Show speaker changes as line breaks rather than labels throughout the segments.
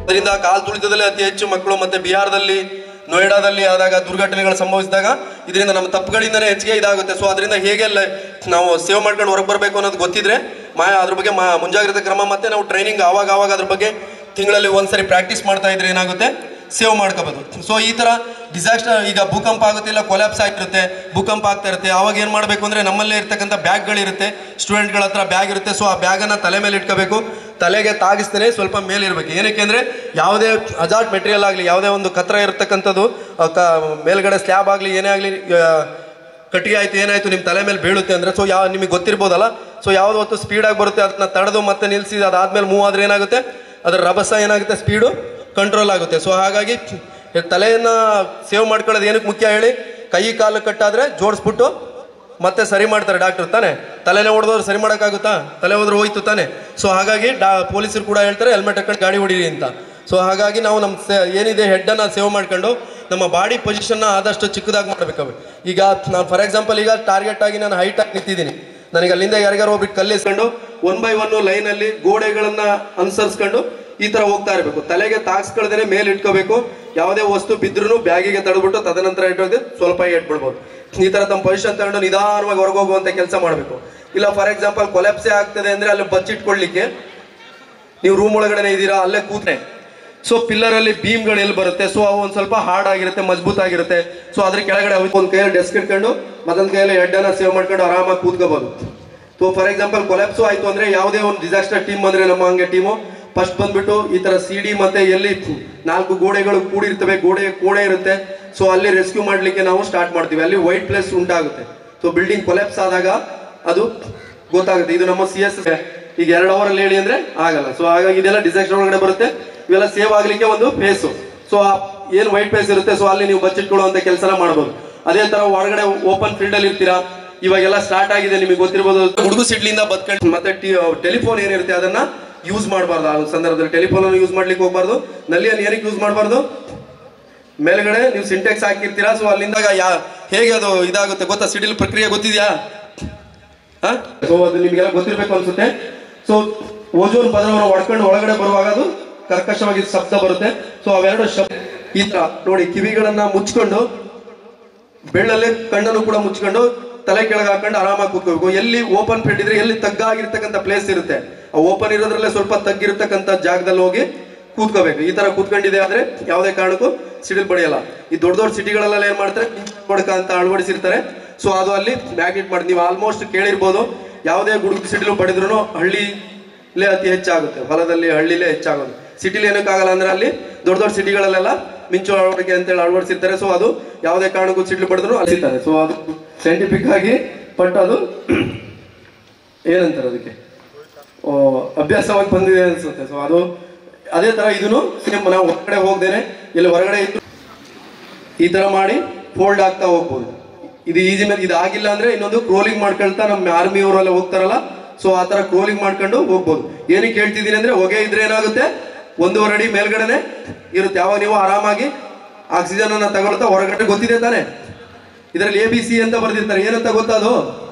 ಅದರಿಂದ ಕಾಲ್ ತುಳಿತದಲ್ಲಿ ಅತಿ ಹೆಚ್ಚು ಮಕ್ಕಳು ಮತ್ತೆ ಬಿಹಾರದಲ್ಲಿ ನೋಯ್ಡಾದಲ್ಲಿ ಆದಾಗ ದುರ್ಘಟನೆಗಳು ಸಂಭವಿಸಿದಾಗ ಇದರಿಂದ ನಮ್ಮ ತಪ್ಪುಗಳಿಂದನೇ ಹೆಚ್ಚಿಗೆ ಇದಾಗುತ್ತೆ ಸೊ ಅದರಿಂದ ಹೇಗೆ ಲ- ನಾವು ಸೇವ್ ಮಾಡ್ಕೊಂಡು ಹೊರಗೆ ಬರಬೇಕು ಅನ್ನೋದು ಗೊತ್ತಿದ್ರೆ ಮಾ ಅದ್ರ ಬಗ್ಗೆ ಮಾ ಮುಂಜಾಗ್ರತೆ ಕ್ರಮ ಮತ್ತೆ ನಾವು ಟ್ರೈನಿಂಗ್ ಆವಾಗ ಆವಾಗ ಅದ್ರ ಬಗ್ಗೆ ತಿಂಗಳಲ್ಲಿ ಒಂದ್ಸರಿ ಪ್ರಾಕ್ಟೀಸ್ ಮಾಡ್ತಾ ಇದ್ರೆ ಏನಾಗುತ್ತೆ ಸೇವ್ ಮಾಡ್ಕೋಬೋದು ಸೊ ಈ ತರ ಡಿಸಾಸ್ಟರ್ ಈಗ ಭೂಕಂಪ ಆಗುತ್ತೆ ಇಲ್ಲ ಕೊಲ್ಯಾಪ್ಸ್ ಆಗಿರುತ್ತೆ ಭೂಕಂಪ ಆಗ್ತಾ ಇರುತ್ತೆ ಅವಾಗ ಏನು ಮಾಡಬೇಕು ಅಂದ್ರೆ ನಮ್ಮಲ್ಲೇ ಇರ್ತಕ್ಕಂಥ ಬ್ಯಾಗ್ಗಳಿರುತ್ತೆ ಸ್ಟೂಡೆಂಟ್ಗಳ ಹತ್ರ ಬ್ಯಾಗ್ ಇರುತ್ತೆ ಸೊ ಆ ಬ್ಯಾಗನ್ನು ತಲೆ ಮೇಲೆ ಇಟ್ಕೋಬೇಕು ತಲೆಗೆ ತಾಗಿಸ್ತೇನೆ ಸ್ವಲ್ಪ ಮೇಲೆ ಇರಬೇಕು ಏನಕ್ಕೆ ಅಂದ್ರೆ ಯಾವುದೇ ಅಜಾರ್ಟ್ ಮೆಟೀರಿಯಲ್ ಆಗಲಿ ಯಾವುದೇ ಒಂದು ಕತ್ರ ಇರತಕ್ಕಂಥದ್ದು ಆ, ಕ ಮೇಲ್ಗಡೆ ಸ್ಲ್ಯಾಬ್ ಆಗಲಿ ಏನೇ ಆಗಲಿ ಕಟ್ಟಿಗೆ ಆಯ್ತು ಏನಾಯ್ತು ನಿಮ್ಮ ತಲೆ ಮೇಲೆ ಬೀಳುತ್ತೆ ಅಂದ್ರೆ ಸೊ ಯಾವ ನಿಮಗೆ ಗೊತ್ತಿರ್ಬೋದಲ್ಲ ಸೊ ಯಾವ್ದು ಹೊತ್ತು ಸ್ಪೀಡಾಗಿ ಬರುತ್ತೆ ಅದನ್ನ ತಡೆದು ಮತ್ತೆ ನಿಲ್ಲಿಸಿ ಅದಾದ್ಮೇಲೆ ಮೂವ್ ಆದ್ರೆ ಏನಾಗುತ್ತೆ ಅದರ ರಭಸ ಏನಾಗುತ್ತೆ ಸ್ಪೀಡು ಕಂಟ್ರೋಲ್ ಆಗುತ್ತೆ ಸೊ ಹಾಗಾಗಿ ತಲೆಯನ್ನ ಸೇವ್ ಮಾಡ್ಕೊಳ್ಳೋದು ಏನಕ್ಕೆ ಮುಖ್ಯ ಹೇಳಿ ಕೈ ಕಾಲು ಕಟ್ಟಾದ್ರೆ ಜೋಡಿಸ್ಬಿಟ್ಟು ಮತ್ತೆ ಸರಿ ಮಾಡ್ತಾರೆ ಡಾಕ್ಟರ್ ತಾನೆ ತಲೆನೇ ಹೊಡೆದವ್ರು ಸರಿ ಮಾಡೋಕ್ಕಾಗುತ್ತಾ ತಲೆ ಹೋದ್ರೆ ಹೋಯ್ತು ತಾನೆ ಸೊ ಹಾಗಾಗಿ ಡಾ ಪೊಲೀಸರು ಕೂಡ ಹೇಳ್ತಾರೆ ಹೆಲ್ಮೆಟ್ ಹಾಕೊಂಡು ಗಾಡಿ ಹೊಡೀರಿ ಅಂತ ಸೊ ಹಾಗಾಗಿ ನಾವು ನಮ್ಮ ಸೆ- ಏನಿದೆ ಹೆಡ್ಡನ್ನು ಸೇವ್ ಮಾಡ್ಕೊಂಡು ನಮ್ಮ ಬಾಡಿ ಪೊಸಿಷನ್ನ ಆದಷ್ಟು ಚಿಕ್ಕದಾಗಿ ಮಾಡಬೇಕು ಈಗ ನಾನು ಫಾರ್ ಎಕ್ಸಾಂಪಲ್ ಈಗ ಟಾರ್ಗೆಟ್ ಆಗಿ ನಾನು ಹೈಟ್ ಆಗಿ ನಿಂತಿದ್ದೀನಿ ನನಗೆ ಅಲ್ಲಿಂದ ಯಾರಿಗಾರು ಒಬ್ರಿಗೆ ಕಲ್ಲಿಸ್ಕೊಂಡು ಒನ್ ಬೈ ಒನ್ ಲೈನಲ್ಲಿ ಗೋಡೆಗಳನ್ನ ಅನುಸರಿಸ್ಕೊಂಡು ಈ ತರ ಹೋಗ್ತಾ ಇರಬೇಕು ತಲೆಗೆ ತಾಕ್ಸ್ಕೊಳ್ದೇನೆ ಮೇಲೆ ಇಟ್ಕೋಬೇಕು ಯಾವುದೇ ವಸ್ತು ಬಿದ್ರೂ ಬ್ಯಾಗಿಗೆ ತಡೆದ್ಬಿಟ್ಟು ತದನಂತರ ಇಟ್ಟೋಗಿ ಸ್ವಲ್ಪ ಇಟ್ಬಿಡ್ಬೋದು ಈ ತರ ತಮ್ಮ ಪೊಸಿಷನ್ ತಗೊಂಡು ನಿಧಾನವಾಗಿ ಹೊರಗೆ ಹೋಗುವಂತ ಕೆಲಸ ಮಾಡಬೇಕು ಇಲ್ಲ ಫಾರ್ ಎಕ್ಸಾಂಪಲ್ ಕೊಲೆಪ್ಸೆ ಆಗ್ತದೆ ಅಂದ್ರೆ ಅಲ್ಲಿ ಬಚ್ಚಿಟ್ಕೊಳ್ಳಿಕ್ಕೆ ನೀವು ರೂಮ್ ಒಳಗಡೆ ಇದ್ದೀರಾ ಅಲ್ಲೇ ಕೂತ್ರೆ ಸೊ ಪಿಲ್ಲರ್ ಅಲ್ಲಿ ಬೀಮ್ಗಳು ಎಲ್ಲಿ ಬರುತ್ತೆ ಸೊ ಅವು ಒಂದ್ ಸ್ವಲ್ಪ ಹಾರ್ಡ್ ಆಗಿರುತ್ತೆ ಮಜಬೂತ್ ಆಗಿರುತ್ತೆ ಸೊ ಅದ್ರ ಕೆಳಗಡೆ ಅವು ಒಂದ್ ಕೈಯಲ್ಲಿ ಡೆಸ್ಕ್ ಇಟ್ಕೊಂಡು ಮತ್ತೊಂದ್ ಕೈಯಲ್ಲಿ ಹೆಡ್ ಅನ್ನ ಸೇವ್ ಮಾಡ್ಕೊಂಡು ಆರಾಮಾಗಿ ಕೂತ್ಕೋಬಹುದು ಸೊ ಫಾರ್ ಎಕ್ಸಾಂಪಲ್ ಕೊಲೆಪ್ಸು ಆಯ್ತು ಅಂದ್ರೆ ಯಾವುದೇ ಒಂದು ಡಿಸಾಸ್ಟರ್ ಟೀಮ್ ಅಂದ್ರೆ ನಮ್ಮ ಹಂಗೆ ಟೀಮು ಫಸ್ಟ್ ಬಂದ್ಬಿಟ್ಟು ಈ ತರ ಸಿ ಡಿ ಮತ್ತೆ ಎಲ್ಲಿ ನಾಲ್ಕು ಗೋಡೆಗಳು ಕೂಡಿರ್ತವೆ ಗೋಡೆ ಕೋಣೆ ಇರುತ್ತೆ ಸೊ ಅಲ್ಲಿ ರೆಸ್ಕ್ಯೂ ಮಾಡ್ಲಿಕ್ಕೆ ನಾವು ಸ್ಟಾರ್ಟ್ ಮಾಡ್ತೀವಿ ಅಲ್ಲಿ ವೈಟ್ ಪ್ಲೇಸ್ ಉಂಟಾಗುತ್ತೆ ಸೊ ಬಿಲ್ಡಿಂಗ್ ಕೊಲೆಪ್ಸ್ ಆದಾಗ ಅದು ಗೊತ್ತಾಗುತ್ತೆ ಇದು ನಮ್ಮ ಸಿ ಎಸ್ ಈಗ ಎರಡು ಅವರ್ ಅಲ್ಲಿ ಹೇಳಿ ಅಂದ್ರೆ ಆಗಲ್ಲ ಸೊ ಹಾಗಾಗಿ ಇದೆಲ್ಲ ಡಿಸಾಸ್ಟರ್ ಒಳಗಡೆ ಬರುತ್ತೆ ಇವೆಲ್ಲ ಸೇವ್ ಆಗ್ಲಿಕ್ಕೆ ಒಂದು ಫೇಸು ಸೊ ಏನ್ ವೈಟ್ ಪ್ಲೇಸ್ ಇರುತ್ತೆ ಸೊ ಅಲ್ಲಿ ನೀವು ಬಚ್ಚಿಟ್ಕೊಳ್ಳುವಂತ ಕೆಲಸನ ಮಾಡ್ಬೋದು ಅದೇ ತರ ಒಳಗಡೆ ಓಪನ್ ಫೀಲ್ಡ್ ಅಲ್ಲಿ ಇರ್ತೀರಾ ಇವಾಗೆಲ್ಲ ಸ್ಟಾರ್ಟ್ ಆಗಿದೆ ನಿಮಗೆ ಗೊತ್ತಿರ್ಬೋದು ಹುಡುಗು ಸಿಡ್ಲಿಂದ ಬದ್ಕೊಂಡು ಮತ್ತೆ ಟೆಲಿಫೋನ್ ಏನಿರುತ್ತೆ ಅದನ್ನ ಯೂಸ್ ಮಾಡಬಾರ್ದು ಆ ಸಂದರ್ಭದಲ್ಲಿ ಟೆಲಿಫೋನ್ ಯೂಸ್ ಮಾಡ್ಲಿಕ್ಕೆ ಹೋಗ್ಬಾರ್ದು ನಲ್ಲಿಯನ್ನು ಏನಕ್ಕೆ ಯೂಸ್ ಮಾಡಬಾರ್ದು ಮೇಲ್ಗಡೆ ನೀವು ಸಿಂಟೆಕ್ಸ್ ಹಾಕಿರ್ತೀರಾ ಸೊ ಅಲ್ಲಿಂದಾಗ ಯಾ ಹೇಗೆ ಅದು ಇದಾಗುತ್ತೆ ಗೊತ್ತಾ ಸಿಡಿಲ್ ಪ್ರಕ್ರಿಯೆ ಗೊತ್ತಿದ್ಯಾ ಸೊ ಅದು ನಿಮಗೆಲ್ಲ ಗೊತ್ತಿರ್ಬೇಕು ಅನ್ಸುತ್ತೆ ಸೊ ಓಜೋನ್ ಪದರವನ್ನು ಹೊಡ್ಕೊಂಡು ಒಳಗಡೆ ಬರುವಾಗ ಅದು ಕರ್ಕಶವಾಗಿ ಶಬ್ದ ಬರುತ್ತೆ ಸೊ ಅವೆರಡು ಶಬ್ದ ಈ ತರ ನೋಡಿ ಕಿವಿಗಳನ್ನ ಮುಚ್ಕೊಂಡು ಬೆಳ್ಳಲ್ಲೇ ಕಣ್ಣನ್ನು ಕೂಡ ಮುಚ್ಕೊಂಡು ತಲೆ ಕೆಳಗೆ ಹಾಕೊಂಡು ಆರಾಮಾಗಿ ಕೂತ್ಕೋಬೇಕು ಎಲ್ಲಿ ಓಪನ್ ಫೀಲ್ಡ್ ಇದ್ರೆ ಎಲ್ಲಿ ತಗ್ಗಾಗಿರ್ತಕ್ಕಂಥ ಪ್ಲೇಸ್ ಇರುತ್ತೆ ಆ ಓಪನ್ ಇರೋದ್ರಲ್ಲೇ ಸ್ವಲ್ಪ ತಗ್ಗಿರ್ತಕ್ಕಂಥ ಜಾಗದಲ್ಲಿ ಹೋಗಿ ಕೂತ್ಕೋಬೇಕು ಈ ತರ ಕೂತ್ಕೊಂಡಿದೆ ಆದ್ರೆ ಯಾವುದೇ ಕಾರಣಕ್ಕೂ ಸಿಡಿಲ್ ಬಡಿಯಲ್ಲ ಈ ದೊಡ್ಡ ದೊಡ್ಡ ಸಿಟಿಗಳೆಲ್ಲ ಏನ್ ಮಾಡ್ತಾರೆ ಬಡಕ ಅಂತ ಅಳವಡಿಸಿರ್ತಾರೆ ಸೊ ಅದು ಅಲ್ಲಿ ಮ್ಯಾಗ್ನೆಟ್ ಮಾಡಿ ನೀವು ಆಲ್ಮೋಸ್ಟ್ ಕೇಳಿರ್ಬೋದು ಯಾವುದೇ ಗುಡುಗು ಸಿಡಿಲು ಬಡಿದ್ರು ಹಳ್ಳಿಲೇ ಅತಿ ಹೆಚ್ಚಾಗುತ್ತೆ ಹೊಲದಲ್ಲಿ ಹಳ್ಳಿಲೇ ಹೆಚ್ಚಾಗೋದು ಸಿಟಿಲಿ ಏನಕ್ಕಾಗಲ್ಲ ಅಂದ್ರೆ ಅಲ್ಲಿ ದೊಡ್ಡ ದೊಡ್ಡ ಸಿಟಿಗಳಲ್ಲೆಲ್ಲ ಮಿಂಚು ಅಳವಡಿಕೆ ಅಂತೇಳಿ ಅಳವಡಿಸಿರ್ತಾರೆ ಸೊ ಅದು ಯಾವುದೇ ಕಾರಣಕ್ಕೂ ಸಿಡ್ಲು ಬಡಿದ್ರು ಅಲಿತಾರೆ ಸೊ ಅದು ಸೈಂಟಿಫಿಕ್ ಆಗಿ ಬಟ್ ಅದು ಏನಂತಾರೆ ಅದಕ್ಕೆ ಓ, ಅಭ್ಯಾಸವಾಗಿ ಬಂದಿದೆ ಅನ್ಸುತ್ತೆ ಸೊ ಅದು ಅದೇ ತರ ಇದನ್ನು ಸೇಮ್ ನಾವು ಹೊರಗಡೆ ಹೋಗ್ದೇನೆ ಇಲ್ಲಿ ಹೊರಗಡೆ ಇದ್ದು ಈ ತರ ಮಾಡಿ ಫೋಲ್ಡ್ ಆಗ್ತಾ ಹೋಗ್ಬೋದು ಇದು ಈಸಿ ಮೇಲೆ ಇದು ಆಗಿಲ್ಲ ಅಂದ್ರೆ ಇನ್ನೊಂದು ಕ್ರೋಲಿಂಗ್ ಮಾಡ್ಕೊಳ್ತಾ ನಮ್ಮ ಆರ್ಮಿ ಅವರೆಲ್ಲ ಹೋಗ್ತಾರಲ್ಲ ಸೊ ಆ ತರ ಕ್ರೋಲಿಂಗ್ ಮಾಡ್ಕೊಂಡು ಹೋಗ್ಬೋದು ಏನಕ್ಕೆ ಹೇಳ್ತಿದ್ದೀನಿ ಅಂದ್ರೆ ಹೊಗೆ ಇದ್ರೆ ಏನಾಗುತ್ತೆ ಒಂದೂವರೆ ಅಡಿ ಮೇಲ್ಗಡೆನೆ ಇರುತ್ತೆ ಯಾವಾಗ ನೀವು ಆರಾಮಾಗಿ ಆಕ್ಸಿಜನ್ ಅನ್ನ ತಗೊಳ್ತಾ ಹೊರಗಡೆ ಗೊತ್ತಿದೆ ತಾನೆ ಇದರಲ್ಲಿ ಎ ಬಿ ಸಿ ಅಂತ ಬರ್ದಿರ್ತಾರೆ ಏನಂತ ಗೊತ್ತಾ ಅದು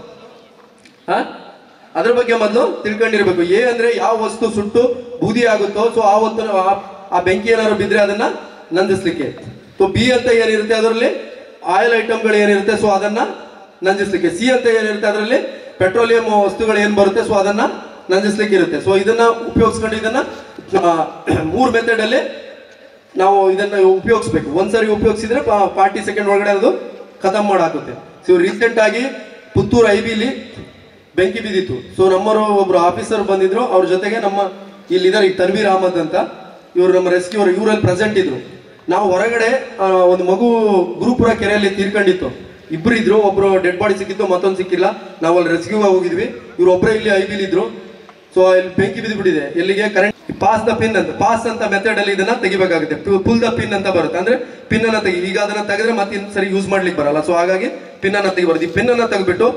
ಹಾ ಅದ್ರ ಬಗ್ಗೆ ಮೊದಲು ತಿಳ್ಕೊಂಡಿರ್ಬೇಕು ಎ ಅಂದ್ರೆ ಯಾವ ವಸ್ತು ಸುಟ್ಟು ಬೂದಿ ಆಗುತ್ತೋ ಸೊ ಆ ಹೊತ್ತು ಆ- ಆ ಬೆಂಕಿ ಏನಾದ್ರು ಬಿದ್ರೆ ಅದನ್ನ ನಂದಿಸ್ಲಿಕ್ಕೆ ಸೊ ಬಿ ಅಂತ ಏನಿರುತ್ತೆ ಅದರಲ್ಲಿ ಆಯಿಲ್ ಐಟಮ್ಗಳು ಏನಿರುತ್ತೆ ಸೊ ಅದನ್ನ ನಂದಿಸ್ಲಿಕ್ಕೆ ಸಿ ಅಂತ ಏನಿರುತ್ತೆ ಅದರಲ್ಲಿ ಪೆಟ್ರೋಲಿಯಂ ವಸ್ತುಗಳು ಏನ್ ಬರುತ್ತೆ ಸೊ ಅದನ್ನ ನಂದಿಸ್ಲಿಕ್ಕೆ ಇರುತ್ತೆ ಸೊ ಇದನ್ನ ಉಪಯೋಗಿಸ್ಕೊಂಡು ಇದನ್ನ ಆ, ಮೂರ್ ಮೆಥಡ್ ಅಲ್ಲಿ ನಾವು ಇದನ್ನ ಉಪಯೋಗಿಸ್ಬೇಕು ಒಂದ್ಸರಿ ಉಪಯೋಗಿಸಿದ್ರೆ ಫಾರ್ಟಿ ಸೆಕೆಂಡ್ ಒಳಗಡೆ ಅದು ಖತಮ್ ಮಾಡಾಕುತ್ತೆ ಸೊ ರೀಸೆಂಟ್ ಆಗಿ ಪುತ್ತೂರು ಐ ಬಿಲಿ ಬೆಂಕಿ ಬಿದ್ದಿತ್ತು ಸೊ ನಮ್ಮವರು ಒಬ್ರು ಆಫೀಸರ್ ಬಂದಿದ್ರು ಅವ್ರ ಜೊತೆಗೆ ನಮ್ಮ ಇಲ್ಲಿದ್ದಾರೆ ಈಗ ತನ್ವೀರ್ ಅಹಮದ್ ಅಂತ ಇವರು ನಮ್ಮ ರೆಸ್ಕ್ಯೂ ಇವರಲ್ಲಿ ಪ್ರೆಸೆಂಟ್ ಇದ್ರು ನಾವು ಹೊರಗಡೆ ಆ, ಒಂದು ಮಗು ಗುರುಪುರ ಕೆರೆಯಲ್ಲಿ ತೀರ್ಕೊಂಡಿತ್ತು ಇಬ್ರು ಇದ್ರು ಒಬ್ರು ಡೆಡ್ ಬಾಡಿ ಸಿಕ್ಕಿತ್ತು ಮತ್ತೊಂದು ಸಿಕ್ಕಿಲ್ಲ ನಾವು ಅಲ್ಲಿ ರೆಸ್ಕ್ಯೂ ಹೋಗಿದ್ವಿ ಇವ್ರು ಒಬ್ಬರೇ ಇಲ್ಲಿ ಐ ಬಿಲ್ ಇದ್ರು ಸೊ ಇಲ್ಲಿ ಬೆಂಕಿ ಬಿದ್ದು ಬಿಟ್ಟಿದೆ ಎಲ್ಲಿಗೆ ಕರೆಂಟ್ ಪಾಸ್ ದ ಪಿನ್ ಅಂತ ಪಾಸ್ ಅಂತ ಮೆಥಡ್ ಅಲ್ಲಿ ಇದನ್ನ ತೆಗಿಬೇಕಾಗುತ್ತೆ ಪುಲ್ ದ ಪಿನ್ ಅಂತ ಬರುತ್ತೆ ಅಂದ್ರೆ ಪಿನ್ ಅನ್ನ ತೆಗಿ ಈಗ ಅದನ್ನ ತೆಗೆದ್ರೆ ಮತ್ತೆ ಇನ್ ಸರಿ ಯೂಸ್ ಮಾಡ್ಲಿಕ್ಕೆ ಬರಲ್ಲ ಸೊ ಹಾಗಾಗಿ ಪಿನ್ ಅನ್ನ ತೆಗಿಬಾರ್ದು ಈ ಪಿನ್ ಅನ್ನ ತೆಗೆದ್ಬಿಟ್ಟು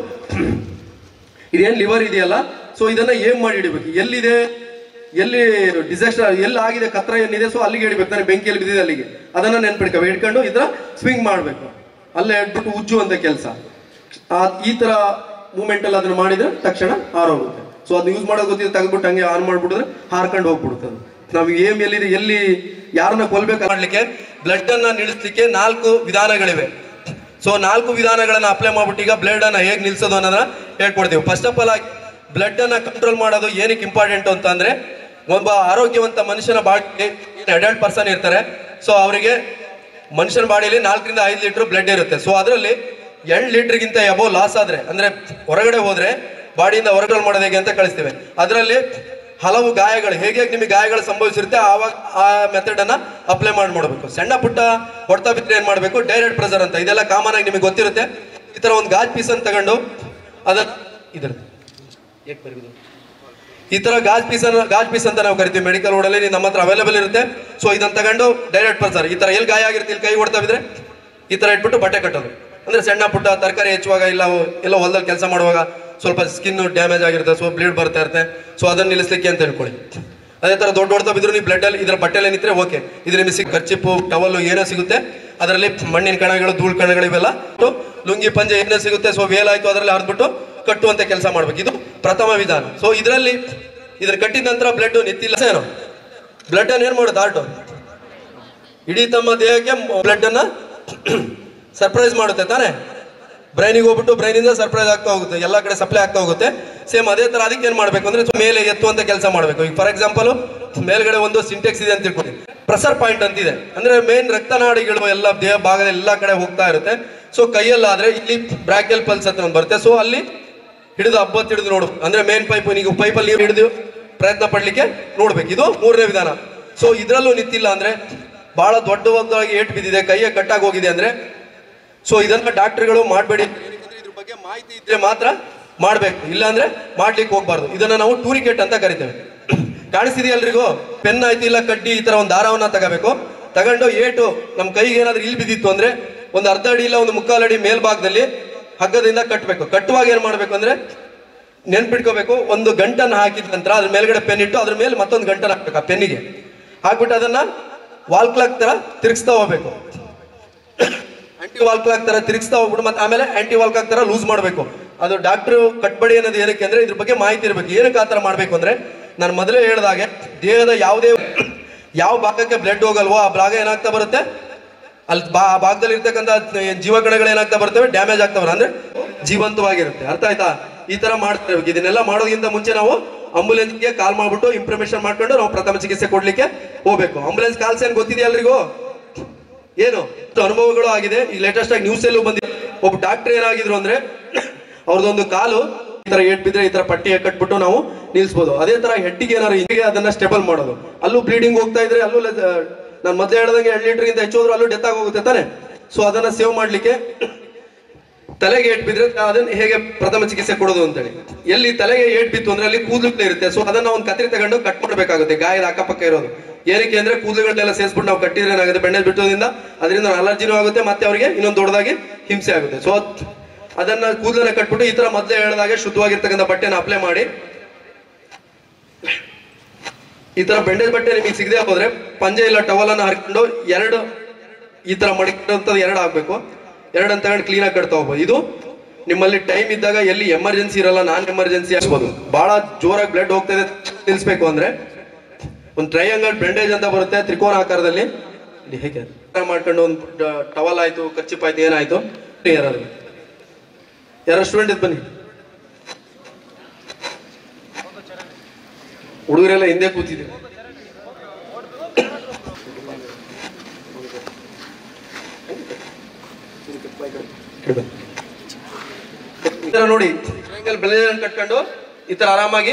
ಇದೇನ್ ಲಿವರ್ ಇದೆಯಲ್ಲ ಸೊ ಇದನ್ನ ಏನ್ ಮಾಡಿ ಹಿಡಿಬೇಕು ಎಲ್ಲಿದೆ ಎಲ್ಲಿ ಡಿಸಾಸ್ಟರ್ ಎಲ್ಲಿ ಆಗಿದೆ ಕತ್ರ ಏನಿದೆ ಸೊ ಅಲ್ಲಿಗೆ ಹಿಡಿಬೇಕು ತಾನೆ ಬೆಂಕಿಯಲ್ಲಿ ಬಿದ್ದಿದೆ ಅಲ್ಲಿಗೆ ಅದನ್ನ ನೆನ್ಪಿಡ್ಕೊ ಹಿಡ್ಕೊಂಡು ಈ ತರ ಸ್ವಿಂಗ್ ಮಾಡ್ಬೇಕು ಅಲ್ಲೇ ಹಿಡ್ಬಿಟ್ಟು ಉಜ್ಜುವಂತ ಕೆಲಸ ಈ ತರ ಮೂಮೆಂಟ್ ಅಲ್ಲಿ ಅದನ್ನ ಮಾಡಿದ್ರೆ ತಕ್ಷಣ ಹಾರೋಗುತ್ತೆ ಸೊ ಅದನ್ನ ಯೂಸ್ ಮಾಡೋದು ಗೊತ್ತಿದೆ ತೆಗೆದ್ಬಿಟ್ಟು ಹಂಗೆ ಆನ್ ಮಾಡ್ಬಿಡಿದ್ರೆ ಹಾರ್ಕೊಂಡು ಹೋಗ್ಬಿಡುತ್ತೆ ಅದು ನಾವು ಏಮ್ ಎಲ್ಲಿದೆ ಎಲ್ಲಿ ಯಾರನ್ನ ಕೊಲ್ಬೇಕು ಮಾಡ್ಲಿಕ್ಕೆ ಬ್ಲಡ್ ಅನ್ನ ನಿಲ್ಲಿಸ್ಲಿಕ್ಕೆ ನಾಲ್ಕು ವಿಧಾನಗಳಿವೆ ಸೊ ನಾಲ್ಕು ವಿಧಾನಗಳನ್ನ ಅಪ್ಲೈ ಮಾಡ್ಬಿಟ್ಟು ಈಗ ಬ್ಲಡ್ ಅನ್ನ ಹೇಗೆ ನಿಲ್ಸೋದು ಅನ್ನೋದನ್ನ ಹೇಳ್ಕೊಡ್ತೀವಿ ಫಸ್ಟ್ ಆಫ್ ಆಲ್ ಬ್ಲಡ್ ಅನ್ನ ಕಂಟ್ರೋಲ್ ಮಾಡೋದು ಏನಕ್ಕೆ ಇಂಪಾರ್ಟೆಂಟ್ ಅಂತ ಅಂದ್ರೆ ಒಬ್ಬ ಆರೋಗ್ಯವಂತ ಮನುಷ್ಯನ ಬಾಡಿ ಅಡಲ್ಟ್ ಪರ್ಸನ್ ಇರ್ತಾರೆ ಸೊ ಅವರಿಗೆ ಮನುಷ್ಯನ ಬಾಡಿಯಲ್ಲಿ ನಾಲ್ಕರಿಂದ ಐದು ಲೀಟರ್ ಬ್ಲಡ್ ಇರುತ್ತೆ ಸೊ ಅದರಲ್ಲಿ ಎಂಟು ಲೀಟರ್ಗಿಂತ ಎಬೋ ಲಾಸ್ ಆದ್ರೆ ಅಂದ್ರೆ ಹೊರಗಡೆ ಹೋದ್ರೆ ಬಾಡಿಯಿಂದ ಹೊರಗಡೆ ಮಾಡೋದು ಹೇಗೆ ಅಂತ ಕಳಿಸ್ತೇವೆ ಅದರಲ್ಲಿ ಹಲವು ಗಾಯಗಳು ಹೇಗೆ ನಿಮಗೆ ಗಾಯಗಳು ಸಂಭವಿಸಿರುತ್ತೆ ಆವಾಗ ಆ ಮೆಥಡ್ ಅನ್ನ ಅಪ್ಲೈ ಮಾಡಿ ಮಾಡಬೇಕು ಸಣ್ಣ ಪುಟ್ಟ ಹೊಡ್ತಾ ಬಿದ್ದರೆ ಏನ್ ಮಾಡಬೇಕು ಡೈರೆಕ್ಟ್ ಪ್ರೆಸರ್ ಅಂತ ಇದೆಲ್ಲ ಕಾಮನ್ ಆಗಿ ನಿಮಗೆ ಗೊತ್ತಿರುತ್ತೆ ಈ ತರ ಒಂದು ಗಾಜ್ ಪೀಸ್ ಅನ್ನು ತಗೊಂಡು ಅದ ಇದ್ರ ಈ ತರ ಗಾಜ್ ಪೀಸ್ ಅನ್ನು ಗಾಜ್ ಪೀಸ್ ಅಂತ ನಾವು ಕರಿತೀವಿ ಮೆಡಿಕಲ್ ಓಡಲ್ಲಿ ನಮ್ಮ ಹತ್ರ ಅವೈಲೇಬಲ್ ಇರುತ್ತೆ ಸೊ ಇದನ್ನ ತಗೊಂಡು ಡೈರೆಕ್ಟ್ ಪ್ರೆಸರ್ ಈ ತರ ಎಲ್ಲಿ ಗಾಯ ಆಗಿರುತ್ತೆ ಇಲ್ಲಿ ಕೈ ಹೊಡ್ತಾ ಬಿದ್ರೆ ಈ ತರ ಇಟ್ಬಿಟ್ಟು ಬಟ್ಟೆ ಕಟ್ಟೋದು ಅಂದ್ರೆ ಸಣ್ಣ ಪುಟ್ಟ ತರಕಾರಿ ಹೆಚ್ಚುವಾಗ ಇಲ್ಲ ಎಲ್ಲ ಹೊಲದಲ್ಲಿ ಕೆಲಸ ಮಾಡುವಾಗ ಸ್ವಲ್ಪ ಸ್ಕಿನ್ ಡ್ಯಾಮೇಜ್ ಆಗಿರುತ್ತೆ ಸೊ ಬ್ಲೀಡ್ ಬರ್ತಾ ಇರುತ್ತೆ ಸೊ ಅದನ್ನ ನಿಲ್ಲಿಸ್ಲಿಕ್ಕೆ ಅಂತ ಹೇಳ್ಕೊಳ್ಳಿ ಅದೇ ತರ ದೊಡ್ಡ ಹೊಡ್ತಾ ಬಿದ್ರು ನೀವು ಬ್ಲಡ್ ಅಲ್ಲಿ ಇದ್ರ ಬಟ್ಟೆಲೆ ನಿಂತ್ರೆ ಓಕೆ ಇದು ನಿಮಗೆ ಸಿಗ್ ಖರ್ಚಿಪ್ಪು ಟವಲ್ ಏನೋ ಸಿಗುತ್ತೆ ಅದರಲ್ಲಿ ಮಣ್ಣಿನ ಕಣಗಳು ಧೂಳ್ ಕಣಗಳು ಇವೆಲ್ಲ ಇಟ್ಟು ಲುಂಗಿ ಪಂಜೆ ಏನೋ ಸಿಗುತ್ತೆ ಸೊ ವೇಲ್ ಆಯ್ತು ಅದರಲ್ಲಿ ಹರಿದ್ಬಿಟ್ಟು ಕಟ್ಟುವಂತ ಕೆಲಸ ಮಾಡ್ಬೇಕು ಇದು ಪ್ರಥಮ ವಿಧಾನ ಸೊ ಇದರಲ್ಲಿ ಇದ್ರ ಕಟ್ಟಿದ ನಂತರ ಬ್ಲಡ್ ನೆತ್ತಿಲ್ಲ ಏನು ಬ್ಲಡ್ ಅನ್ನ ಏನ್ ಮಾಡೋದು ಆರ್ಟು ಇಡೀ ತಮ್ಮ ದೇಹಕ್ಕೆ ಬ್ಲಡ್ ಅನ್ನ ಸರ್ಪ್ರೈಸ್ ಮಾಡುತ್ತೆ ತಾನೇ ಬ್ರೈನಿಗೆ ಹೋಗ್ಬಿಟ್ಟು ಬ್ರೈನಿಂದ ಸರ್ಪ್ರೈಸ್ ಆಗ್ತಾ ಹೋಗುತ್ತೆ ಎಲ್ಲ ಕಡೆ ಸಪ್ಲೈ ಆಗ್ತಾ ಹೋಗುತ್ತೆ ಸೇಮ್ ಅದೇ ತರ ಅದಕ್ಕೆ ಏನ್ ಮಾಡ್ಬೇಕು ಅಂದ್ರೆ ಮೇಲೆ ಎತ್ತುವಂತ ಕೆಲಸ ಮಾಡ್ಬೇಕು ಈಗ ಫಾರ್ ಎಕ್ಸಾಂಪಲ್ ಮೇಲ್ಗಡೆ ಒಂದು ಸಿಂಟೆಕ್ಸ್ ಇದೆ ಅಂತ ತಿಳ್ಕೊಳ್ಳಿ ಪ್ರೆಸರ್ ಪಾಯಿಂಟ್ ಅಂತಿದೆ ಅಂದ್ರೆ ಮೇನ್ ರಕ್ತನಾಡಿಗಳು ಎಲ್ಲ ದೇಹ ಭಾಗದ ಎಲ್ಲ ಕಡೆ ಹೋಗ್ತಾ ಇರುತ್ತೆ ಸೊ ಕೈಯಲ್ಲಾದ್ರೆ ಇಲ್ಲಿ ಬ್ರಾಕಿಯಲ್ ಪಲ್ಸ್ ಅಂತ ಒಂದು ಬರುತ್ತೆ ಸೊ ಅಲ್ಲಿ ಹಿಡಿದು ಹಬ್ಬತ್ ಹಿಡಿದು ನೋಡು ಅಂದ್ರೆ ಮೇನ್ ಪೈಪ್ ನೀವು ಪೈಪಲ್ಲಿ ನೀರು ಹಿಡಿದು ಪ್ರಯತ್ನ ಪಡ್ಲಿಕ್ಕೆ ನೋಡ್ಬೇಕು ಇದು ಮೂರನೇ ವಿಧಾನ ಸೊ ಇದ್ರಲ್ಲೂ ನಿಂತಿಲ್ಲ ಅಂದ್ರೆ ಬಹಳ ದೊಡ್ಡದಾಗಿ ಏಟ್ ಬಿದ್ದಿದೆ ಕೈಯ ಕಟ್ಟಾಗಿ ಹೋಗಿದೆ ಅಂದ್ರೆ ಸೊ ಇದನ್ನ ಡಾಕ್ಟರ್ಗಳು ಮಾಡಬೇಡಿ ಇದ್ರ ಬಗ್ಗೆ ಮಾಹಿತಿ ಇದ್ರೆ ಮಾತ್ರ ಮಾಡ್ಬೇಕು ಇಲ್ಲಾಂದ್ರೆ ಮಾಡ್ಲಿಕ್ಕೆ ಹೋಗ್ಬಾರ್ದು ಇದನ್ನ ನಾವು ಟೂರಿಕೆಟ್ ಅಂತ ಕರಿತೇವೆ ಕಾಣಿಸ್ತಿದೆಯಾ ಎಲ್ರಿಗೂ ಪೆನ್ ಆಯ್ತು ಇಲ್ಲ ಕಡ್ಡಿ ಈ ತರ ಒಂದು ದಾರವನ್ನ ತಗೋಬೇಕು ತಗೊಂಡು ಏಟು ನಮ್ಮ ಕೈಗೆ ಏನಾದ್ರೂ ಇಲ್ಲಿ ಬಿದ್ದಿತ್ತು ಅಂದ್ರೆ ಒಂದು ಅರ್ಧ ಅಡಿ ಇಲ್ಲ ಒಂದು ಮುಕ್ಕಾಲು ಅಡಿ ಮೇಲ್ಭಾಗದಲ್ಲಿ ಹಗ್ಗದಿಂದ ಕಟ್ಟಬೇಕು ಕಟ್ಟುವಾಗ ಏನ್ ಮಾಡ್ಬೇಕು ಅಂದ್ರೆ ನೆನ್ಪಿಟ್ಕೋಬೇಕು ಒಂದು ಗಂಟನ್ನ ಹಾಕಿದ ನಂತರ ಅದ್ರ ಮೇಲ್ಗಡೆ ಪೆನ್ ಇಟ್ಟು ಅದ್ರ ಮೇಲೆ ಮತ್ತೊಂದು ಗಂಟನ್ನ ಹಾಕ್ಬೇಕು ಆ ಪೆನ್ನಿಗೆ ಹಾಕ್ಬಿಟ್ಟು ಅದನ್ನ ವಾಲ್ ಕ್ಲಾಕ್ ತರ ತಿರುಗಿಸ್ತಾ ಹೋಗ್ಬೇಕು ಆಂಟಿ ವಾಲ್ ಕ್ಲಾಕ್ ತರ ತಿರುಗಿಸ್ತಾ ಹೋಗ್ಬಿಟ್ಟು ಮತ್ತೆ ಆಮೇಲೆ ಆಂಟಿ ವಾಲ್ ಕ್ಲಾಕ್ ತರ ಲೂಸ್ ಮಾಡಬೇಕು ಅದು ಡಾಕ್ಟರ್ ಕಟ್ಬಡಿ ಅನ್ನೋದು ಏನಕ್ಕೆ ಅಂದ್ರೆ ಇದ್ರ ಬಗ್ಗೆ ಮಾಹಿತಿ ಇರಬೇಕು ಏನಕ್ಕೆ ಆ ತರ ಮಾಡ್ಬೇಕು ಅಂದ್ರೆ ನಾನು ಮೊದಲೇ ಹೇಳ್ದಾಗೆ ದೇಹದ ಯಾವುದೇ ಯಾವ ಭಾಗಕ್ಕೆ ಬ್ಲಡ್ ಹೋಗಲ್ವೋ ಆ ಭಾಗ ಏನಾಗ್ತಾ ಬರುತ್ತೆ ಅಲ್ಲಿ ಬಾ ಆ ಭಾಗದಲ್ಲಿ ಇರ್ತಕ್ಕಂಥ ಜೀವಕಣಗಳು ಏನಾಗ್ತಾ ಬರ್ತವೆ ಡ್ಯಾಮೇಜ್ ಆಗ್ತಾ ಬರ ಅಂದ್ರೆ ಜೀವಂತವಾಗಿರುತ್ತೆ ಅರ್ಥ ಆಯ್ತಾ ಈ ತರ ಮಾಡ್ತಾ ಇರ್ಬೇಕು ಇದನ್ನೆಲ್ಲ ಮಾಡೋದ್ಕಿಂತ ಮುಂಚೆ ನಾವು ಅಂಬುಲೆನ್ಸ್ಗೆ ಕಾಲ್ ಮಾಡ್ಬಿಟ್ಟು ಇನ್ಫಾರ್ಮೇಶನ್ ಮಾಡ್ಕೊಂಡು ನಾವು ಪ್ರಥಮ ಚಿಕಿತ್ಸೆ ಕೊಡ್ಲಿಕ್ಕೆ ಹೋಗ್ಬೇಕು ಆಂಬುಲೆನ್ಸ್ ಕಾಲ್ಸ್ ಏನ್ ಗೊತ್ತಿದೆಯಾ ಎಲ್ರಿಗೂ ಏನು ಇಷ್ಟು ಅನುಭವಗಳು ಆಗಿದೆ ಈಗ ಲೇಟೆಸ್ಟ್ ಆಗಿ ನ್ಯೂಸ್ ಎಲ್ಲೂ ಬಂದಿದೆ ಒಬ್ಬ ಡಾಕ್ಟರ್ ಏನಾಗಿದ್ರು ಅಂದ್ರೆ ಅವ್ರದೊಂದು ಕಾಲು ಈ ತರ ಏಟ್ ಬಿದ್ರೆ ಈ ತರ ಪಟ್ಟಿ ಕಟ್ಬಿಟ್ಟು ನಾವು ನಿಲ್ಸ್ಬೋದು ಅದೇ ತರ ಹೆಡ್ಡಿಗೆ ಏನಾರು ಹಿಂಗೆ ಅದನ್ನ ಸ್ಟೆಬಲ್ ಮಾಡೋದು ಅಲ್ಲೂ ಬ್ಲೀಡಿಂಗ್ ಹೋಗ್ತಾ ಇದ್ರೆ ಅಲ್ಲೂ ನಾನು ಮೊದಲೇ ಹೇಳ್ದಂಗೆ ಎರಡು ಲೀಟರ್ಗಿಂತ ಹೆಚ್ಚು ಹೋದ್ರು ಅಲ್ಲೂ ಡೆತ್ ಆಗೋಗುತ್ತೆ ತಾನೆ ಸೊ ಅದನ್ನ ಸೇವ್ ಮಾಡ್ಲಿಕ್ಕೆ ತಲೆಗೆ ಏಟ್ ಬಿದ್ರೆ ಅದನ್ನ ಹೇಗೆ ಪ್ರಥಮ ಚಿಕಿತ್ಸೆ ಕೊಡೋದು ಅಂತೇಳಿ ಎಲ್ಲಿ ತಲೆಗೆ ಏಟ್ ಬಿತ್ತು ಅಂದ್ರೆ ಅಲ್ಲಿ ಕೂದಲು ಇರುತ್ತೆ ಸೊ ಅದನ್ನ ಒಂದು ಕತ್ರಿ ತಗೊಂಡು ಕಟ್ ಮಾಡಬೇಕಾಗುತ್ತೆ ಗಾಯದ ಅಕ್ಕಪಕ್ಕ ಇರೋದು ಏನಕ್ಕೆ ಅಂದ್ರೆ ಕೂದಲುಗಳನ್ನೆಲ್ಲ ಸೇರಿಸ್ಬಿಟ್ಟು ನಾವು ಕಟ್ಟಿದ್ರೆ ಏನಾಗುತ್ತೆ ಬೆಣ್ಣೆ ಬಿಟ್ಟೋದ್ರಿಂದ ಅದರಿಂದ ಅಲರ್ಜಿನೂ ಆಗುತ್ತೆ ಮತ್ತೆ ಅವರಿಗೆ ಇನ್ನೊಂದು ದೊಡ್ಡದಾಗಿ ಹಿಂಸೆ ಆಗುತ್ತೆ ಸೊ ಅದನ್ನ ಕೂದಲನ್ನ ಕಟ್ಬಿಟ್ಟು ಈ ತರ ಮೊದಲೇ ಹೇಳಿದಾಗೆ ಶುದ್ಧವಾಗಿರ್ತಕ್ಕಂಥ ಬಟ್ಟೆನ ಅಪ್ಲೈ ಮಾಡಿ ಈ ತರ ಬೆಂಡೇಜ್ ಬಟ್ಟೆ ನಿಮಗೆ ಸಿಗದೆ ಹೋದ್ರೆ ಪಂಜೆ ಇಲ್ಲ ಟವಲ್ ಅನ್ನ ಹರ್ಕೊಂಡು ಎರಡು ಈ ತರ ಮಡಿಕೊಂತದ್ದು ಎರಡು ಆಗ್ಬೇಕು ಎರಡು ಅಂತ ತಗೊಂಡು ಕ್ಲೀನ್ ಆಗಿ ಕಟ್ತಾ ಹೋಗ್ಬೋದು ಇದು ನಿಮ್ಮಲ್ಲಿ ಟೈಮ್ ಇದ್ದಾಗ ಎಲ್ಲಿ ಎಮರ್ಜೆನ್ಸಿ ಇರಲ್ಲ ನಾನ್ ಎಮರ್ಜೆನ್ಸಿ ಆಗ್ಬೋದು ಬಹಳ ಜೋರಾಗಿ ಬ್ಲಡ್ ಹೋಗ್ತಾ ಇದೆ ನಿಲ್ಸ್ಬೇಕು ಅಂದ್ರೆ ಒಂದು ಟ್ರಯಾಂಗಲ್ ಬ್ಯಾಂಡೇಜ್ ಅಂತ ಬರುತ್ತೆ ತ್ರಿಕೋನ ಆಕಾರದಲ್ಲಿ ಇಲ್ಲಿ ಹೇಗೆ ಮಾಡ್ಕೊಂಡು ಒಂದು ಟವಲ್ ಆಯ್ತು ಕಚ್ಚಿಪ್ ಆಯ್ತು ಏನಾಯ್ತು ಯಾರು ಯಾರು ಸ್ಟೂಡೆಂಟ್ ಇದ್ ಬನ್ನಿ ಹುಡುಗರೆಲ್ಲ ಹಿಂದೆ ಕೂತಿದೆ ಈ ತರ ನೋಡಿ ಟ್ರಯಾಂಗಲ್ ಬೆಲೆ ಕಟ್ಕೊಂಡು ಈ ತರ ಆರಾಮಾಗಿ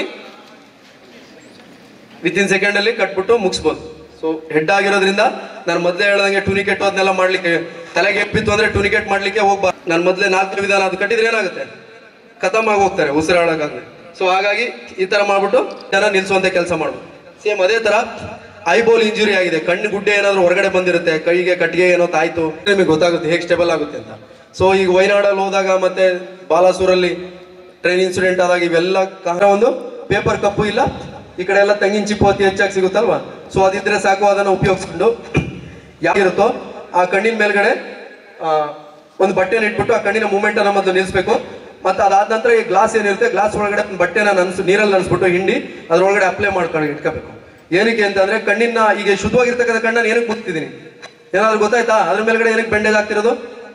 ವಿತ್ ಇನ್ ಸೆಕೆಂಡ್ ಅಲ್ಲಿ ಕಟ್ಬಿಟ್ಟು ಮುಗಿಸ್ಬೋದು ಸೊ ಹೆಡ್ ಆಗಿರೋದ್ರಿಂದ ನಾನು ಮೊದಲೇ ಹೇಳ್ದಂಗೆ ಟೂನಿಕೆಟ್ ಅದನ್ನೆಲ್ಲ ಮಾಡ್ಲಿಕ್ಕೆ ತಲೆಗೆ ಎಪ್ಪಿತ್ತು ಅಂದ್ರೆ ಟೂನಿಕೆಟ್ ಮಾಡ್ಲಿಕ್ಕೆ ಹೋಗ್ಬಾರ್ದು ನಾನು ಮೊದಲೇ ನಾಲ್ಕು ವಿಧಾನ ಅದು ಕಟ್ಟಿದ್ರೆ ಏನಾಗುತ್ತೆ ಖತಮ್ ಆಗಿ ಹೋಗ್ತಾರೆ ಉಸಿರಾಡೋಕ್ಕಾಗಲಿ ಸೊ ಹಾಗಾಗಿ ಈ ತರ ಮಾಡ್ಬಿಟ್ಟು ಜನ ನಿಲ್ಸುವಂತ ಕೆಲಸ ಮಾಡ್ಬೋದು ಸೇಮ್ ಅದೇ ತರ ಐಬೋಲ್ ಇಂಜುರಿ ಆಗಿದೆ ಕಣ್ಣು ಗುಡ್ಡೆ ಏನಾದ್ರು ಹೊರಗಡೆ ಬಂದಿರುತ್ತೆ ಕೈಗೆ ಕಟ್ಟಿಗೆ ಏನೋ ತಾಯ್ತು ನಿಮಗೆ ಗೊತ್ತಾಗುತ್ತೆ ಹೇಗೆ ಸ್ಟೇಬಲ್ ಆಗುತ್ತೆ ಅಂತ ಸೊ ಈಗ ವಯನಾಡಲ್ಲಿ ಹೋದಾಗ ಮತ್ತೆ ಬಾಲಾಸೂರಲ್ಲಿ ಟ್ರೈನ್ ಇನ್ಸಿಡೆಂಟ್ ಆದಾಗ ಇವೆಲ್ಲ ಕಾರಣ ಒಂದು ಪೇಪರ್ ಕಪ್ಪು ಇಲ್ಲ ಈ ಕಡೆ ಎಲ್ಲ ತೆಂಗಿನ ಚಿಪ್ಪು ಅತಿ ಹೆಚ್ಚಾಗಿ ಸಿಗುತ್ತಲ್ವಾ ಸೊ ಅದಿದ್ರೆ ಸಾಕು ಅದನ್ನ ಉಪಯೋಗಿಸ್ಕೊಂಡು ಯಾವಿರುತ್ತೋ ಆ ಕಣ್ಣಿನ ಮೇಲ್ಗಡೆ ಆ, ಒಂದು ಬಟ್ಟೆನ ಇಟ್ಬಿಟ್ಟು ಆ ಕಣ್ಣಿನ ಮೂಮೆಂಟ್ ಅನ್ನ ಮೊದಲು ನಿಲ್ಲಿಸ್ಬೇಕು ಮತ್ತೆ ಅದಾದ ನಂತರ ಈ ಗ್ಲಾಸ್ ಏನಿರುತ್ತೆ ಗ್ಲಾಸ್ ಒಳಗಡೆ ಒಂದು ಬಟ್ಟೆನ ನನ್ಸ್ ನೀರಲ್ಲಿ ನನ್ಸ್ಬಿಟ್ಟು ಹಿಂಡಿ ಅದ್ರೊಳಗಡೆ ಅಪ್ಲೈ ಮಾಡ್ಕೊಂಡು ಇಟ್ಕೋಬೇಕು ಏನಕ್ಕೆ ಅಂತಂದ್ರೆ ಕಣ್ಣಿನ ಈಗ ಶುದ್ಧವಾಗಿರ್ತಕ್ಕಂಥ ಕಣ್ಣನ್ನು ಏನಕ್ಕೆ ಮುಚ್ತಿದ್ದೀನಿ ಏನಾದ್ರು ಗೊತ್ತಾಯ್ತಾ ಅದ್ರ ಮೇಲ್ಗಡೆ ಏನಕ್ಕೆ ಬೆಂಡೇಜ್ ಆಗ್ತಿರೋದು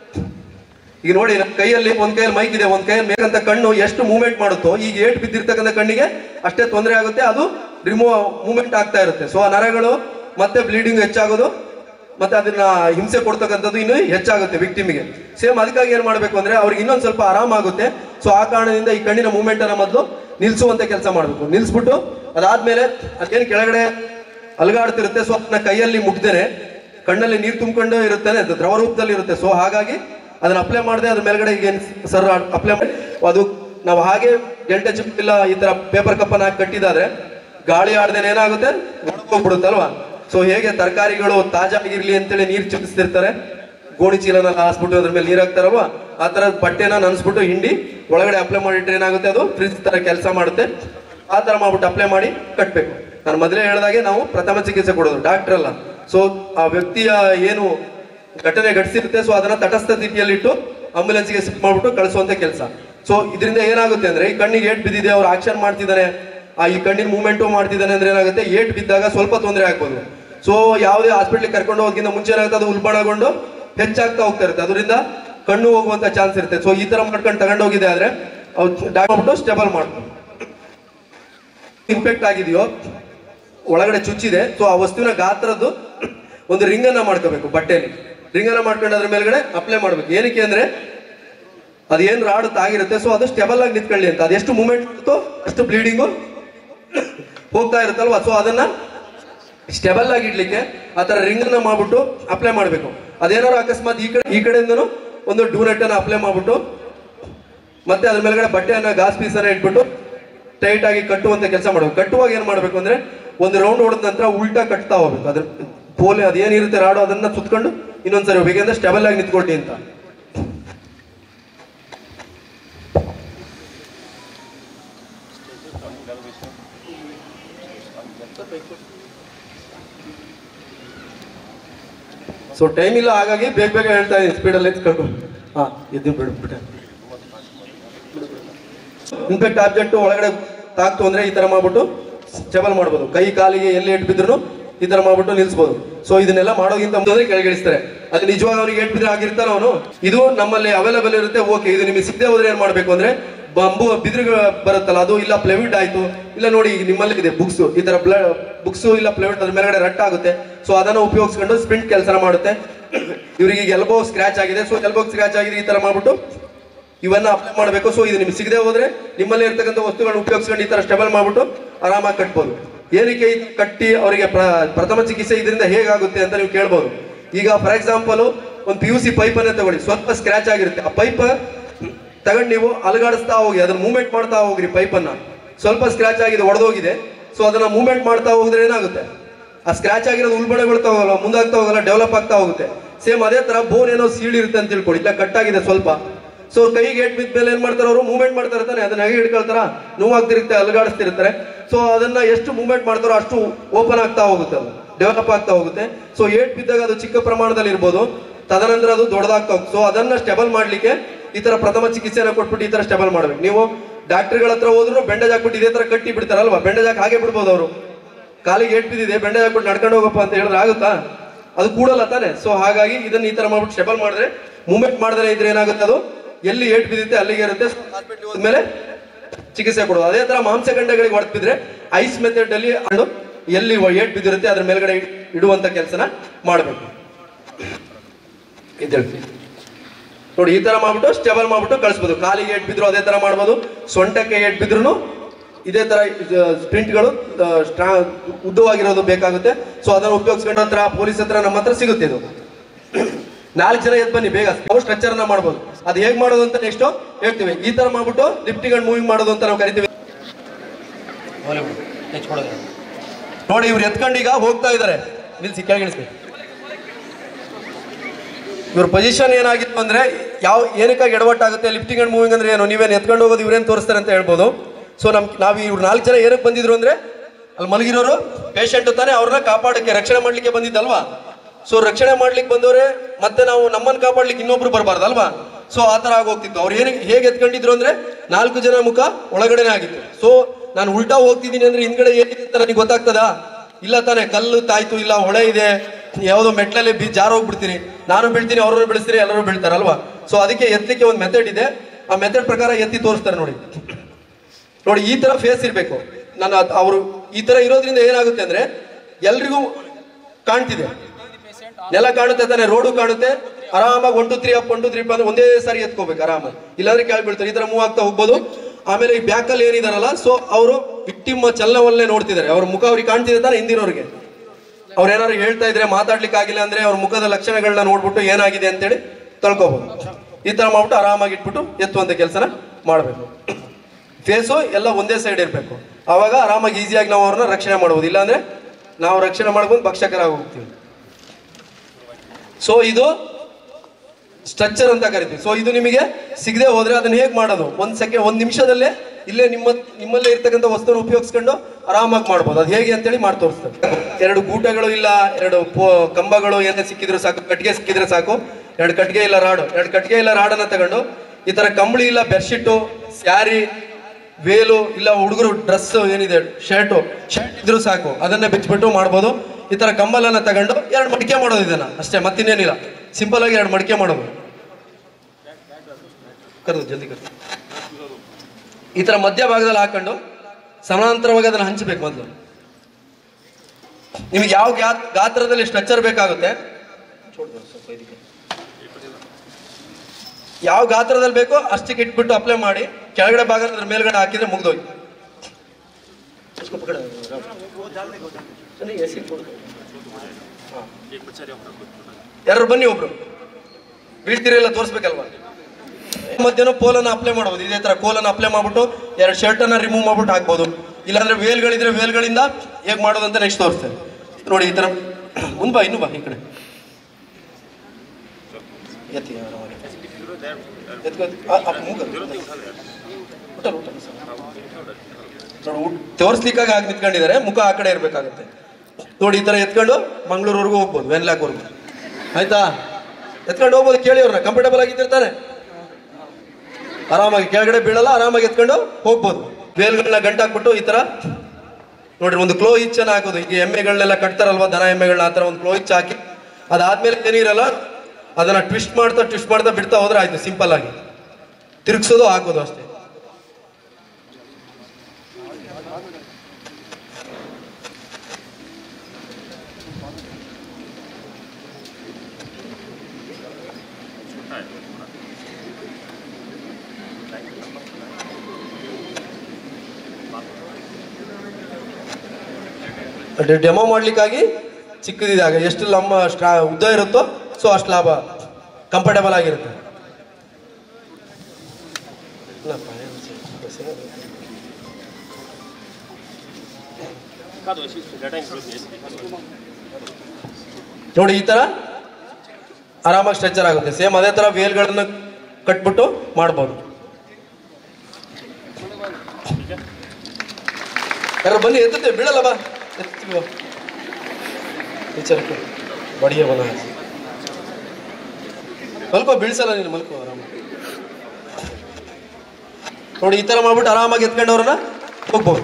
ಈಗ ನೋಡಿ ನಮ್ಮ ಕೈಯಲ್ಲಿ ಒಂದ್ ಕೈಯಲ್ಲಿ ಮೈಕ್ ಇದೆ ಒಂದ್ ಕೈಯಲ್ಲಿ ಮೇಕಂತ ಕಣ್ಣು ಎಷ್ಟು ಮೂವ್ಮೆಂಟ್ ಮಾಡುತ್ತೋ ಈಗ ಏಟ್ ಬಿದ್ದಿರ್ತಕ್ಕಂಥ ಕಣ್ಣಿಗೆ ಅಷ್ಟೇ ತೊಂದರೆ ಆಗುತ್ತೆ ಅದು ರಿಮೂವ್ ಮೂವ್ಮೆಂಟ್ ಆಗ್ತಾ ಇರುತ್ತೆ ಸೊ ಆ ನರಗಳು ಮತ್ತೆ ಬ್ಲೀಡಿಂಗ್ ಹೆಚ್ಚಾಗೋದು ಮತ್ತೆ ಅದನ್ನ ಹಿಂಸೆ ಕೊಡ್ತಕ್ಕಂಥದ್ದು ಇನ್ನು ಹೆಚ್ಚಾಗುತ್ತೆ ವಿಕ್ಟಿಮಿಗೆ ಸೇಮ್ ಅದಕ್ಕಾಗಿ ಏನ್ ಮಾಡ್ಬೇಕು ಅಂದ್ರೆ ಅವ್ರಿಗೆ ಇನ್ನೊಂದ್ ಸ್ವಲ್ಪ ಆರಾಮಾಗುತ್ತೆ ಸೊ ಆ ಕಾರಣದಿಂದ ಈ ಕಣ್ಣಿನ ಮೂವ್ಮೆಂಟ್ ಅನ್ನ ಮೊದಲು ನಿಲ್ಸುವಂತ ಕೆಲಸ ಮಾಡ್ಬೇಕು ನಿಲ್ಸ್ಬಿಟ್ಟು ಅದಾದ್ಮೇಲೆ ಅದೇನ್ ಕೆಳಗಡೆ ಅಲಗಾಡ್ತಿರುತ್ತೆ ಸೊ ಅದನ್ನ ಕೈಯಲ್ಲಿ ಮುಟ್ದೇನೆ ಕಣ್ಣಲ್ಲಿ ನೀರು ತುಂಬಿಕೊಂಡು ಇರುತ್ತೆ ಅದು ದ್ರವ ರೂಪದಲ್ಲಿ ಇರುತ್ತೆ ಸೊ ಹಾಗಾಗಿ ಅದನ್ನ ಅಪ್ಲೈ ಮಾಡದೆ ಅದ್ರ ಮೇಲ್ಗಡೆ ಈಗ ಸರ್ ಅಪ್ಲೈ ಮಾಡಿ ಅದು ನಾವು ಹಾಗೆ ಗೆಂಟೆ ಚಿಪ್ ಇಲ್ಲ ಈ ತರ ಪೇಪರ್ ಕಪ್ಪನ್ನ ಹಾಕಿ ಕಟ್ಟಿದಾದ್ರೆ ಗಾಳಿ ಆಡ್ದೇನೆ ಏನಾಗುತ್ತೆ ಒಣಗೋಗ್ಬಿಡುತ್ತಲ್ವಾ ಸೊ ಹೇಗೆ ತರಕಾರಿಗಳು ತಾಜಾ ಆಗಿರ್ಲಿ ಅಂತೇಳಿ ನೀರು ಚಿಮ್ಮಿಸ್ತಿರ್ತಾರೆ ಗೋಣಿ ಚೀಲನ ಹಾಸ್ಬಿಟ್ಟು ಅದ್ರ ಮೇಲೆ ನೀರು ಹಾಕ್ತಾರಲ್ವಾ ಆ ತರ ಬಟ್ಟೆನ ನನ್ಸ್ಬಿಟ್ಟು ಹಿಂಡಿ ಒಳಗಡೆ ಅಪ್ಲೈ ಮಾಡಿಟ್ರೆ ಏನಾಗುತ್ತೆ ಅದು ಫ್ರಿಜ್ ತರ ಕೆಲಸ ಮಾಡುತ್ತೆ ಆ ತರ ಮಾಡ್ಬಿಟ್ಟು ಅಪ್ಲೈ ಮಾಡಿ ಕಟ್ಬೇಕು ನಾನು ಮೊದಲೇ ಹೇಳಿದಾಗೆ ನಾವು ಪ್ರಥಮ ಚಿಕಿತ್ಸೆ ಕೊಡೋದು ಡಾಕ್ಟರ್ ಅಲ್ಲ ಸೊ ಆ ವ್ಯಕ್ತಿಯ ಏನು ಘಟನೆ ಘಟಿಸಿರುತ್ತೆ ಸೊ ಅದನ್ನ ತಟಸ್ಥ ಸ್ಥಿತಿಯಲ್ಲಿಟ್ಟು ಆಂಬುಲೆನ್ಸ್ಗೆ ಶಿಫ್ಟ್ ಮಾಡ್ಬಿಟ್ಟು ಕಳಿಸುವಂತ ಕೆಲಸ ಸೊ ಇದರಿಂದ ಏನಾಗುತ್ತೆ ಅಂದ್ರೆ ಈ ಕಣ್ಣಿಗೆ ಏಟ್ ಬಿದ್ದಿದೆ ಅವ್ರು ಆಕ್ಷನ್ ಮಾಡ್ತಿದ್ದಾನೆ ಆ ಈ ಕಣ್ಣಿನ ಮೂವ್ಮೆಂಟು ಮಾಡ್ತಿದ್ದಾನೆ ಅಂದ್ರೆ ಏನಾಗುತ್ತೆ ಏಟ್ ಬಿದ್ದಾಗ ಸ್ವಲ್ಪ ತೊಂದರೆ ಆಗ್ಬೋದು ಸೊ ಯಾವುದೇ ಹಾಸ್ಪಿಟ್ಲಿಗೆ ಕರ್ಕೊಂಡು ಹೋಗೋದಕ್ಕಿಂತ ಮುಂಚೆ ಏನಾಗುತ್ತೆ ಅದು ಉಲ್ಬಣಗೊಂಡು ಹೆಚ್ಚಾಗ್ತಾ ಹೋಗ್ತಾ ಇರುತ್ತೆ ಅದರಿಂದ ಕಣ್ಣು ಹೋಗುವಂತ ಚಾನ್ಸ್ ಇರುತ್ತೆ ಸೊ ಈ ತರ ಮಾಡ್ಕೊಂಡು ತಗೊಂಡೋಗಿದೆ ಆದ್ರೆ ಅವ್ರು ಡಾಕ್ಟರ್ ಸ್ಟೇಬಲ್ ಮಾಡ್ತಾರೆ ಇನ್ಫೆಕ್ಟ್ ಆಗಿದೆಯೋ ಒಳಗಡೆ ಚುಚ್ಚಿದೆ ಸೊ ಆ ವಸ್ತುವಿನ ಗಾತ್ರದ್ದು ಒಂದು ರಿಂಗ್ ಅನ್ನ ಮಾಡ್ಕೋಬೇಕು ಬಟ್ಟೆಯಲ್ಲಿ ರಿಂಗ್ ಅನ್ನ ಮಾಡ್ಕೊಂಡು ಅದ್ರ ಮೇಲ್ಗಡೆ ಅಪ್ಲೈ ಮಾಡ್ಬೇಕು ಏನಕ್ಕೆ ಅಂದ್ರೆ ಅದೇನ್ ರಾಡ್ ತಾಗಿರುತ್ತೆ ಸೊ ಅದು ಸ್ಟೆಬಲ್ ಆಗಿ ನಿಂತ್ಕೊಳ್ಳಿ ಅಂತ ಅದೆಷ್ಟು ಮೂವ್ಮೆಂಟ್ ಇರುತ್ತೋ ಅಷ್ಟು ಬ್ಲೀಡಿಂಗು ಹೋಗ್ತಾ ಇರುತ್ತಲ್ವಾ ಸೊ ಅದನ್ನ ಸ್ಟೆಬಲ್ ಆಗಿ ಇಡ್ಲಿಕ್ಕೆ ಆ ತರ ರಿಂಗ್ ಅನ್ನ ಮಾಡ್ಬಿಟ್ಟು ಅಪ್ಲೈ ಮಾಡ್ಬೇಕು ಅದೇನಾದ್ರು ಅಕಸ್ಮಾತ್ ಈ ಕಡೆ ಈ ಕಡೆಯಿಂದನು ಒಂದು ಡೂನೆಟ್ ಅನ್ನ ಅಪ್ಲೈ ಮಾಡ್ಬಿಟ್ಟು ಮತ್ತೆ ಅದ್ರ ಮೇಲ್ಗಡೆ ಬಟ್ಟೆಯನ್ನ ಗಾಸ್ ಪೀಸ್ ಅನ್ನ ಇಟ್ಬಿಟ್ಟು ಟೈಟ್ ಆಗಿ ಕಟ್ಟುವಂತ ಕೆಲಸ ಮಾಡ್ಬೇಕು ಕಟ್ಟುವಾಗ ಏನ್ ಮಾಡ್ಬೇಕು ಅಂದ್ರೆ ಒಂದು ರೌಂಡ್ ಹೊಡೆದ ನಂತರ ಉಲ್ಟಾ ಕಟ್ತಾ ಹೋಗ್ಬೇಕು ಅದ್ರ ಪೋಲೆ ಅದೇನಿರುತ್ತೆ ರಾಡು ಅದನ್ನ ಸುತ್ಕೊಂಡು ಇನ್ನೊಂದ್ಸರಿ ಹೋಗ್ಬೇಕು ಯಾಕಂದ್ರೆ ಸ್ಟೆಬಲ್ ಆಗಿ ನಿಂತ್ಕೊಳ್ತಿ ಅಂತ ಸೊ ಟೈಮ್ ಇಲ್ಲ ಹಾಗಾಗಿ ಬೇಗ ಬೇಗ ಹೇಳ್ತಾ ಇದ್ದೀನಿ ಸ್ಪೀಡಲ್ಲಿ ಎತ್ಕೊಂಡು ಹಾ ಎದ್ದು ಬಿಡ್ಬಿಟ್ಟೆ ಇನ್ಫೆಕ್ಟ್ ಆಬ್ಜೆಕ್ಟ್ ಒಳಗಡೆ ತಾಕ್ತು ಅಂದ್ರೆ ಈ ತರ ಮಾಡ್ಬಿಟ್ಟು ಸ್ಟೆಬಲ್ ಮಾಡ್ಬೋದು ಕೈ ಕಾಲಿಗೆ ಎಲ್ಲಿ ಏಟ್ ಬಿದ್ರು ಈ ತರ ಮಾಡ್ಬಿಟ್ಟು ನಿಲ್ಸ್ಬೋದು ಸೊ ಇದನ್ನೆಲ್ಲ ಮಾಡೋಗಿಂತ ಮುಂದೆ ಕೆಳಗಿಳಿಸ್ತಾರೆ ಅದು ನಿಜವಾಗ ಅವ್ರಿಗೆ ಏಟ್ ಬಿದ್ರೆ ಆಗಿರ್ತಾನ ಅವನು ಇದು ನಮ್ಮಲ್ಲಿ ಅವೈಲೇಬಲ್ ಇರುತ್ತೆ ಓಕೆ ಇದು ನಿಮಗೆ ಸಿಗದೆ ಹೋದ್ರೆ ಏನ್ ಮಾಡ್ಬೇಕು ಅಂದ್ರೆ ಬಂಬು ಬಿದಿರು ಬರುತ್ತಲ್ಲ ಅದು ಇಲ್ಲ ಪ್ಲೆವಿಡ್ ಆಯ್ತು ಇಲ್ಲ ನೋಡಿ ಈಗ ನಿಮ್ಮಲ್ಲಿ ಇದೆ ಬುಕ್ಸ್ ಈ ತರ ಬ್ಲಡ್ ಬುಕ್ಸ್ ಇಲ್ಲ ಪ್ಲೆವಿಡ್ ಅದ್ರ ಮೇಲ್ಗಡೆ ರಟ್ ಆಗುತ್ತೆ ಸೊ ಅದನ್ನ ಉಪಯೋಗಿಸ್ಕೊಂಡು ಸ್ಪ್ರಿಂಟ್ ಕೆಲಸ ಮಾಡುತ್ತೆ ಇವರಿಗೆ ಈಗ ಎಲ್ಬೋ ಸ್ಕ್ರಾಚ್ ಆಗಿದೆ ಸೊ ಎಲ್ಬೋ ಸ್ಕ್ರಾಚ್ ಆಗಿದೆ ಈ ತರ ಮಾಡ್ಬಿಟ್ಟು ಇವನ್ನ ಅಪ್ಲೈ ಮಾಡಬೇಕು ಸೊ ಇದು ನಿಮ್ಗೆ ಸಿಗದೆ ಹೋದ್ರೆ ನಿಮ್ಮಲ್ಲಿ ಇರ್ತಕ್ಕಂಥ ವಸ್ತುಗಳನ್ನ ಉಪಯೋಗಿಸ್ಕೊಂಡು ಈ ತರ ಸ್ಟೆಬಲ್ ಮಾಡ್ಬಿಟ್ಟು ಆರಾಮಾಗಿ ಕಟ್ಬೋದು ಏನಕ್ಕೆ ಇದು ಕಟ್ಟಿ ಅವರಿಗೆ ಪ್ರ- ಪ್ರಥಮ ಚಿಕಿತ್ಸೆ ಇದರಿಂದ ಹೇಗಾಗುತ್ತೆ ಅಂತ ನೀವು ಕೇಳ್ಬೋದು ಈಗ ಫಾರ್ ಎಕ್ಸಾಂಪಲ್ ಒಂದು ಪಿ ಯು ಸಿ ಪೈಪ್ ಅನ್ನೇ ತಗೊಳ್ಳಿ ಸ್ವಲ್ಪ ಸ್ಕ್ರಾಚ್ ಆಗಿರುತ್ತೆ ಆ ಪೈಪ್ ತಗೊಂಡು ನೀವು ಅಲಗಾಡಿಸ್ತಾ ಹೋಗಿ ಅದನ್ನ ಮೂವ್ಮೆಂಟ್ ಮಾಡ್ತಾ ಹೋಗ್ರಿ ಪೈಪ್ ಅನ್ನ ಸ್ವಲ್ಪ ಸ್ಕ್ರಾಚ್ ಆಗಿದೆ ಒಡೆದೋಗಿದೆ ಸೊ ಅದನ್ನ ಮೂವ್ಮೆಂಟ್ ಮಾಡ್ತಾ ಹೋಗಿದ್ರೆ ಏನಾಗುತ್ತೆ ಆ ಸ್ಕ್ರಾಚ್ ಆಗಿರೋದು ಉಲ್ಬಣಗೊಳ್ತಾ ಹೋಗಲ್ಲ ಮುಂದಾಗ್ತಾ ಹೋಗಲ್ಲ ಡೆವಲಪ್ ಆಗ್ತಾ ಹೋಗುತ್ತೆ ಸೇಮ್ ಅದೇ ತರ ಬೋನ್ ಏನೋ ಸೀಳಿರುತ್ತೆ ಅಂತ ತಿಳ್ಕೊಳ್ಳಿ ಇಲ್ಲ ಕಟ್ ಆಗಿದೆ ಸ್ವಲ್ಪ ಸೊ ಕೈಗೆ ಏಟ್ ಬಿದ್ದ ಮೇಲೆ ಏನ್ ಮಾಡ್ತಾರೆ ಅವರು ಮೂವ್ಮೆಂಟ್ ಮಾಡ್ತಾರೆ ತಾನೆ ಅದನ್ನ ಹೇಗೆ ಹಿಡ್ಕೊಳ್ತಾರ ನೋವಾಗ್ತಿರುತ್ತೆ ಅಲಗಾಡಿಸ್ತಿರ್ತಾರೆ ಸೊ ಅದನ್ನ ಎಷ್ಟು ಮೂವ್ಮೆಂಟ್ ಮಾಡ್ತಾರೋ ಅಷ್ಟು ಓಪನ್ ಆಗ್ತಾ ಹೋಗುತ್ತೆ ಅದು ಡೆವಲಪ್ ಆಗ್ತಾ ಹೋಗುತ್ತೆ ಸೊ ಏಟ್ ಬಿದ್ದಾಗ ಅದು ಚಿಕ್ಕ ಪ್ರಮಾಣದಲ್ಲಿ ಇರ್ಬೋದು ತದನಂತರ ಅದು ದೊಡ್ಡದಾಗ್ತಾ ಹೋಗುತ್ತೆ ಸೊ ಅದನ್ನ ಸ್ಟೆಬಲ್ ಮಾಡ್ಲಿಕ್ಕೆ ಈ ತರ ಪ್ರಥಮ ಚಿಕಿತ್ಸೆನ ಕೊಟ್ಬಿಟ್ಟು ಈ ತರ ಸ್ಟೆಬಲ್ ಮಾಡ್ಬೇಕು ನೀವು ಡಾಕ್ಟರ್ಗಳ ಹತ್ರ ಹೋದ್ರು ಬೆಂಡೇಜ್ ಹಾಕ್ಬಿಟ್ಟು ಇದೇ ತರ ಕಟ್ಟಿ ಬಿಡ್ತಾರಲ್ವಾ ಬೆಂಡೇಜ್ ಹಾಕಿ ಹಾಗೆ ಬಿಡ್ಬೋದು ಅವರು ಕಾಲಿಗೆ ಏಟ್ ಬಿದ್ದಿದೆ ಬೆಂಡೇಜ್ ಹಾಕ್ಬಿಟ್ಟು ನಡ್ಕೊಂಡು ಹೋಗಪ್ಪ ಅಂತ ಹೇಳಿದ್ರೆ ಆಗುತ್ತಾ ಅದು ಕೂಡಲ್ಲ ತಾನೆ ಸೊ ಹಾಗಾಗಿ ಇದನ್ನ ಈ ತರ ಮಾಡ್ಬಿಟ್ಟು ಸ್ಟೆಬಲ್ ಮಾಡಿದ್ರೆ ಮೂವ್ಮೆಂಟ್ ಮಾಡಿದ್ರೆ ಇದ್ರೆ ಏನಾಗುತ್ತೆ ಅದು ಎಲ್ಲಿ ಏಟ್ ಬಿದ್ದಿತ್ತೆ ಅಲ್ಲಿಗೆ ಇರುತ್ತೆ ಹಾಸ್ಪಿಟ್ಲ್ ಹೋದ್ಮೇಲೆ ಚಿಕಿತ್ಸೆ ಕೊಡೋದು ಅದೇ ತರ ಮಾಂಸಖಂಡಗಳಿಗೆ ಹೊಡೆದ್ ಬಿದ್ರೆ ಐಸ್ ಮೆಥಡ್ ಅಲ್ಲಿ ಅದು ಎಲ್ಲಿ ಏಟ್ ಬಿದ್ದಿರುತ್ತೆ ಅದ್ರ ಮೇಲ್ಗಡೆ ಇಡುವಂತ ಕೆಲಸನ ಮಾಡಬೇಕು ಇದ್ದೇಳಿ ನೋಡಿ ಈ ತರ ಮಾಡ್ಬಿಟ್ಟು ಸ್ಟೆಬಲ್ ಮಾಡ್ಬಿಟ್ಟು ಕಳಿಸ್ಬೋದು ಕಾಲಿಗೆ ಏಟ್ ಬಿದ್ರು ಅದೇ ತರ ಮಾಡ್ಬೋದು ಸೊಂಟಕ್ಕೆ ಏಟ್ ಬಿದ್ರು ಇದೇ ತರ ಸ್ಪ್ರಿಂಟ್ಗಳು ಸ್ಟ್ರಾ ಉದ್ದವಾಗಿರೋದು ಬೇಕಾಗುತ್ತೆ ಸೊ ಅದನ್ನು ಉಪಯೋಗಿಸ್ಕೊಂಡು ಹತ್ರ ಪೊಲೀಸ್ ಹತ್ರ ನಮ್ಮ ಹತ್ರ ಸಿಗುತ್ತೆ ಇದು ನಾಲ್ಕು ಜನ ಎದ್ದು ಬನ್ನಿ ಬೇಗ ಸ್ಟ್ರಕ್ಚರ್ ಅನ್ನ ಮಾಡ್ಬೋದು ಅದು ಹೇಗ್ ಮಾಡೋದು ಅಂತ ನೆಕ್ಸ್ಟ್ ಹೇಳ್ತೀವಿ ಈ ತರ ಮಾಡ್ಬಿಟ್ಟು ಲಿಫ್ಟಿಂಗ್ ಅಂಡ್ ಮೂವಿಂಗ್ ಮಾಡೋದು ಅಂತ ನಾವು ಕರಿತೀವಿ ನೋಡಿ ಇವ್ರು ಎತ್ಕೊಂಡು ಈಗ ಹೋಗ್ತಾ ಇದ್ದಾರೆ ನಿಲ್ಸಿ ಕೆಳಗಿಳಿಸಿ ಇವ್ರ ಪೊಸಿಷನ್ ಏನಾಗಿತ್ತು ಅಂದ್ರೆ ಯಾವ ಏನಕ್ಕಾಗಿ ಎಡವಟ್ಟಾಗುತ್ತೆ ಲಿಫ್ಟಿಂಗ್ ಅಂಡ್ ಮೂವಿಂಗ್ ಅಂದ್ರೆ ಏನು ನೀವೇನು ಎತ್ಕೊಂಡು ಹೋಗೋದು ಇವ್ರೇನು ತೋರಿಸ್ತಾರೆ ಅಂತ ಹೇಳ್ಬೋದು ಸೊ ನಮ್ ನಾವು ಇವ್ರು ನಾಲ್ಕು ಜನ ಏನಕ್ಕೆ ಬಂದಿದ್ರು ಅಂದ್ರೆ ಅಲ್ಲಿ ಮಲಗಿರೋರು ಪೇಷಂಟ್ ತಾನೇ ಅವ್ರನ್ನ ಕಾಪಾಡಕ್ಕೆ ರಕ್ಷಣೆ ಮಾಡ್ಲಿಕ್ಕೆ ಬಂದಿದ್ದಲ್ವಾ ಸೊ ರಕ್ಷಣೆ ಮಾಡ್ಲಿಕ್ಕೆ ಬಂದವ್ರೆ ಮತ್ತೆ ನಾವು ನಮ್ಮನ್ನ ಕಾಪಾಡ್ಲಿಕ್ಕೆ ಇನ್ನೊಬ್ರು ಬರಬಾರ್ದಲ್ವಾ ಸೊ ಆ ತರ ಆಗೋಗ್ತಿತ್ತು ಅವ್ರು ಏನ್ ಹೇಗೆ ಎತ್ಕೊಂಡಿದ್ರು ಅಂದ್ರೆ ನಾಲ್ಕು ಜನ ಮುಖ ಒಳಗಡೆನೆ ಆಗಿತ್ತು ಸೊ ನಾನು ಉಲ್ಟಾ ಹೋಗ್ತಿದ್ದೀನಿ ಅಂದ್ರೆ ಹಿಂದ್ಗಡೆ ಏನಿದೆ ಅಂತ ನನಗೆ ಗೊತ್ತಾಗ್ತದಾ ಇಲ್ಲ ತಾನೇ ಕಲ್ಲು ತಾಯ್ತು ಇಲ್ಲ ಹೊಳೆ ಇದೆ ಯಾವುದೋ ಮೆಟ್ಲಲ್ಲಿ ಬಿ ಜಾರ ಹೋಗ್ಬಿಡ್ತೀನಿ ನಾನು ಬೀಳ್ತೀನಿ ಅವರು ಬೀಳಿಸ್ತೀನಿ ಎಲ್ಲರೂ ಬೀಳ್ತಾರಲ್ವಾ ಸೊ ಅದಕ್ಕೆ ಎತ್ತಲಿಕ್ಕೆ ಒಂದು ಮೆಥಡ್ ಇದೆ ಆ ಮೆಥಡ್ ಪ್ರಕಾರ ಎತ್ತಿ ತೋರಿಸ್ತಾರೆ ನೋಡಿ ನೋಡಿ ಈ ತರ ಫೇಸ್ ಇರಬೇಕು ನನ್ನ ಅವರು ಈ ತರ ಇರೋದ್ರಿಂದ ಏನಾಗುತ್ತೆ ಅಂದ್ರೆ ಎಲ್ರಿಗೂ ಕಾಣ್ತಿದೆ ನೆಲ ಕಾಣುತ್ತೆ ತಾನೆ ರೋಡು ಕಾಣುತ್ತೆ ಆರಾಮಾಗಿ one two three up one two three ಅಂದ್ರೆ ಒಂದೇ ಸಾರಿ ಎತ್ಕೋಬೇಕು ಆರಾಮಾಗಿ ಇಲ್ಲಾಂದ್ರೆ ಕೆಳಗೆ ಬೀಳ್ತಾರೆ ಈ ತರ ಮೂವ್ ಆಗ್ತಾ ಹೋಗ್ಬೋದು ಆಮೇಲೆ ಈ ಬ್ಯಾಕ್ ಅಲ್ಲಿ ಏನಿದಾರಲ್ಲ ಸೊ ಅವರು ವಿಕ್ಟಿಮ್ ಚಲನವಲ್ಲೇ ನೋಡ್ತಿದ್ದಾರೆ ಅವ್ರ ಮುಖ ಅವ್ರಿಗೆ ಕಾಣ್ತಿದೆ ತಾನೆ ಹಿಂದಿನವ್ರಿಗೆ ಅವ್ರು ಏನಾದ್ರು ಹೇಳ್ತಾ ಇದ್ರೆ ಮಾತಾಡ್ಲಿಕ್ಕೆ ಆಗಿಲ್ಲ ಅಂದ್ರೆ ಅವ್ರ ಮುಖದ ಲಕ್ಷಣಗಳನ್ನ ನೋಡ್ಬಿಟ್ಟು ಏನಾಗಿದೆ ಅಂತೇಳಿ ತಿಳ್ಕೊಬಹುದು ಈ ತರ ಮಾಡ್ಬಿಟ್ಟು ಆರಾಮಾಗಿ ಇಟ್ಬಿಟ್ಟು ಎತ್ತುವಂತ ಕೆಲಸನ ಮಾಡಬೇಕು ಫೇಸು ಎಲ್ಲ ಒಂದೇ ಸೈಡ್ ಇರಬೇಕು ಆವಾಗ ಆರಾಮಾಗಿ ಈಸಿಯಾಗಿ ನಾವು ಅವ್ರನ್ನ ರಕ್ಷಣೆ ಮಾಡ್ಬೋದು ಇಲ್ಲಾಂದ್ರೆ ನಾವು ರಕ್ಷಣೆ ಮಾಡ್ಕೊಂಡು ಭಕ್ಷಕರಾಗಿ ಹೋಗ್ತೀವಿ ಸೊ ಇದು ಸ್ಟ್ರಕ್ಚರ್ ಅಂತ ಕರಿತೀವಿ ಸೊ ಇದು ನಿಮಗೆ ಸಿಗದೆ ಹೋದ್ರೆ ಅದನ್ನ ಹೇಗೆ ಮಾಡೋದು ಒಂದ್ ಸೆಕೆಂಡ್ ಒಂದ್ ನಿಮಿಷದಲ್ಲೇ ಇಲ್ಲೇ ನಿಮ್ಮ ನಿಮ್ಮಲ್ಲೇ ಇರ್ತಕ್ಕಂಥ ವಸ್ತುನ ಉಪಯೋಗಿಸ್ಕೊಂಡು ಆರಾಮಾಗಿ ಮಾಡ್ಬೋದು ಅದು ಹೇಗೆ ಅಂತೇಳಿ ಮಾಡಿ ತೋರಿಸ್ತದೆ ಎರಡು ಗೂಟಗಳು ಇಲ್ಲ ಎರಡು ಪೋ- ಕಂಬಗಳು ಏನೇ ಸಿಕ್ಕಿದ್ರು ಸಾಕು ಕಟ್ಟಿಗೆ ಸಿಕ್ಕಿದ್ರೆ ಸಾಕು ಎರಡು ಕಟ್ಟಿಗೆ ಇಲ್ಲ ರಾಡು ಎರಡು ಕಟ್ಟಿಗೆ ಇಲ್ಲ ರಾಡನ್ನ ತಗೊಂಡು ಈ ತರ ಕಂಬಳಿ ಇಲ್ಲ ಬೆಡ್ಶೀಟು ಸ್ಯಾರಿ ವೇಲು ಇಲ್ಲ ಹುಡುಗರು ಡ್ರೆಸ್ ಏನಿದೆ ಶರ್ಟು ಶರ್ಟ್ ಇದ್ರು ಸಾಕು ಅದನ್ನ ಬಿಚ್ಚಿಬಿಟ್ಟು ಮಾಡ್ಬೋದು ಈ ತರ ಕಂಬಲನ್ನ ತಗೊಂಡು ಎರಡು ಮಡಿಕೆ ಮಾಡೋದು ಇದನ್ನ ಅಷ್ಟೇ ಮತ್ತಿನ್ನೇನಿಲ್ಲ ಸಿಂಪಲ್ ಆಗಿ ಎರಡು ಮಡಿಕೆ ಮಾಡೋದು ಕರೆದು ಜಲ್ದಿ ಕರೆದು ಈ ತರ ಮಧ್ಯ ಭಾಗದಲ್ಲಿ ಹಾಕೊಂಡು ಸಮಾನಾಂತರವಾಗಿ ಅದನ್ನ ಹಂಚಬೇಕು ಮೊದಲು ನಿಮ್ಗೆ ಯಾವ ಗ್ಯಾ- ಗಾತ್ರದಲ್ಲಿ ಸ್ಟ್ರಕ್ಚರ್ ಬೇಕಾಗುತ್ತೆ ಯಾವ ಗಾತ್ರದಲ್ಲಿ ಬೇಕೋ ಅಷ್ಟಕ್ಕೆ ಇಟ್ಬಿಟ್ಟು ಅಪ್ಲೈ ಮಾಡಿ ಕೆಳಗಡೆ ಭಾಗ ಅದ್ರ ಮೇಲ್ಗಡೆ ಹಾಕಿದ್ರೆ ಮುಗ್ದೋಗಿ ಯಾರು ಬನ್ನಿ ಒಬ್ರು ಬೀಳ್ತೀರಲ್ಲ ತೋರಿಸ್ಬೇಕಲ್ವಾ ಮಧ್ಯನೂ ಪೋಲನ್ನ ಅಪ್ಲೈ ಮಾಡ್ಬೋದು ಇದೇ ತರ ಕೋಲನ್ನ ಅಪ್ಲೈ ಮಾಡ್ಬಿಟ್ಟು ಎರಡು ಶರ್ಟ್ ಅನ್ನ ರಿಮೂವ್ ಮಾಡ್ಬಿಟ್ಟು ಹಾಕ್ಬೋದು ಇಲ್ಲಾಂದ್ರೆ ವೇಲ್ಗಳಿದ್ರೆ ವೇಲ್ಗಳಿಂದ ಹೇಗ್ ಮಾಡೋದು ಅಂತ ನೆಕ್ಸ್ಟ್ ತೋರಿಸ್ತೇವೆ ನೋಡಿ ಈ ತರ ಮುಂದ್ ಬಾ ಇನ್ನು ಬಾ ಈ ಕಡೆ ಎತ್ತಿ ಆರಾಮಾಗಿ. ಎತ್ಕೊ, ಆ, ಆ, ಮೂಗು. ಊಟ, ಊಟ. ನೋಡಿ, ಊಟ ತೋರಿಸ್ಲಿಕ್ಕಾಗಿ ಆಗಿ ನಿಂತ್ಕೊಂಡಿದ್ದಾರೆ ಮುಖ ಆ ಕಡೆ ಇರ್ಬೇಕಾಗುತ್ತೆ ನೋಡಿ ಈ ತರ ಎತ್ಕೊಂಡು ಮಂಗಳೂರ್ವರೆಗೂ ಹೋಗ್ಬೋದು ವೆನ್ಲಾಕ್ವರೆಗೂ ಆಯ್ತಾ ಎತ್ಕೊಂಡು ಹೋಗ್ಬೋದು ಕೇಳಿ ಅವ್ರನ್ನ ಕಂಫರ್ಟಬಲ್ ಆಗಿದ್ದಿರ್ತಾನೆ ಆರಾಮಾಗಿ ಕೆಳಗಡೆ ಬೀಳಲ್ಲ ಆರಾಮಾಗಿ ಎತ್ಕೊಂಡು ಹೋಗ್ಬೋದು ವೇಲ್ಗಳನ್ನ ಗಂಟಾಕ್ಬಿಟ್ಟು ಈ ತರ ನೋಡ್ರಿ ಒಂದು ಕ್ಲೋ ಇಚ್ಚನ್ನ ಹಾಕೋದು ಈಗ ಎಮ್ಮೆಗಳನ್ನೆಲ್ಲ ಕಟ್ತಾರಲ್ವಾ ದನ ಎಮ್ಮೆಗಳನ್ನ ಆ ತರ ಒಂದು ಕ್ಲೋ ಇಚ್ ಹಾಕಿ ಅದಾದ್ಮೇಲೆ ಏನಿರಲ್ಲ ಅದನ್ನ ಟ್ವಿಸ್ಟ್ ಮಾಡ್ತಾ ಟ್ವಿಸ್ಟ್ ಮಾಡ್ತಾ ಬಿಡ್ತಾ ಹೋದ್ರೆ ಆಯ್ತು ಸಿಂಪಲ್ ಆಗಿ ತಿರುಗಿಸೋದು ಹಾಕೋದು ಅಷ್ಟೇ ಡೆಮೋ ಮಾಡ್ಲಿಕ್ಕಾಗಿ ಚಿಕ್ಕದಿದಾಗ ಎಷ್ಟು ಲಂಬ ಸ್ಟ್ರಾ ಉದ್ದ ಇರುತ್ತೋ ಸೊ ಅಷ್ಟು ಲಾಭ ಕಂಫರ್ಟಬಲ್ ಆಗಿರುತ್ತೆ ನೋಡಿ ಈ ತರ ಆರಾಮಾಗಿ ಸ್ಟ್ರೆಚರ್ ಆಗುತ್ತೆ ಸೇಮ್ ಅದೇ ತರ ವೇಲ್ಗಳನ್ನ ಕಟ್ಬಿಟ್ಟು ಮಾಡ್ಬೋದು ಯಾರು ಬನ್ನಿ ಎತ್ತುತ್ತೆ ಬೀಳಲ್ಲ ಬಾ ಎತ್ತೀವಿ ಬಾ. ಟೀಚರ್ ಬಡಿಯ ಬಲ ಮಲ್ಕೋ ಬೀಳ್ಸಲ್ಲ ನೀನು ಮಲ್ಕೋ ಆರಾಮ ನೋಡಿ ಈ ತರ ಮಾಡ್ಬಿಟ್ಟು ಆರಾಮಾಗಿ ಎತ್ಕೊಂಡವ್ರನ್ನ ಹೋಗ್ಬೋದು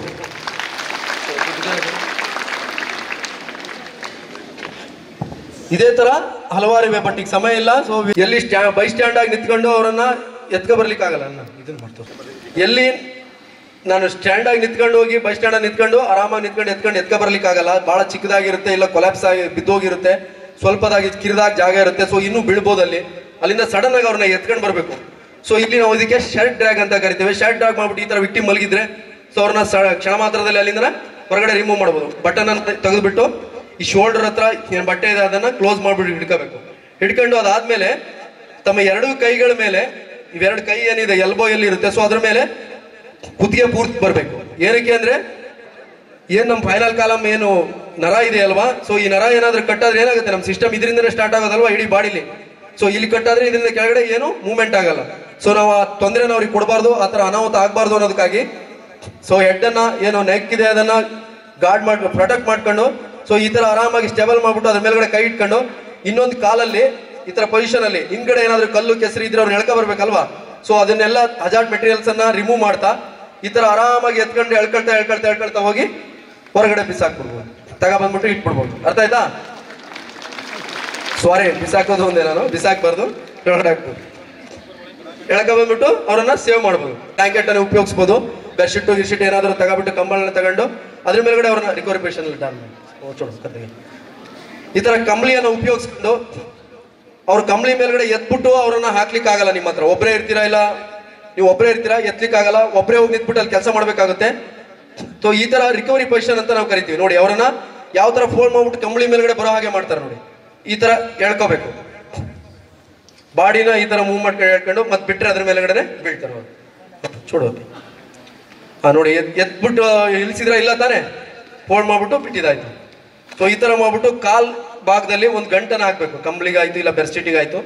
ಇದೇ ತರ ಹಲವಾರು ಇವೆ ಬಟ್ ಈಗ ಸಮಯ ಇಲ್ಲ ಸೊ ಎಲ್ಲಿ ಸ್ಟ್ಯಾ ಬೈ ಸ್ಟ್ಯಾಂಡ್ ಆಗಿ ನಿಂತ್ಕೊಂಡು ಅವರನ್ನ ಎತ್ಕೊ ಬರ್ಲಿಕ್ಕಾಗಲ್ಲ ನಾನು ಇದನ್ನ ಮಾಡ್ತೇವೆ ಎಲ್ಲಿ ನಾನು ಸ್ಟ್ಯಾಂಡ್ ಆಗಿ ನಿಂತ್ಕೊಂಡು ಹೋಗಿ ಬಸ್ ಸ್ಟ್ಯಾಂಡ್ ನಿಂತ್ಕೊಂಡು ಆರಾಮಾಗಿ ನಿಂತ್ಕೊಂಡು ಎತ್ಕೊಂಡು ಎತ್ಕೊ ಬರ್ಲಿಕ್ಕಾಗಲ್ಲ ಬಹಳ ಚಿಕ್ಕದಾಗಿರುತ್ತೆ ಇಲ್ಲ ಕೊಲಾಪ್ಸ್ ಆಗಿ ಬಿದ್ದೋಗಿರುತ್ತೆ ಸ್ವಲ್ಪದಾಗಿ ಕಿರಿದಾಗಿ ಜಾಗ ಇರುತ್ತೆ ಸೊ ಇನ್ನೂ ಬೀಳ್ಬೋದು ಅಲ್ಲಿ ಅಲ್ಲಿಂದ ಸಡನ್ ಆಗಿ ಅವ್ರನ್ನ ಎತ್ಕೊಂಡು ಬರಬೇಕು ಸೊ ಇಲ್ಲಿ ನಾವು ಇದಕ್ಕೆ ಶರ್ಟ್ ಡ್ರ್ಯಾಗ್ ಅಂತ ಕರಿತೇವೆ ಶರ್ಟ್ ಡ್ರ್ಯಾಗ್ ಮಾಡ್ಬಿಟ್ಟು ಈ ತರ ವಿಕ್ಟಿ ಮಲಗಿದ್ರೆ ಸೊ ಅವ್ರನ್ನ ಸ- ಕ್ಷಣ ಮಾತ್ರದಲ್ಲಿ ಅಲ್ಲಿಂದ ಹೊರಗಡೆ ರಿಮೂವ್ ಮಾಡ್ಬೋದು ಬಟನ್ ಅನ್ನು ತೆಗೆದುಬಿಟ್ಟು ಈ ಶೋಲ್ಡರ್ ಹತ್ರ ಏನ್ ಬಟ್ಟೆ ಇದೆ ಅದನ್ನ ಕ್ಲೋಸ್ ಮಾಡ್ಬಿಟ್ಟು ಹಿಡ್ಕೋಬೇಕು ಹಿಡ್ಕೊಂಡು ಅದಾದ್ಮೇಲೆ ತಮ್ಮ ಎರಡು ಕೈಗಳ ಮೇಲೆ ಇವೆರಡು ಕೈ ಏನಿದೆ ಎಲ್ಬೋ ಎಲ್ಲಿ ಇರುತ್ತೆ ಸೊ ಅದ್ರ ಮೇಲೆ ಕುತ್ತಿಗೆ ಪೂರ್ತಿ ಬರಬೇಕು ಏನಕ್ಕೆ ಅಂದ್ರೆ ಏನ್ ನಮ್ಮ ಫೈನಲ್ ಕಾಲಮ್ ಏನು ನರ ಇದೆ ಅಲ್ವಾ ಸೊ ಈ ನರ ಏನಾದ್ರೂ ಕಟ್ಟಾದ್ರೆ ಏನಾಗುತ್ತೆ ನಮ್ಮ ಸಿಸ್ಟಮ್ ಇದರಿಂದನೇ ಸ್ಟಾರ್ಟ್ ಆಗೋದಲ್ವಾ ಇಡೀ ಬಾಡಿಲಿ ಸೊ ಇಲ್ಲಿ ಕಟ್ಟಾದ್ರೆ ಇದರಿಂದ ಕೆಳಗಡೆ ಏನು ಮೂವ್ಮೆಂಟ್ ಆಗಲ್ಲ ಸೊ ನಾವು ಆ ತೊಂದರೆನ ಅವ್ರಿಗೆ ಕೊಡಬಾರ್ದು ಆ ಥರ ಅನಾಹುತ ಆಗಬಾರ್ದು ಅನ್ನೋದಕ್ಕಾಗಿ ಸೊ ಹೆಡ್ ಅನ್ನ ಏನು ನೆಕ್ ಇದೆ ಅದನ್ನ ಗಾರ್ಡ್ ಮಾಡ್ ಪ್ರೊಟೆಕ್ಟ್ ಮಾಡ್ಕೊಂಡು ಸೊ ಈ ತರ ಆರಾಮಾಗಿ ಸ್ಟೇಬಲ್ ಮಾಡ್ಬಿಟ್ಟು ಅದ್ರ ಮೇಲ್ಗಡೆ ಕೈ ಇಟ್ಕೊಂಡು ಇನ್ನೊಂದು ಕಾಲಲ್ಲಿ ಈ ತರ ಪೊಸಿಷನ್ ಅಲ್ಲಿ ಹಿಂದ್ಗಡೆ ಏನಾದ್ರು ಕಲ್ಲು ಕೆಸರು ಇದ್ರೆ ಅವ್ರು ಎಳ್ಕೊ ಬರ್ಬೇಕಲ್ವಾ ಸೊ ಅದನ್ನೆಲ್ಲ ಹಜಾರ್ಡ್ ಮೆಟೀರಿಯಲ್ಸ್ ಅನ್ನ ರಿಮೂವ್ ಮಾಡ್ತಾ ಈ ತರ ಆರಾಮಾಗಿ ಎತ್ಕೊಂಡು ಎಳ್ಕೊಳ್ತಾ ಎಳ್ಕೊಳ್ತಾ ಎಳ್ಕೊಳ್ತಾ ಹೋಗಿ ಹೊರಗಡೆ ಬಿಸಾಕ್ಬಿಡ್ಬೋದು ತಗೊಬಂದ್ಬಿಟ್ಟು ಇಟ್ಬಿಡ್ಬೋದು ಅರ್ಥ ಆಯ್ತಾ ಸಾರಿ ಬಿಸಾಕೋದು ಒಂದೇ ನಾನು ಬಿಸಾಕ್ಬಾರ್ದು ಕೆಳಗಡೆ ಹಾಕ್ಬೋದು ಎಳಕ ಬಂದ್ಬಿಟ್ಟು ಅವರನ್ನ ಸೇವ್ ಮಾಡ್ಬೋದು ಬ್ಲಾಂಕೆಟ್ ಅನ್ನು ಉಪಯೋಗಿಸ್ಬೋದು ಬೆಡ್ಶೀಟ್ ಗಿರ್ಶೀಟ್ ಏನಾದರೂ ತಗೊಬಿಟ್ಟು ಕಂಬಳನ್ನ ತಗೊಂಡು ಅದ್ರ ಮೇಲ್ಗಡೆ ಅವ್ರನ್ನ ರಿಕವರಿ ಪೇಷನ್ ಡಾನ್ ಕತೆಗೆ ಈ ತರ ಕಂಬಳಿಯನ್ನು ಉಪಯೋಗಿಸ್ಕೊಂಡು ಅವ್ರ ಕಂಬಳಿ ಮೇಲ್ಗಡೆ ಎತ್ಬಿಟ್ಟು ಅವ್ರನ್ನ ಹಾಕ್ಲಿಕ್ಕೆ ಆಗಲ್ಲ ನಿಮ್ಮ ಹತ್ರ ಒಬ್ಬರೇ ಇರ್ತೀರಾ ಇಲ್ಲ ನೀವು ಒಬ್ಬರೇ ಇರ್ತೀರಾ ಎತ್ಲಿಕ್ಕೆ ಆಗಲ್ಲ ಒಬ್ಬರೇ ಹೋಗಿ ನಿಂತ್ಬಿಟ್ಟು ಅಲ್ಲಿ ಕೆಲಸ ಮಾಡ್ಬೇಕಾಗುತ್ತೆ ಸೊ ಈ ತರ ರಿಕವರಿ ಪೊಸಿಷನ್ ಅಂತ ನಾವು ಕರಿತೀವಿ ನೋಡಿ ಅವರನ್ನ ಯಾವ ತರ ಫೋಲ್ಡ್ ಮಾಡ್ಬಿಟ್ಟು ಕಂಬಳಿ ಮೇಲ್ಗಡೆ ಬರೋ ಹಾಗೆ ಮಾಡ್ತಾರೆ ನೋಡಿ ಈ ತರ ಎಳ್ಕೋಬೇಕು ಬಾಡಿನ ಈ ತರ ಮೂವ್ ಮಾಡ್ಕೊಂಡು ಹೇಳ್ಕೊಂಡು ಮತ್ತೆ ಬಿಟ್ರೆ ಅದ್ರ ಮೇಲ್ಗಡೆ ಬೀಳ್ತಾರೆ ಅವ್ರು ಚೂಡೋದು ಹಾ ನೋಡಿ ಎತ್ ಎತ್ಬಿಟ್ಟು ಇಳಿಸಿದ್ರ ಇಲ್ಲ ತಾನೇ ಫೋಲ್ಡ್ ಮಾಡ್ಬಿಟ್ಟು ಬಿಟ್ಟಿದ್ದಾಯ್ತು ಸೊ ಈ ತರ ಮಾಡ್ಬಿಟ್ಟು ಕಾಲ್ ಭಾಗದಲ್ಲಿ ಒಂದು ಗಂಟನ ಹಾಕ್ಬೇಕು ಕಂಬಳಿಗಾಯ್ತು ಇಲ್ಲ ಬೆರ್ಸಿಟಿಗಾಯ್ತು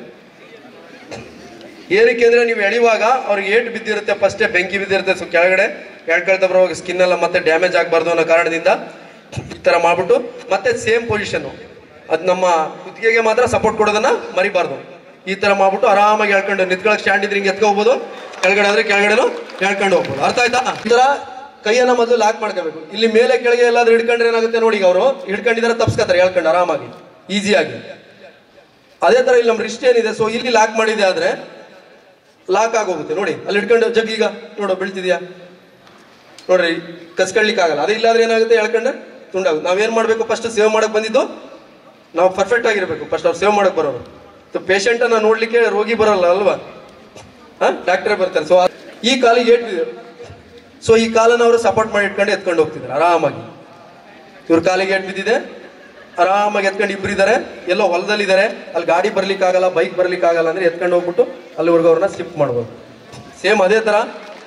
ಏನಕ್ಕೆ ಅಂದ್ರೆ ನೀವು ಎಳೆಯುವಾಗ ಅವ್ರಿಗೆ ಏಟು ಬಿದ್ದಿರುತ್ತೆ ಫಸ್ಟೇ ಬೆಂಕಿ ಬಿದ್ದಿರುತ್ತೆ ಸೊ ಕೆಳಗಡೆ ಎಳ್ಕೊಳ್ತಾ ಬರುವಾಗ ಸ್ಕಿನ್ ಎಲ್ಲ ಮತ್ತೆ ಡ್ಯಾಮೇಜ್ ಆಗಬಾರ್ದು ಅನ್ನೋ ಕಾರಣದಿಂದ ಈ ತರ ಮಾಡ್ಬಿಟ್ಟು ಮತ್ತೆ ಸೇಮ್ ಪೊಸಿಷನ್ ಅದು ನಮ್ಮ ಕುತ್ತಿಗೆಗೆ ಮಾತ್ರ ಸಪೋರ್ಟ್ ಕೊಡೋದನ್ನ ಮರಿಬಾರ್ದು ಈ ತರ ಮಾಡ್ಬಿಟ್ಟು ಆರಾಮಾಗಿ ಎಳ್ಕೊಂಡು ನಿಂತ್ಕೊಳಕ್ ಸ್ಟ್ಯಾಂಡ್ ಇದ್ರೆ ಹಿಂಗೆ ಎತ್ಕೋಬಹುದು ಕೆಳಗಡೆ ಆದ್ರೆ ಕೆಳಗಡೆನು ಎಳ್ಕೊಂಡು ಹೋಗ್ಬೋದು ಅರ್ಥ ಆಯ್ತಾ ಈ ತರ ಕೈಯನ್ನ ಮೊದಲು ಲಾಕ್ ಮಾಡ್ಕೋಬೇಕು ಇಲ್ಲಿ ಮೇಲೆ ಕೆಳಗೆ ಎಲ್ಲಾದ್ರೂ ಹಿಡ್ಕೊಂಡ್ರೆ ಏನಾಗುತ್ತೆ ನೋಡಿ ಈಗ ಅವರು ಹಿಡ್ಕೊಂಡಿದ್ದಾರೆ ತಪ್ಸ್ಕೊತಾರೆ ಹೇಳ್ಕೊಂಡು ಆರಾಮಾಗಿ ಈಸಿಯಾಗಿ ಅದೇ ತರ ಇಲ್ಲಿ ನಮ್ಮ ರಿಸ್ಟ್ ಏನಿದೆ ಸೊ ಇಲ್ಲಿ ಲಾಕ್ ಮಾಡಿದೆ ಆದ್ರೆ ಲಾಕ್ ಆಗೋಗುತ್ತೆ ನೋಡಿ ಅಲ್ಲಿ ಇಟ್ಕೊಂಡು ಜಗ್ ಈಗ ನೋಡು ಬೀಳ್ತಿದ್ಯಾ ನೋಡ್ರಿ ಕಸ್ಕೊಳ್ಲಿಕ್ಕೆ ಆಗಲ್ಲ ಅದೇ ಇಲ್ಲಾದ್ರೆ ಏನಾಗುತ್ತೆ ಹೇಳ್ಕೊಂಡ್ರೆ ತುಂಡಾಗುತ್ತೆ ನಾವೇನ್ ಮಾಡ್ಬೇಕು ಫಸ್ಟ್ ಸೇವ್ ಮಾಡಕ್ ಬಂದಿದ್ದು ನಾವು ಪರ್ಫೆಕ್ಟ್ ಆಗಿರ್ಬೇಕು ಫಸ್ಟ್ ಅವ್ರು ಸೇವ್ ಮಾಡಕ್ ಬರೋರು ಪೇಷಂಟ್ ಅನ್ನ ನೋಡ್ಲಿಕ್ಕೆ ರೋಗಿ ಬರಲ್ಲ ಅಲ್ವಾ ಹಾ ಡಾಕ್ಟರ್ ಬರ್ತಾರೆ ಸೊ ಈ ಕಾಲಿಗೆ ಏಟ್ ಬಿದ್ದಿದೆ ಸೊ ಈ ಕಾಲನ್ನ ಅವರು ಸಪೋರ್ಟ್ ಮಾಡಿ ಇಟ್ಕೊಂಡು ಎತ್ಕೊಂಡು ಹೋಗ್ತಿದ್ದಾರೆ ಆರಾಮಾಗಿ ಇವ್ರ ಕಾಲಿಗೆ ಏಟ್ ಬಿದ್ದಿದೆ ಆರಾಮಾಗಿ ಎತ್ಕೊಂಡು ಇಬ್ರು ಇದ್ದಾರೆ ಎಲ್ಲೋ ಹೊಲದಲ್ಲಿದ್ದಾರೆ ಅಲ್ಲಿ ಗಾಡಿ ಬರ್ಲಿಕ್ಕೆ ಆಗಲ್ಲ ಬೈಕ್ ಬರ್ಲಿಕ್ಕೆ ಆಗಲ್ಲ ಅಂದ್ರೆ ಎತ್ಕೊಂಡು ಹೋಗ್ಬಿಟ್ಟು ಅಲ್ಲಿವರೆಗೂ ಅವ್ರನ್ನ ಶಿಫ್ಟ್ ಮಾಡ್ಬೋದು ಸೇಮ್ ಅದೇ ತರ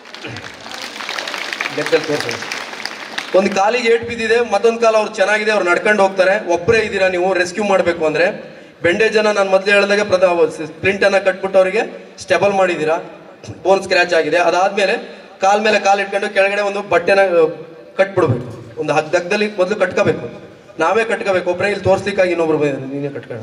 ಲೆಕ್ಕದಲ್ಲಿ ತೋರಿಸೋದು ಒಂದು ಕಾಲಿಗೆ ಏಟ್ ಬಿದ್ದಿದೆ ಮತ್ತೊಂದು ಕಾಲ ಅವ್ರು ಚೆನ್ನಾಗಿದೆ ಅವ್ರು ನಡ್ಕೊಂಡು ಹೋಗ್ತಾರೆ ಒಬ್ಬರೇ ಇದ್ದೀರಾ ನೀವು ರೆಸ್ಕ್ಯೂ ಮಾಡಬೇಕು ಅಂದ್ರೆ ಬೆಂಡೇಜ್ ಅನ್ನ ನಾನು ಮೊದಲೇ ಹೇಳಿದಾಗ ಪ್ರಧ ಸ್ಪ್ಲಿಂಟ್ ಅನ್ನ ಕಟ್ಬಿಟ್ಟು ಅವರಿಗೆ ಸ್ಟೆಬಲ್ ಮಾಡಿದ್ದೀರಾ ಬೋನ್ ಸ್ಕ್ರಾಚ್ ಆಗಿದೆ ಅದಾದ್ಮೇಲೆ ಕಾಲ್ ಮೇಲೆ ಕಾಲ್ ಇಟ್ಕೊಂಡು ಕೆಳಗಡೆ ಒಂದು ಬಟ್ಟೆನ ಆ, ಕಟ್ಬಿಡ್ಬೇಕು ಒಂದು ಹಗ್ಗದಲ್ಲಿ ಮೊದಲು ಕಟ್ಕೋಬೇಕು ನಾವೇ ಕಟ್ಕೋಬೇಕು ಒಬ್ಬರೇ ಇಲ್ಲಿ ತೋರಿಸ್ಲಿಕ್ಕಾಗಿ ಇನ್ನೊಬ್ರು ಬಂದಿದ್ದಾರೆ ನೀನೇ ಕಟ್ಕೊಳ್ಳ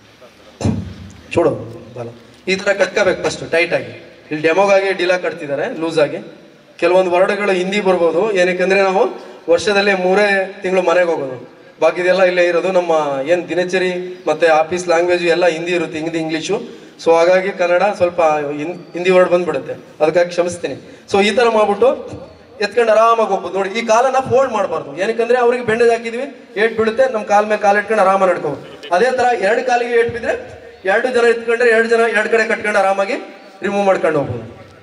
ಚೂಡು ಬಲ ಈ ತರ ಕಟ್ಕೋಬೇಕು ಫಸ್ಟ್ ಟೈಟ್ ಆಗಿ ಇಲ್ಲಿ ಡೆಮೋಗಾಗಿ ಡಿಲಾ ಕಟ್ತಿದ್ದಾರೆ ಲೂಸ್ ಆಗಿ ಕೆಲವೊಂದು ವರ್ಡ್ಗಳು ಹಿಂದಿ ಬರ್ಬೋದು ಏನಕ್ಕೆ ನಾವು ವರ್ಷದಲ್ಲಿ ಮೂರೇ ತಿಂಗಳು ಮನೆಗೆ ಹೋಗೋದು ಬಾಕಿದೆಲ್ಲ ಇಲ್ಲೇ ಇರೋದು ನಮ್ಮ ಏನ್ ದಿನಚರಿ ಮತ್ತೆ ಆಫೀಸ್ ಲ್ಯಾಂಗ್ವೇಜ್ ಎಲ್ಲ ಹಿಂದಿ ಇರುತ್ತೆ ಹಿಂದಿ ಇಂಗ್ಲಿಷು ಸೊ ಹಾಗಾಗಿ ಕನ್ನಡ ಸ್ವಲ್ಪ ಹಿಂ- ಹಿಂದಿ ವರ್ಡ್ ಬಂದ್ಬಿಡುತ್ತೆ ಅದಕ್ಕಾಗಿ ಕ್ಷಮಿಸ್ತೀನಿ ಸೊ ಈ ತರ ಮಾಡ್ಬಿಟ್ಟು ಎತ್ಕೊಂಡು ಆರಾಮಾಗಿ ಹೋಗ್ಬೋದು ನೋಡಿ ಈ ಕಾಲನ್ನ ಫೋಲ್ಡ್ ಮಾಡಬಾರ್ದು ಏನಕ್ಕಂದ್ರೆ ಅವ್ರಿಗೆ ಬೆಂಡೇಜ್ ಹಾಕಿದ್ವಿ ಏಟ್ ಬೀಳುತ್ತೆ ನಮ್ಮ ಕಾಲ್ ಮೇಲೆ ಕಾಲ್ ಇಟ್ಕೊಂಡು ಆರಾಮಾಗಿ ನಡ್ಕೋಬೋದು ಅದೇ ತರ ಎರಡು ಕಾಲಿಗೆ ಏಟ್ ಬಿದ್ರೆ ಎರಡು ಜನ ಎತ್ಕೊಂಡ್ರೆ ಎರಡು ಜನ ಎರಡು ಕಡೆ ಕಟ್ಕೊಂಡು ಆರಾಮಾಗಿ ರಿಮೂವ್ ಮಾಡ್ಕೊಂಡು ಹೋಗ್ಬೋದು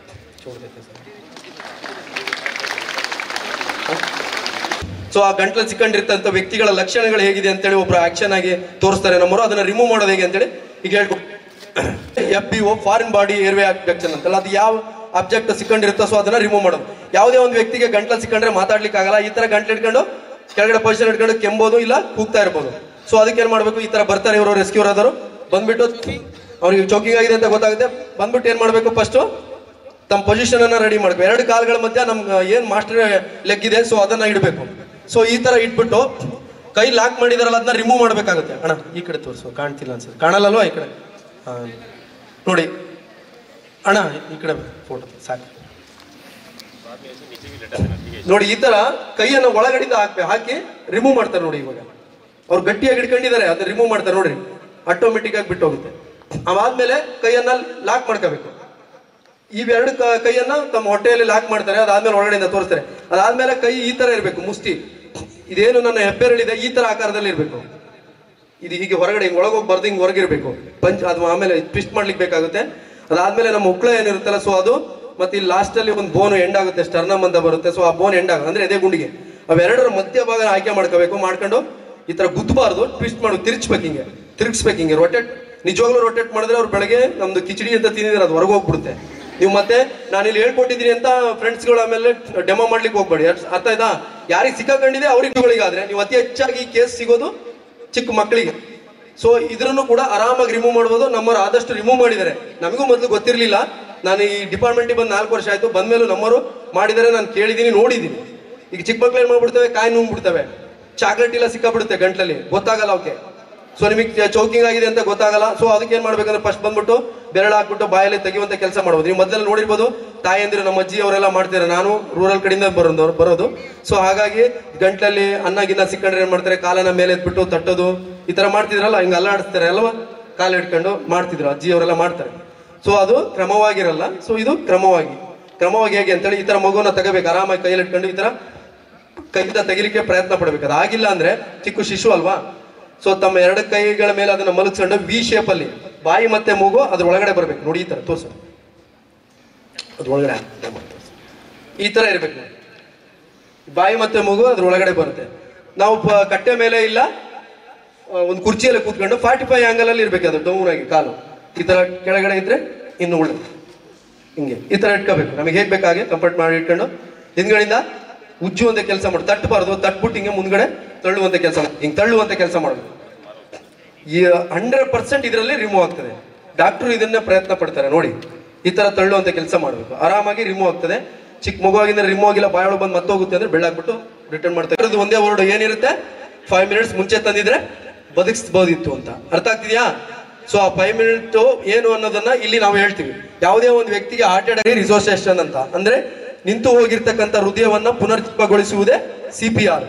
ಸೊ ಆ ಗಂಟ್ಲಲ್ಲಿ ಸಿಕ್ಕಂಡಿರ್ತಂತ ವ್ಯಕ್ತಿಗಳ ಲಕ್ಷಣಗಳು ಹೇಗಿದೆ ಅಂತೇಳಿ ಒಬ್ರು ಆಕ್ಷನ್ ಆಗಿ ತೋರಿಸ್ತಾರೆ ನಮ್ಮವರು ಅದನ್ನ ರಿಮೂವ್ ಮಾಡೋದು ಹೇಗೆ ಅಂತೇಳಿ ಈಗ ಹೇಳ್ಕೊ F B O foreign body airway objection ಅಂತಲ್ಲ ಅದು ಯಾವ ಅಬ್ಜೆಕ್ಟ್ ಸಿಕ್ಕೊಂಡಿರುತ್ತೋ ಸೊ ಅದನ್ನ ರಿಮೂವ್ ಮಾಡೋದು ಯಾವುದೇ ಒಂದು ವ್ಯಕ್ತಿಗೆ ಗಂಟ್ಲಲ್ಲಿ ಸಿಕ್ಕಂಡ್ರೆ ಮಾತಾಡ್ಲಿಕ್ಕೆ ಆಗಲ್ಲ ಈ ತರ ಗಂಟ್ಲು ಇಟ್ಕೊಂಡು ಕೆಳಗಡೆ ಪೊಸಿಷನ್ ಇಟ್ಕೊಂಡು ಕೆಂಬೋದು ಇಲ್ಲ ಕೂಗ್ತಾ ಇರ್ಬೋದು ಸೊ ಅದಕ್ಕೆ ಏನ್ ಮಾಡ್ಬೇಕು ಈ ತರ ಬರ್ತಾರೆ ಇವರು ರೆಸ್ಕ್ಯೂ ಆದವರು ಬಂದ್ಬಿಟ್ಟು ಅವ್ರಿಗೆ ಚೌಕಿಂಗ್ ಆಗಿದೆ ಅಂತ ಗೊತ್ತಾಗುತ್ತೆ ಬಂದ್ಬಿಟ್ಟು ಏನ್ ಮಾಡ್ಬೇಕು ಫಸ್ಟ್ ತಮ್ಮ ಪೊಸಿಷನ್ ಅನ್ನ ರೆಡಿ ಮಾಡ್ಬೇಕು ಎರಡು ಕಾಲ್ಗಳ ಮಧ್ಯೆ ನಮ್ ಏನ್ ಮಾಸ್ಟರ್ ಲೆಗ್ ಇದೆ ಸೊ ಅದನ್ನ ಇಡಬೇಕು ಸೊ ಈ ತರ ಇಟ್ಬಿಟ್ಟು ಕೈ ಲಾಕ್ ಮಾಡಿದಾರಲ್ಲ ಅದನ್ನ ರಿಮೂವ್ ಮಾಡ್ಬೇಕಾಗುತ್ತೆ ಅಣ್ಣ ಈ ಕಡೆ ತೋರಿಸು ಕಾಣ್ತಿಲ್ಲ ಅನ್ಸುತ್ತೆ ಕಾಣಲ್ಲಲ್ವಾ ಈ ಕಡೆ ಹಾ ನೋಡಿ ಅಣ್ಣ ಈ ಕಡೆ ಫೋಟೋ ಸಾಕು ನೋಡಿ ಈ ತರ ಕೈಯನ್ನು ಒಳಗಡೆಯಿಂದ ಹಾಕ್ಬೇಕು ಹಾಕಿ ರಿಮೂವ್ ಮಾಡ್ತಾರೆ ನೋಡಿ ಇವಾಗ ಅವ್ರು ಗಟ್ಟಿಯಾಗಿ ಹಿಡ್ಕೊಂಡಿದ್ದಾರೆ ಅದನ್ನ ರಿಮೂವ್ ಮಾಡ್ತಾರೆ ನೋಡ್ರಿ ಆಟೋಮೆಟಿಕ್ ಆಗಿ ಬಿಟ್ಟು ಹೋಗುತ್ತೆ ಅದಾದ್ಮೇಲೆ ಕೈಯನ್ನ ಲಾಕ್ ಮಾಡ್ಕೋಬೇಕು ಇವೆರಡು ಕ- ಕೈಯನ್ನ ತಮ್ಮ ಹೊಟ್ಟೆಯಲ್ಲಿ ಲಾಕ್ ಮಾಡ್ತಾರೆ ಅದಾದ್ಮೇಲೆ ಒಳಗಡೆಯಿಂದ ತೋರಿಸ್ತಾರೆ ಅದಾದ್ಮೇಲೆ ಕೈ ಈ ತರ ಇರಬೇಕು ಮುಷ್ಟಿ ಇದೇನು ನನ್ನ ಹೆಬ್ಬೆರಳಿದೆ ಈ ತರ ಆಕಾರದಲ್ಲಿ ಇರಬೇಕು ಇದು ಹೀಗೆ ಹೊರಗಡೆ ಹಿಂಗೆ ಒಳಗೆ ಹೋಗ್ಬಾರ್ದು ಹಿಂಗೆ ಹೊರಗಿರ್ಬೇಕು ಪಂಚ್ ಅದು ಆಮೇಲೆ ಟ್ವಿಸ್ಟ್ ಮಾಡ್ಲಿಕ್ಕೆ ಬೇಕಾಗುತ್ತೆ ಅದಾದ್ಮೇಲೆ ನಮ್ಮ ಉಕ್ಳ ಏನಿರುತ್ತಲ್ಲ ಸೊ ಅದು ಮತ್ತೆ ಇಲ್ಲಿ ಲಾಸ್ಟ್ ಅಲ್ಲಿ ಒಂದು ಬೋನ್ ಎಂಡ್ ಆಗುತ್ತೆ ಸ್ಟರ್ನಮ್ ಅಂತ ಬರುತ್ತೆ ಸೊ ಆ ಬೋನ್ ಎಂಡ್ ಆಗುತ್ತೆ ಅಂದ್ರೆ ಎದೆ ಗುಂಡಿಗೆ ಅವೆರಡರ ಮಧ್ಯ ಭಾಗ ಆಯ್ಕೆ ಮಾಡ್ಕೋಬೇಕು ಮಾಡ್ಕೊಂಡು ಈ ತರ ಗುದ್ದಬಾರ್ದು ಟ್ವಿಸ್ಟ್ ಮಾಡು ತಿರ್ಚ್ಬೇಕು ಹಿಂಗೆ ತಿರ್ಗಿಸ್ಬೇಕು ಹಿಂಗೆ ರೊಟೇಟ್ ನಿಜವಾಗ್ಲೂ ರೊಟೇಟ್ ಮಾಡಿದ್ರೆ ಅವ್ರು ಬೆಳಗ್ಗೆ ನಮ್ದು ಕಿಚಡಿ ಅಂತ ತಿಂದಿದ್ರೆ ಅದು ಹೊರಗೆ ಹೋಗ್ಬಿಡುತ್ತೆ ನೀವು ಮತ್ತೆ ನಾನು ಇಲ್ಲಿ ಹೇಳ್ಕೊಟ್ಟಿದ್ದೀನಿ ಅಂತ ಫ್ರೆಂಡ್ಸ್ಗಳು ಆಮೇಲೆ ಡೆಮೋ ಮಾಡ್ಲಿಕ್ಕೆ ಹೋಗ್ಬೇಡಿ ಅರ್ಥ ಅರ್ಥ ಆಯ್ತಾ ಯಾರಿಗೆ ಸಿಕ್ಕಾಕೊಂಡಿದೆ ಅವ್ರಿಗೆ ಆದ್ರೆ ನೀವು ಅತಿ ಹೆಚ್ಚಾಗಿ ಕೇಸ್ ಸಿಗೋದು ಚಿಕ್ಕ ಮಕ್ಕಳಿಗೆ ಸೊ ಇದ್ರನ್ನು ಕೂಡ ಆರಾಮಾಗಿ ರಿಮೂವ್ ಮಾಡ್ಬೋದು ನಮ್ಮರು ಆದಷ್ಟು ರಿಮೂವ್ ಮಾಡಿದ್ದಾರೆ ನಮಗೂ ಮೊದಲು ಗೊತ್ತಿರಲಿಲ್ಲ ನಾನು ಈ ಡಿಪಾರ್ಟ್ಮೆಂಟಿಗೆ ಬಂದು ನಾಲ್ಕು ವರ್ಷ ಆಯ್ತು ಬಂದ್ಮೇಲೂ ನಮ್ಮರು ಮಾಡಿದರೆ ನಾನು ಕೇಳಿದ್ದೀನಿ ನೋಡಿದ್ದೀನಿ ಈಗ ಚಿಕ್ಕ ಮಕ್ಳು ಏನ್ ಮಾಡ್ಬಿಡ್ತವೆ ಕಾಯಿ ನುಂಗ್ಬಿಡ್ತವೆ ಚಾಕ್ಲೇಟ್ ಇಲ್ಲ ಸಿಕ್ಕಾಬಿಡುತ್ತೆ ಗಂಟ್ಲಲ್ಲಿ ಗೊತ್ತಾಗಲ್ಲ ಅವಕ್ಕೆ ಸೊ ನಿಮಗೆ ಚೌಕಿಂಗ್ ಆಗಿದೆ ಅಂತ ಗೊತ್ತಾಗಲ್ಲ ಸೊ ಅದಕ್ಕೆ ಏನ್ ಮಾಡ್ಬೇಕಂದ್ರೆ ಫಸ್ಟ್ ಬಂದ್ಬಿಟ್ಟು ಬೆರಳು ಹಾಕ್ಬಿಟ್ಟು ಬಾಯಲ್ಲಿ ತೆಗೆಯುವಂತ ಕೆಲಸ ಮಾಡ್ಬೋದು ನೀವು ಮೊದಲಲ್ಲಿ ನೋಡಿರ್ಬೋದು ತಾಯಂದಿರು ನಮ್ಮ ಅಜ್ಜಿ ಅವರೆಲ್ಲ ಮಾಡ್ತಾರೆ ನಾನು ರೂರಲ್ ಕಡೆಯಿಂದ ಬರೋದು ಬರೋದು ಸೊ ಹಾಗಾಗಿ ಗಂಟ್ಲಲ್ಲಿ ಅನ್ನ ಗಿನ್ನ ಸಿಕ್ಕಂಡ್ರೆ ಏನ್ ಮಾಡ್ತಾರೆ ಕಾಲನ ಮೇಲೆ ಎತ್ಬಿಟ್ಟು ತಟ್ಟೋದು ಈ ತರ ಮಾಡ್ತಿದ್ರಲ್ಲ ಹಿಂಗೆ ಅಲ್ಲಾಡಿಸ್ತಾರೆ ಅಲ್ವಾ ಕಾಲು ಇಟ್ಕೊಂಡು ಮಾಡ್ತಿದ್ರು ಅಜ್ಜಿ ಅವರೆಲ್ಲ ಮಾಡ್ತಾರೆ ಸೊ ಅದು ಕ್ರಮವಾಗಿರಲ್ಲ ಸೊ ಇದು ಕ್ರಮವಾಗಿ ಕ್ರಮವಾಗಿ ಹೇಗೆ ಅಂತೇಳಿ ಈ ತರ ಮಗುವನ್ನ ತಗೋಬೇಕು ಆರಾಮಾಗಿ ಕೈಯಲ್ಲಿ ಇಟ್ಕೊಂಡು ಈ ತರ ಕೈಯಿಂದ ತೆಗಿಲಿಕ್ಕೆ ಪ್ರಯತ್ನ ಪಡ್ಬೇಕು ಅದು ಆಗಿಲ್ಲ ಅಂದ್ರೆ ಚಿಕ್ಕ ಶಿಶು ಅಲ್ವಾ ಸೊ ತಮ್ಮ ಎರಡು ಕೈಗಳ ಮೇಲೆ ಅದನ್ನ ಮಲಗಿಸ್ಕೊಂಡು ವಿ ಶೇಪ್ ಅಲ್ಲಿ ಬಾಯಿ ಮತ್ತೆ ಮೂಗು ಅದ್ರ ಒಳಗಡೆ ಬರ್ಬೇಕು ನೋಡಿ ಈ ತರ ತೋರ್ಸು ಅದ್ರ ಒಳಗಡೆ ಹಾಕ್ಬೇಕು ಮತ್ತೆ ತೋರ್ಸು. ಈ ತರ ಇರ್ಬೇಕು ನೋಡಿ. ಬಾಯಿ ಮತ್ತೆ ಮೂಗು ಅದ್ರ ಒಳಗಡೆ ಬರುತ್ತೆ ನಾವು ಪ- ಕಟ್ಟೆ ಮೇಲೆ ಇಲ್ಲ ಆ, ಒಂದು ಕುರ್ಚಿಯಲ್ಲಿ ಕೂತ್ಕೊಂಡು ಫಾರ್ಟಿ ಫೈವ್ ಆಂಗಲ್ ಅಲ್ಲಿ ಇರ್ಬೇಕು ಅದು ಡೌನ್ ಆಗಿ ಕಾಲು ಈ ತರ ಕೆಳಗಡೆ ಇದ್ರೆ ಇನ್ನು ಉಳ್ಳ ಹಿಂಗೆ ಈ ತರ ಇಟ್ಕೋಬೇಕು ನಮಗೆ ಹೇಗ್ ಬೇಕಾಗೆ ಕಂಫರ್ಟ್ ಮಾಡಿ ಇಟ್ಕೊಂಡು ಹಿಂದ್ಗಡೆಯಿಂದ ಉಜ್ಜುವಂತ ಕೆಲಸ ಮಾಡು ತಟ್ಟಬಾರ್ದು ತಟ್ಬಿಟ್ಟು ಹಿಂಗೆ ಮುಂದ್ಗಡೆ ತಳ್ಳುವಂತ ಕೆಲಸ ಹಿಂಗೆ ತಳ್ಳುವಂತ ಕೆಲಸ ಮಾಡಬೇಕು ಈ ಹಂಡ್ರೆಡ್ ಪರ್ಸೆಂಟ್ ಇದರಲ್ಲಿ ರಿಮೂವ್ ಆಗ್ತದೆ ಡಾಕ್ಟರ್ ಇದನ್ನ ಪ್ರಯತ್ನ ಪಡ್ತಾರೆ ನೋಡಿ ಈ ತರ ತಳ್ಳುವಂತ ಕೆಲಸ ಮಾಡಬೇಕು ಆರಾಮಾಗಿ ರಿಮೂವ್ ಆಗ್ತದೆ ಚಿಕ್ಕ ಮಗುವಾಗಿಂದ ರಿಮೂವ್ ಆಗಿಲ್ಲ ಬಾಯೊಳಗೆ ಬಂದು ಮತ್ತೋಗುತ್ತೆ ಅಂದ್ರೆ ಬೆಳ್ಳಾಕ್ಬಿಟ್ಟು ರಿಟರ್ನ್ ಮಾಡ್ತಾರೆ ಇದ್ರದ್ದು ಒಂದೇ ವರ್ಡ್ ಏನಿರುತ್ತೆ ಫೈವ್ ಮಿನಿಟ್ಸ್ ಮುಂಚೆ ತಂದಿದ್ರೆ ಬದುಕಿಸ್ಬೋದಿತ್ತು ಅಂತ ಅರ್ಥ ಆಗ್ತಿದ್ಯಾ ಸೊ ಆ ಫೈವ್ ಮಿನಿಟ್ ಏನು ಅನ್ನೋದನ್ನ ಇಲ್ಲಿ ನಾವು ಹೇಳ್ತೀವಿ ಯಾವುದೇ ಒಂದು ವ್ಯಕ್ತಿಗೆ ಹಾರ್ಟ್ ಅಟ್ಯಾಕ್ ರಿಸೋರ್ಸೇಷನ್ ಅಂತ ಅಂದ್ರೆ ನಿಂತು ಹೋಗಿರ್ತಕ್ಕಂಥ ಹೃದಯವನ್ನ ಪುನರ್ಜೀವಗೊಳಿಸುವುದೇ ಸಿ ಪಿ ಆರ್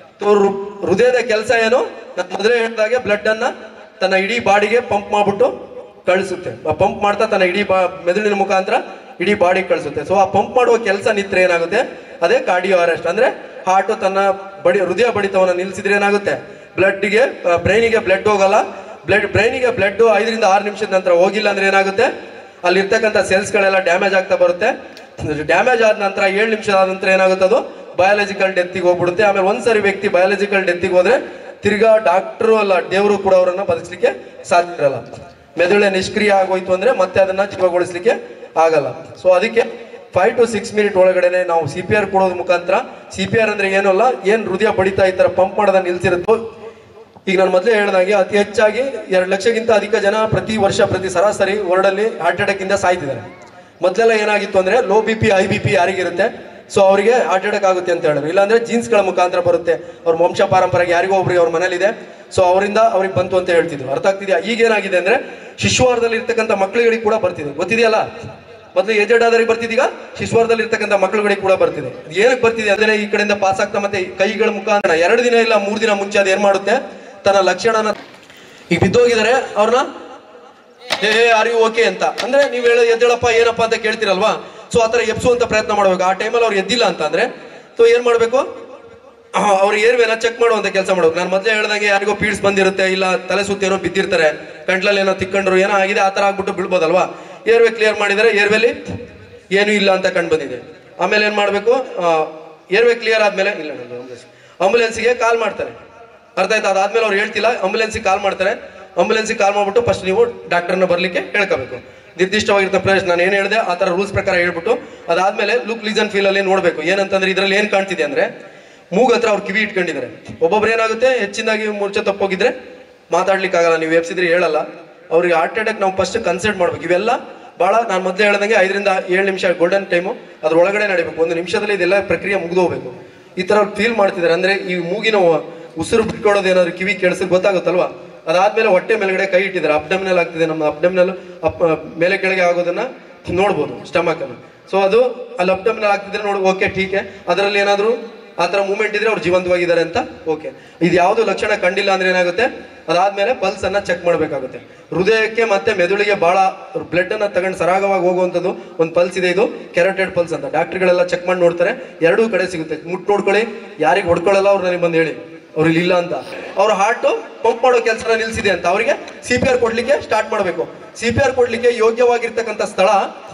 ಹೃದಯದ ಕೆಲಸ ಏನು ನಾನು ಮೊದಲೇ ಹೇಳಿದಾಗೆ ಬ್ಲಡ್ ಅನ್ನ ತನ್ನ ಇಡೀ ಬಾಡಿಗೆ ಪಂಪ್ ಮಾಡ್ಬಿಟ್ಟು ಕಳಿಸುತ್ತೆ ಆ ಪಂಪ್ ಮಾಡ್ತಾ ತನ್ನ ಇಡೀ ಬಾ ಮೆದುಳಿನ ಮುಖಾಂತರ ಇಡೀ ಬಾಡಿ ಕಳಿಸುತ್ತೆ ಸೊ ಆ ಪಂಪ್ ಮಾಡುವ ಕೆಲಸ ನಿಂತ್ರೆ ಏನಾಗುತ್ತೆ ಅದೇ ಕಾರ್ಡಿಯೋ ಅರೆಸ್ಟ್ ಅಂದ್ರೆ ಹಾರ್ಟ್ ತನ್ನ ಬಡಿ ಹೃದಯ ಬಡಿತವನ್ನ ನಿಲ್ಸಿದ್ರೆ ಏನಾಗುತ್ತೆ ಬ್ಲಡ್ಗೆ ಬ್ರೈನಿಗೆ ಬ್ಲಡ್ ಹೋಗಲ್ಲ ಬ್ಲಡ್ ಬ್ರೈನಿಗೆ ಬ್ಲಡ್ ಐದರಿಂದ ಆರು ನಿಮಿಷದ ನಂತರ ಹೋಗಿಲ್ಲ ಅಂದ್ರೆ ಏನಾಗುತ್ತೆ ಅಲ್ಲಿ ಇರ್ತಕ್ಕಂಥ ಸೆಲ್ಸ್ಗಳೆಲ್ಲ ಡ್ಯಾಮೇಜ್ ಆಗ್ತಾ ಬರುತ್ತೆ ಡ್ಯಾಮೇಜ್ ಆದ ನಂತರ ಏಳು ನಿಮಿಷ ಆದ ನಂತರ ಏನಾಗುತ್ತೆ ಅದು ಬಯಾಲಜಿಕಲ್ ಡೆತ್ಗೆ ಹೋಗ್ಬಿಡುತ್ತೆ ಆಮೇಲೆ ಒಂದ್ಸರಿ ವ್ಯಕ್ತಿ ಬಯಾಲಜಿಕಲ್ ಡೆತ್ಗೆ ಹೋದ್ರೆ ತಿರ್ಗಾ ಡಾಕ್ಟರ್ ಅಲ್ಲ ದೇವರು ಕೂಡ ಅವರನ್ನ ಬದುಕಲಿಕ್ಕೆ ಸಾಧ್ಯ ಇರಲ್ಲ ಮೆದುಳೆ ನಿಷ್ಕ್ರಿಯ ಆಗೋಯ್ತು ಅಂದ್ರೆ ಮತ್ತೆ ಅದನ್ನ ಜೀವಗೊಳಿಸ್ಲಿಕ್ಕೆ ಆಗಲ್ಲ ಸೊ ಅದಕ್ಕೆ ಫೈವ್ ಟು ಸಿಕ್ಸ್ ಮಿನಿಟ್ ಒಳಗಡೆನೆ ನಾವು ಸಿ ಪಿ ಆರ್ ಕೊಡೋದ್ರ ಮುಖಾಂತರ ಸಿ ಪಿ ಆರ್ ಅಂದ್ರೆ ಏನೂ ಅಲ್ಲ ಏನ್ ಹೃದಯ ಬಡಿತಾ ಈ ತರ ಪಂಪ್ ಮಾಡೋದನ್ನ ನಿಲ್ಸಿರುತ್ತೋ ಈಗ ನಾನು ಮೊದಲೇ ಹೇಳಿದಾಗೆ ಅತಿ ಹೆಚ್ಚಾಗಿ ಎರಡು ಲಕ್ಷಕ್ಕಿಂತ ಅಧಿಕ ಜನ ಪ್ರತಿ ವರ್ಷ ಪ್ರತಿ ಸರಾಸರಿ ವರ್ಲ್ಡಲ್ಲಿ ಹಾರ್ಟ್ ಅಟ್ಯಾಕ್ ಇಂದ ಸಾಯ್ತಿದ್ದಾರೆ ಮೊದಲೆಲ್ಲ ಏನಾಗಿತ್ತು ಅಂದ್ರೆ low B P high B P ಯಾರಿಗಿರುತ್ತೆ ಸೊ ಅವರಿಗೆ ಹಾರ್ಟ್ ಅಟ್ಯಾಕ್ ಆಗುತ್ತೆ ಅಂತ ಹೇಳಿದ್ರು ಇಲ್ಲಾಂದ್ರೆ ಜೀನ್ಸ್ಗಳ ಮುಖಾಂತರ ಬರುತ್ತೆ ಅವ್ರ ವಂಶ ಪಾರಂಪರೆಗೆ ಯಾರಿಗೋ ಒಬ್ರಿಗೆ ಅವ್ರ ಮನೇಲಿದೆ ಸೊ ಅವರಿಂದ ಅವ್ರಿಗೆ ಬಂತು ಅಂತ ಹೇಳ್ತಿದ್ರು ಅರ್ಥ ಆಗ್ತಿದ್ಯಾ ಈಗ ಏನಾಗಿದೆ ಅಂದ್ರೆ ಶಿಶುವಾರದಲ್ಲಿ ಇರ್ತಕ್ಕಂಥ ಮಕ್ಕಳುಗಳಿಗೆ ಕೂಡ ಬರ್ತಿದೆ ಗೊತ್ತಿದೆಯಲ್ಲ ಮೊದಲು ಏಜೆಡ್ ಆದವರಿಗೆ ಬರ್ತಿದೀಗ ಶಿಶುವಾರದಲ್ಲಿ ಇರ್ತಕ್ಕಂಥ ಮಕ್ಕಳುಗಳಿಗೆ ಕೂಡ ಬರ್ತಿದೆ ಅದು ಏನಕ್ಕೆ ಬರ್ತಿದೆ ಅಂದ್ರೆ ಈ ಕಡೆಯಿಂದ ಪಾಸ್ ಆಗ್ತಾ ಮತ್ತೆ ಈ ಕೈಗಳ ಮುಖಾಂತರ ಎರಡು ದಿನ ಇಲ್ಲ ಮೂರು ದಿನ ಮುಂಚೆ ಅದು ಏನ್ ಮಾಡುತ್ತೆ ತನ್ನ ಲಕ್ಷಣನ ಈಗ ಬಿದ್ದೋಗಿದ್ದಾರೆ ಅವ್ರನ್ನ ಹೇ ಆರ್ ಯು ಓಕೆ ಅಂತ ಅಂದ್ರೆ ನೀವು ಹೇಳೋ ಎದ್ದೇಳಪ್ಪ ಏನಪ್ಪ ಅಂತ ಕೇಳ್ತಿರಲ್ವಾ ಸೊ ಆತರ ಎಪ್ಸುವಂತ ಪ್ರಯತ್ನ ಮಾಡ್ಬೇಕು ಆ ಟೈಮಲ್ಲಿ ಅವ್ರು ಎದ್ದಿಲ್ಲ ಅಂತ ಅಂದ್ರೆ ಸೊ ಏನ್ ಮಾಡ್ಬೇಕು ಅವ್ರ ಏರ್ವೇನ ಚೆಕ್ ಮಾಡುವಂತ ಕೆಲಸ ಮಾಡ್ಬೇಕು ನಾನು ಮೊದಲೇ ಹೇಳ್ದಂಗೆ ಯಾರಿಗೋ ಪೀಡ್ಸ್ ಬಂದಿರುತ್ತೆ ಇಲ್ಲ ತಲೆ ಸುತ್ತ ಏನೋ ಬಿದ್ದಿರ್ತಾರೆ ಕಂಟ್ಲಲ್ಲಿ ಏನೋ ತಿಕ್ಕೊಂಡ್ರು ಏನೋ ಆಗಿದೆ ಆ ತರ ಆಗ್ಬಿಟ್ಟು ಬೀಳ್ಬೋದಲ್ವಾ ಏರ್ವೇ ಕ್ಲಿಯರ್ ಮಾಡಿದರೆ ಏರ್ವೇಲಿ ಏನೂ ಇಲ್ಲ ಅಂತ ಕಂಡು ಬಂದಿದೆ ಆಮೇಲೆ ಏನ್ ಮಾಡ್ಬೇಕು ಏರ್ವೇ ಕ್ಲಿಯರ್ ಆದ್ಮೇಲೆ ಇಲ್ಲ ಆಂಬುಲೆನ್ಸ್ಗೆ ಕಾಲ್ ಮಾಡ್ತಾರೆ ಅರ್ಥ ಆಯ್ತಾ ಅದಾದ್ಮೇಲೆ ಅವ್ರು ಹೇಳ್ತಿಲ್ಲ ಆಂಬುಲೆನ್ಸಿಗೆ ಕಾಲ್ ಮಾಡ್ತಾರೆ ಆಂಬುಲೆನ್ಸಿಗೆ ಕಾಲ್ ಮಾಡ್ಬಿಟ್ಟು ಫಸ್ಟ್ ನೀವು ಡಾಕ್ಟರ್ನ ಬರ್ಲಿಕ್ಕೆ ಹೇಳ್ಕೋಬೇಕು ನಿರ್ದಿಷ್ಟವಾಗಿರ್ತಕ್ಕ ಪ್ರದೇಶ ನಾನು ಏನು ಹೇಳಿದೆ ಆ ಥರ ರೂಲ್ಸ್ ಪ್ರಕಾರ ಹೇಳ್ಬಿಟ್ಟು ಅದಾದ್ಮೇಲೆ ಲುಕ್ ಲೀಸನ್ ಫೀಲ್ ಅಲ್ಲಿ ನೋಡ್ಬೇಕು ಏನಂತಂದ್ರೆ ಇದ್ರಲ್ಲಿ ಏನ್ ಕಾಣ್ತಿದೆ ಅಂದ್ರೆ ಮೂಗ್ ಹತ್ರ ಅವ್ರು ಕಿವಿ ಇಟ್ಕೊಂಡಿದ್ದಾರೆ ಒಬ್ಬೊಬ್ರು ಏನಾಗುತ್ತೆ ಹೆಚ್ಚಿನಾಗಿ ಮೂರ್ಛೆ ತಪ್ಪೋಗಿದ್ರೆ ಮಾತಾಡ್ಲಿಕ್ಕೆ ಆಗಲ್ಲ ನೀವು ಎಬ್ಸಿದ್ರೆ ಹೇಳಲ್ಲ ಅವ್ರಿಗೆ ಹಾರ್ಟ್ ಅಟ್ಯಾಕ್ ನಾವು ಫಸ್ಟ್ ಕನ್ಸಿಡರ್ ಮಾಡ್ಬೇಕು ಇವೆಲ್ಲ ಬಹಳ ನಾನು ಮೊದಲೇ ಹೇಳ್ದಂಗೆ ಐದರಿಂದ ಏಳು ನಿಮಿಷ ಗೋಲ್ಡನ್ ಟೈಮು ಅದ್ರ ಒಳಗಡೆ ನಡಿಬೇಕು ಒಂದು ನಿಮಿಷದಲ್ಲಿ ಇದೆಲ್ಲ ಪ್ರಕ್ರಿಯೆ ಮುಗಿದು ಹೋಗ್ಬೇಕು ಈ ತರ ಫೀಲ್ ಮಾಡ್ತಿದ್ದಾರೆ ಅಂದ್ರೆ ಈ ಮೂಗಿನ ಉಸಿರು ಬಿಟ್ಕೊಡೋದು ಏನಾದ್ರು ಕಿವಿ ಕೇಳಿಸಿದ್ರೆ ಗೊತ್ತಾಗುತ್ತಲ್ವಾ ಅದಾದ್ಮೇಲೆ ಹೊಟ್ಟೆ ಮೇಲ್ಗಡೆ ಕೈ ಇಟ್ಟಿದ್ದಾರೆ ಅಬ್ಡಮಿನಲ್ ಆಗ್ತಿದೆ ನಮ್ಮ ಅಬ್ಡಮಿನಲ್ ಅಪ್ ಮೇಲೆ ಕೆಳಗೆ ಆಗೋದನ್ನ ನೋಡ್ಬೋದು ಸ್ಟಮಕ್ ಅನ್ನು ಸೊ ಅದು ಅಲ್ಲಿ ಅಬ್ಡಮಿನಲ್ ಆಗ್ತಿದ್ರೆ ನೋಡಿ ಓಕೆ ಟೀಕೆ ಅದರಲ್ಲಿ ಏನಾದ್ರು ಆ ಥರ ಮೂವ್ಮೆಂಟ್ ಇದ್ರೆ ಅವ್ರು ಜೀವಂತವಾಗಿದ್ದಾರೆ ಅಂತ ಓಕೆ ಇದು ಯಾವುದು ಲಕ್ಷಣ ಕಂಡಿಲ್ಲ ಅಂದ್ರೆ ಏನಾಗುತ್ತೆ ಅದಾದ್ಮೇಲೆ ಪಲ್ಸ್ ಅನ್ನ ಚೆಕ್ ಮಾಡಬೇಕಾಗುತ್ತೆ ಹೃದಯಕ್ಕೆ ಮತ್ತೆ ಮೆದುಳಿಗೆ ಬಹಳ ಬ್ಲಡ್ ಅನ್ನ ತಗೊಂಡು ಸರಾಗವಾಗಿ ಹೋಗುವಂಥದ್ದು ಒಂದು ಪಲ್ಸ್ ಇದೆ ಇದು ಕೆರೋಟೆಡ್ ಪಲ್ಸ್ ಅಂತ ಡಾಕ್ಟರ್ಗಳೆಲ್ಲ ಚೆಕ್ ಮಾಡಿ ನೋಡ್ತಾರೆ ಎರಡೂ ಕಡೆ ಸಿಗುತ್ತೆ ಮುಟ್ ನೋಡ್ಕೊಳ್ಳಿ ಯಾರಿಗೆ ಹೊಡ್ಕೊಳ್ಳಲ್ಲ ಅವ್ರು ನನಗೆ ಬಂದು ಹೇಳಿ ಅವ್ರಿಗೆ ಇಲ್ಲ ಅಂತ ಅವ್ರ ಹಾರ್ಟ್ ಪಂಪ್ ಮಾಡೋ ಕೆಲಸನ ನಿಲ್ಸಿದೆ ಅಂತ ಅವರಿಗೆ ಸಿ ಪಿ ಆರ್ ಕೊಡ್ಲಿಕ್ಕೆ ಸ್ಟಾರ್ಟ್ ಮಾಡಬೇಕು ಸಿ ಪಿ ಆರ್ ಕೊಡ್ಲಿಕ್ಕೆ ಯೋಗ್ಯವಾಗಿರ್ತಕ್ಕಂಥ ಸ್ಥಳ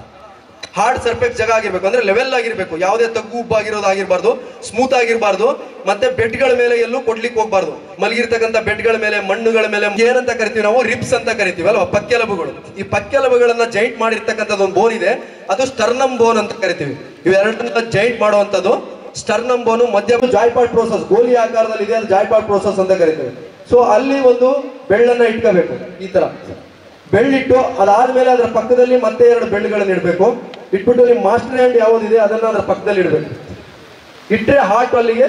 ಹಾರ್ಡ್ ಸರ್ಫೇಸ್ ಜಾಗ ಆಗಿರ್ಬೇಕು ಅಂದ್ರೆ ಲೆವೆಲ್ ಆಗಿರ್ಬೇಕು ಯಾವುದೇ ತಗ್ಗು ಉಬ್ಬಾಗಿರೋದು ಆಗಿರ್ಬಾರ್ದು ಸ್ಮೂತ್ ಆಗಿರ್ಬಾರ್ದು ಮತ್ತೆ ಬೆಡ್ಗಳ ಮೇಲೆ ಎಲ್ಲೂ ಕೊಡ್ಲಿಕ್ಕೆ ಹೋಗ್ಬಾರ್ದು ಮಲಗಿರ್ತಕ್ಕಂಥ ಬೆಡ್ಗಳ ಮೇಲೆ ಮಣ್ಣುಗಳ ಮೇಲೆ ಏನಂತ ಕರಿತೀವಿ ನಾವು ರಿಪ್ಸ್ ಅಂತ ಕರಿತೀವಿ ಅಲ್ವಾ ಪಕ್ಕೆಲಬುಗಳು ಈ ಪಕ್ಕೆಲಬುಗಳನ್ನ ಜೈಂಟ್ ಮಾಡಿರ್ತಕ್ಕಂಥದ್ದು ಒಂದು ಬೋನ್ ಇದೆ ಅದು ಸ್ಟರ್ನಮ್ ಬೋನ್ ಅಂತ ಕರಿತೀವಿ ಇವೆರಡನ್ನ ಜೈಂಟ್ ಮಾಡುವಂಥದ್ದು ಸ್ಟರ್ನಮ್ ಬೋನು ಮಧ್ಯ ಜಾಯ್ಪಾಟ್ ಪ್ರೋಸೆಸ್ ಗೋಲಿ ಆಕಾರದಲ್ಲಿ ಇದೆ ಅದು ಜಾಯ್ಪಾಟ್ ಪ್ರೋಸೆಸ್ ಅಂತ ಕರಿತೀವಿ ಸೊ ಅಲ್ಲಿ ಒಂದು ಬೆಳ್ಳನ್ನ ಇಟ್ಕೋಬೇಕು ಈ ತರ ಬೆಳ್ಳಿಟ್ಟು ಅದಾದ್ಮೇಲೆ ಅದರ ಪಕ್ಕದಲ್ಲಿ ಮತ್ತೆ ಎರಡು ಬೆಳ್ಳುಗಳನ್ನ ಇಡಬೇಕು ಇಟ್ಬಿಟ್ಟು ನಿಮ್ಮ ಮಾಸ್ಟರ್ ಹ್ಯಾಂಡ್ ಯಾವುದಿದೆ ಅದನ್ನ ಅದರ ಪಕ್ಕದಲ್ಲಿ ಇಡಬೇಕು ಇಟ್ಟರೆ ಹಾರ್ಟ್ ಅಲ್ಲಿಗೆ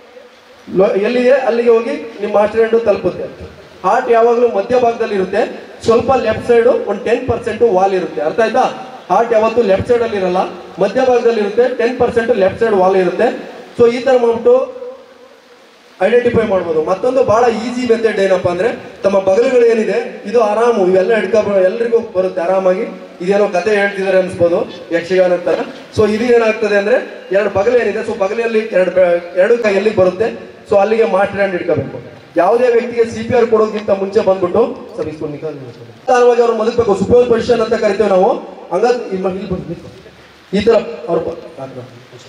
ಲೊ- ಎಲ್ಲಿದೆ ಅಲ್ಲಿಗೆ ಹೋಗಿ ನಿಮ್ಮ ಮಾಸ್ಟರ್ ಹ್ಯಾಂಡು ತಲುಪುತ್ತೆ ಹಾರ್ಟ್ ಯಾವಾಗಲೂ ಮಧ್ಯಭಾಗದಲ್ಲಿ ಇರುತ್ತೆ ಸ್ವಲ್ಪ ಲೆಫ್ಟ್ ಸೈಡು ಒಂದು ಟೆನ್ ಪರ್ಸೆಂಟ್ ವಾಲ್ ಇರುತ್ತೆ ಅರ್ಥ ಆಯ್ತಾ ಹಾರ್ಟ್ ಯಾವತ್ತು ಲೆಫ್ಟ್ ಸೈಡ್ ಅಲ್ಲಿ ಇರಲ್ಲ ಮಧ್ಯಭಾಗದಲ್ಲಿ ಇರುತ್ತೆ ten percent left side wall ಇರುತ್ತೆ ಸೊ ಈ ತರ ಮಾಡ್ಬಿಟ್ಟು ಐಡೆಂಟಿಫೈ ಮಾಡ್ಬೋದು ಮತ್ತೊಂದು ಬಹಳ ಈಸಿ ಮೆಥಡ್ ಏನಪ್ಪಾ ಅಂದ್ರೆ ತಮ್ಮ ಬಗಲುಗಳು ಏನಿದೆ ಇದು ಆರಾಮು ಇವೆಲ್ಲ ಹಿಡ್ಕೊ ಎಲ್ರಿಗೂ ಬರುತ್ತೆ ಆರಾಮಾಗಿ ಇದೇನೋ ಕತೆ ಹೇಳ್ತಿದ್ದಾರೆ ಅನ್ಸ್ಬೋದು ಯಕ್ಷಗಾನ ತರ ಸೊ ಇದು ಏನಾಗ್ತದೆ ಅಂದ್ರೆ ಎರಡು ಬಗಲು ಏನಿದೆ ಸೊ ಬಗಲಿನಲ್ಲಿ ಎರಡು ಬೆ- ಎರಡು ಕೈಯಲ್ಲಿ ಬರುತ್ತೆ ಸೊ ಅಲ್ಲಿಗೆ ಮಾಸ್ಟರ್ ಹ್ಯಾಂಡ್ ಇಟ್ಕೋಬೇಕು ಯಾವುದೇ ವ್ಯಕ್ತಿಗೆ ಸಿ ಪಿ ಆರ್ ಕೊಡೋದಕ್ಕಿಂತ ಮುಂಚೆ ಬಂದ್ಬಿಟ್ಟು ಸರ್ ಇಸ್ಕೊಂಡು ನಿಕಾಲ್ ಮಾಡ್ಕೊಳ್ಳಿ. ನಿಧಾನವಾಗಿ ಅವ್ರು ಮಲಗಬೇಕು ಸೂಪರ್ ಪೊಸಿಷನ್ ಅಂತ ಕರಿತೇವೆ ನಾವು ಹಂಗ ಇಲ್ಲಿ ಬಂದು ನಿಂತ್ಕೊ. ಈ ತರ ಅವ್ರು ಬ- ಹಾಕ್ಬೇಕು.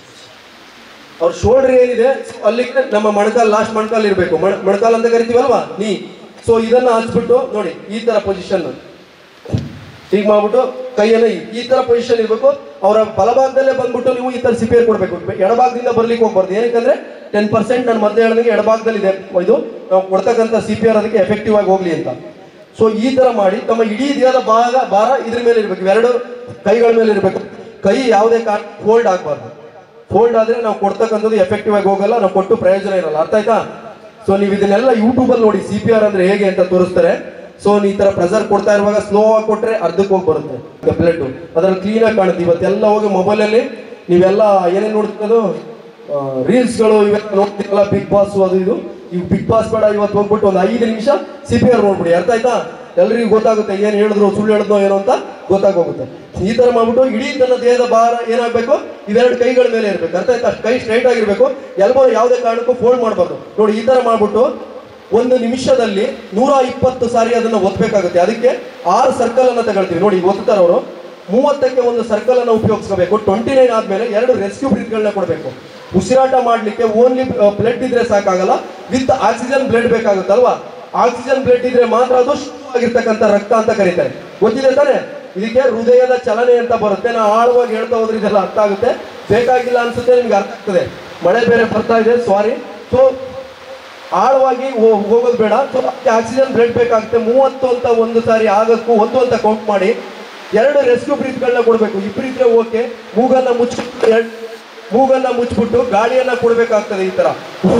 ಅವ್ರ ಶೋಲ್ಡರ್ ಏನಿದೆ so ಅಲ್ಲಿಗೆ ನಮ್ಮ ಮೊಣಕಾಲ್ ಲಾಸ್ಟ್ ಮೊಣಕಾಲ್ ಇರಬೇಕು ಮೊಣಕಾಲ್ ಅಂತ ಕರಿತೀವಲ್ವಾ ನೀ ಸೊ ಇದನ್ನ ಹಚ್ಬಿಟ್ಟು ನೋಡಿ ಈ ತರ ಪೊಸಿಷನ್ ಹೀಗೆ ಮಾಡ್ಬಿಟ್ಟು ಕೈಯನ್ನ ಈ- ಈ ತರ ಪೊಸಿಷನ್ ಇರಬೇಕು ಅವರ ಬಲಭಾಗದಲ್ಲೇ ಬಂದ್ಬಿಟ್ಟು ನೀವು ಈ ತರ ಸಿಪೇರ್ ಕೊಡಬೇಕು ಎಡಭಾಗದಿಂದ ಬರ್ಲಿಕ್ಕೆ ಹೋಗ್ಬಾರ್ದು ಏನಕ್ಕಂದ್ರೆ ಟೆನ್ ಪರ್ಸೆಂಟ್ ನಾನು ಮೊದಲೇ ಹೇಳಿದಂಗೆ ಎಡಭಾಗದಲ್ಲಿ ಇದೆ ಇದು ನಾವು ಕೊಡ್ತಕ್ಕಂಥ ಸಿ ಪಿ ಆರ್ ಅದಕ್ಕೆ ಎಫೆಕ್ಟಿವ್ ಆಗಿ ಹೋಗ್ಲಿ ಅಂತ ಸೊ ಈ ತರ ಮಾಡಿ ತಮ್ಮ ಇಡೀ ದೇಹದ ಭಾಗ ಭಾರ ಇದ್ರ ಮೇಲೆ ಇರಬೇಕು ಇವೆರಡು ಕೈಗಳ ಮೇಲೆ ಇರಬೇಕು ಕೈ ಯಾವುದೇ ಕಾರಣ ಫೋಲ್ಡ್ ಆಗಬಾರ್ದು ಫೋಲ್ಡ್ ಆದ್ರೆ ನಾವು ಕೊಡ್ತಕ್ಕಂಥದ್ದು ಎಫೆಕ್ಟಿವ್ ಆಗಿ ಹೋಗಲ್ಲ ನಾವು ಕೊಟ್ಟು ಪ್ರಯೋಜನ ಇರಲ್ಲ ಅರ್ಥ ಆಯ್ತಾ ಸೊ ನೀವು ಇದನ್ನೆಲ್ಲ ಯೂಟ್ಯೂಬ್ ಅಲ್ಲಿ ನೋಡಿ ಸಿ ಪಿ ಆರ್ ಅಂದ್ರೆ ಹೇಗೆ ಅಂತ ತೋರಿಸ್ತಾರೆ ಸೊ ಈ ತರ ಪ್ರೆಸರ್ ಕೊಡ್ತಾ ಇರುವಾಗ ಸ್ಲೋ ಆಗಿ ಕೊಟ್ರೆ ಅರ್ಧಕ್ಕೆ ಹೋಗಿ ಬರುತ್ತೆ ಬ್ಲಡ್ ಅದ್ರಲ್ಲಿ ಕ್ಲೀನ್ ಆಗಿ ಕಾಣುತ್ತೆ ಇವತ್ತೆಲ್ಲ ಹೋಗಿ ಮೊಬೈಲ್ ಅಲ್ಲಿ ನೀವೆಲ್ಲ ಏನೇನ್ ನೋಡ್ತಿರೋದು ರೀಲ್ಸ್ಗಳು ಇವೆಲ್ಲ ನೋಡ್ತಿರಲ್ಲ ಬಿಗ್ ಬಾಸ್ ಅದು ಇದು ಈ ಬಿಗ್ ಬಾಸ್ ಬೇಡ ಇವತ್ತು ಹೋಗ್ಬಿಟ್ಟು ಒಂದು ಐದು ನಿಮಿಷ ಸಿ ಪಿ ಆರ್ ನೋಡ್ಬಿಡಿ ಅರ್ಥ ಆಯ್ತಾ ಎಲ್ರಿಗೂ ಗೊತ್ತಾಗುತ್ತೆ ಏನ್ ಹೇಳಿದ್ರು ಸುಳ್ಳು ಹೇಳಿದ್ನೋ ಏನೋ ಅಂತ ಗೊತ್ತಾಗೋಗುತ್ತೆ ಈ ತರ ಮಾಡ್ಬಿಟ್ಟು ಇಡೀ ತನ್ನ ದೇಹದ ಭಾರ ಏನಾಗ್ಬೇಕು ಇವೆರಡು ಕೈಗಳ ಮೇಲೆ ಇರ್ಬೇಕು ಅರ್ಥ ಆಯ್ತಾ ಕೈ ಸ್ಟ್ರೈಟ್ ಆಗಿರ್ಬೇಕು ಎಲ್ಬೋ ಯಾವುದೇ ಕಾರಣಕ್ಕೂ ಫೋಲ್ಡ್ ಮಾಡಬಾರ್ದು ನೋಡಿ ಈ ತರ ಮಾಡ್ಬಿಟ್ಟು ಒಂದು ನಿಮಿಷದಲ್ಲಿ ನೂರ ಇಪ್ಪತ್ತು ಸಾರಿ ಅದನ್ನ ಒತ್ತಬೇಕಾಗುತ್ತೆ ಅದಕ್ಕೆ ಆರು ಸರ್ಕಲ್ ಅನ್ನ ತಗೊಳ್ತೀವಿ ನೋಡಿ ಒತ್ತಾರೆ ಅವರು ಮೂವತ್ತಕ್ಕೆ ಒಂದು ಸರ್ಕಲ್ ಅನ್ನ ಉಪಯೋಗಿಸ್ಕೋಬೇಕು ಟ್ವೆಂಟಿ ನೈನ್ ಆದ್ಮೇಲೆ ಎರಡು ರೆಸ್ಕ್ಯೂ ಬ್ರೀತ್ಗಳನ್ನ ಕೊಡಬೇಕು ಉಸಿರಾಟ ಮಾಡ್ಲಿಕ್ಕೆ ಓನ್ಲಿ ಬ್ಲಡ್ ಇದ್ರೆ ಸಾಕಾಗಲ್ಲ ವಿತ್ ಆಕ್ಸಿಜನ್ ಬ್ಲಡ್ ಬೇಕಾಗುತ್ತಲ್ವಾ ಆಕ್ಸಿಜನ್ ಬ್ಲಡ್ ಇದ್ರೆ ಮಾತ್ರ ಅದು ಶುದ್ಧವಾಗಿರ್ತಕ್ಕಂಥ ರಕ್ತ ಅಂತ ಕರೀತಾರೆ ಗೊತ್ತಿದೆ ತಾನೆ ಇದಕ್ಕೆ ಹೃದಯದ ಚಲನೆ ಅಂತ ಬರುತ್ತೆ ನಾ ಆಳವಾಗಿ ಹೇಳ್ತಾ ಹೋದ್ರೆ ಇದೆಲ್ಲ ಅರ್ಥ ಆಗುತ್ತೆ ಬೇಕಾಗಿಲ್ಲ ಅನ್ಸುತ್ತೆ ನಿಮ್ಗೆ ಅರ್ಥ ಆಗ್ತದೆ ಮಳೆ ಬೇರೆ ಬರ್ತಾ ಇದೆ ಸಾರಿ ಸೊ ಆಳವಾಗಿ ಹೋ- ಹೋಗೋದು ಬೇಡ ಸೊ ಆಕ್ಸಿಜನ್ ಬ್ಲಡ್ ಬೇಕಾಗುತ್ತೆ ಮೂವತ್ತು ಅಂತ ಒಂದು ಸಾರಿ ಆಗಕ್ಕೂ ಒಂದು ಅಂತ ಕೌಂಟ್ ಮಾಡಿ ಎರಡು ರೆಸ್ಕ್ಯೂ ಬ್ರೀತ್ಗಳನ್ನ ಕೊಡಬೇಕು ಇಬ್ಬರಿದ್ರೆ ಓಕೆ ಮೂಗನ್ನ ಮುಚ್ಚಿಬಿಟ್ಟು ಎರಡ್ ಮೂಗನ್ನ ಮುಚ್ಚಿಬಿಟ್ಟು ಗಾಳಿಯನ್ನ ಕೊಡಬೇಕಾಗ್ತದೆ ಈ ತರ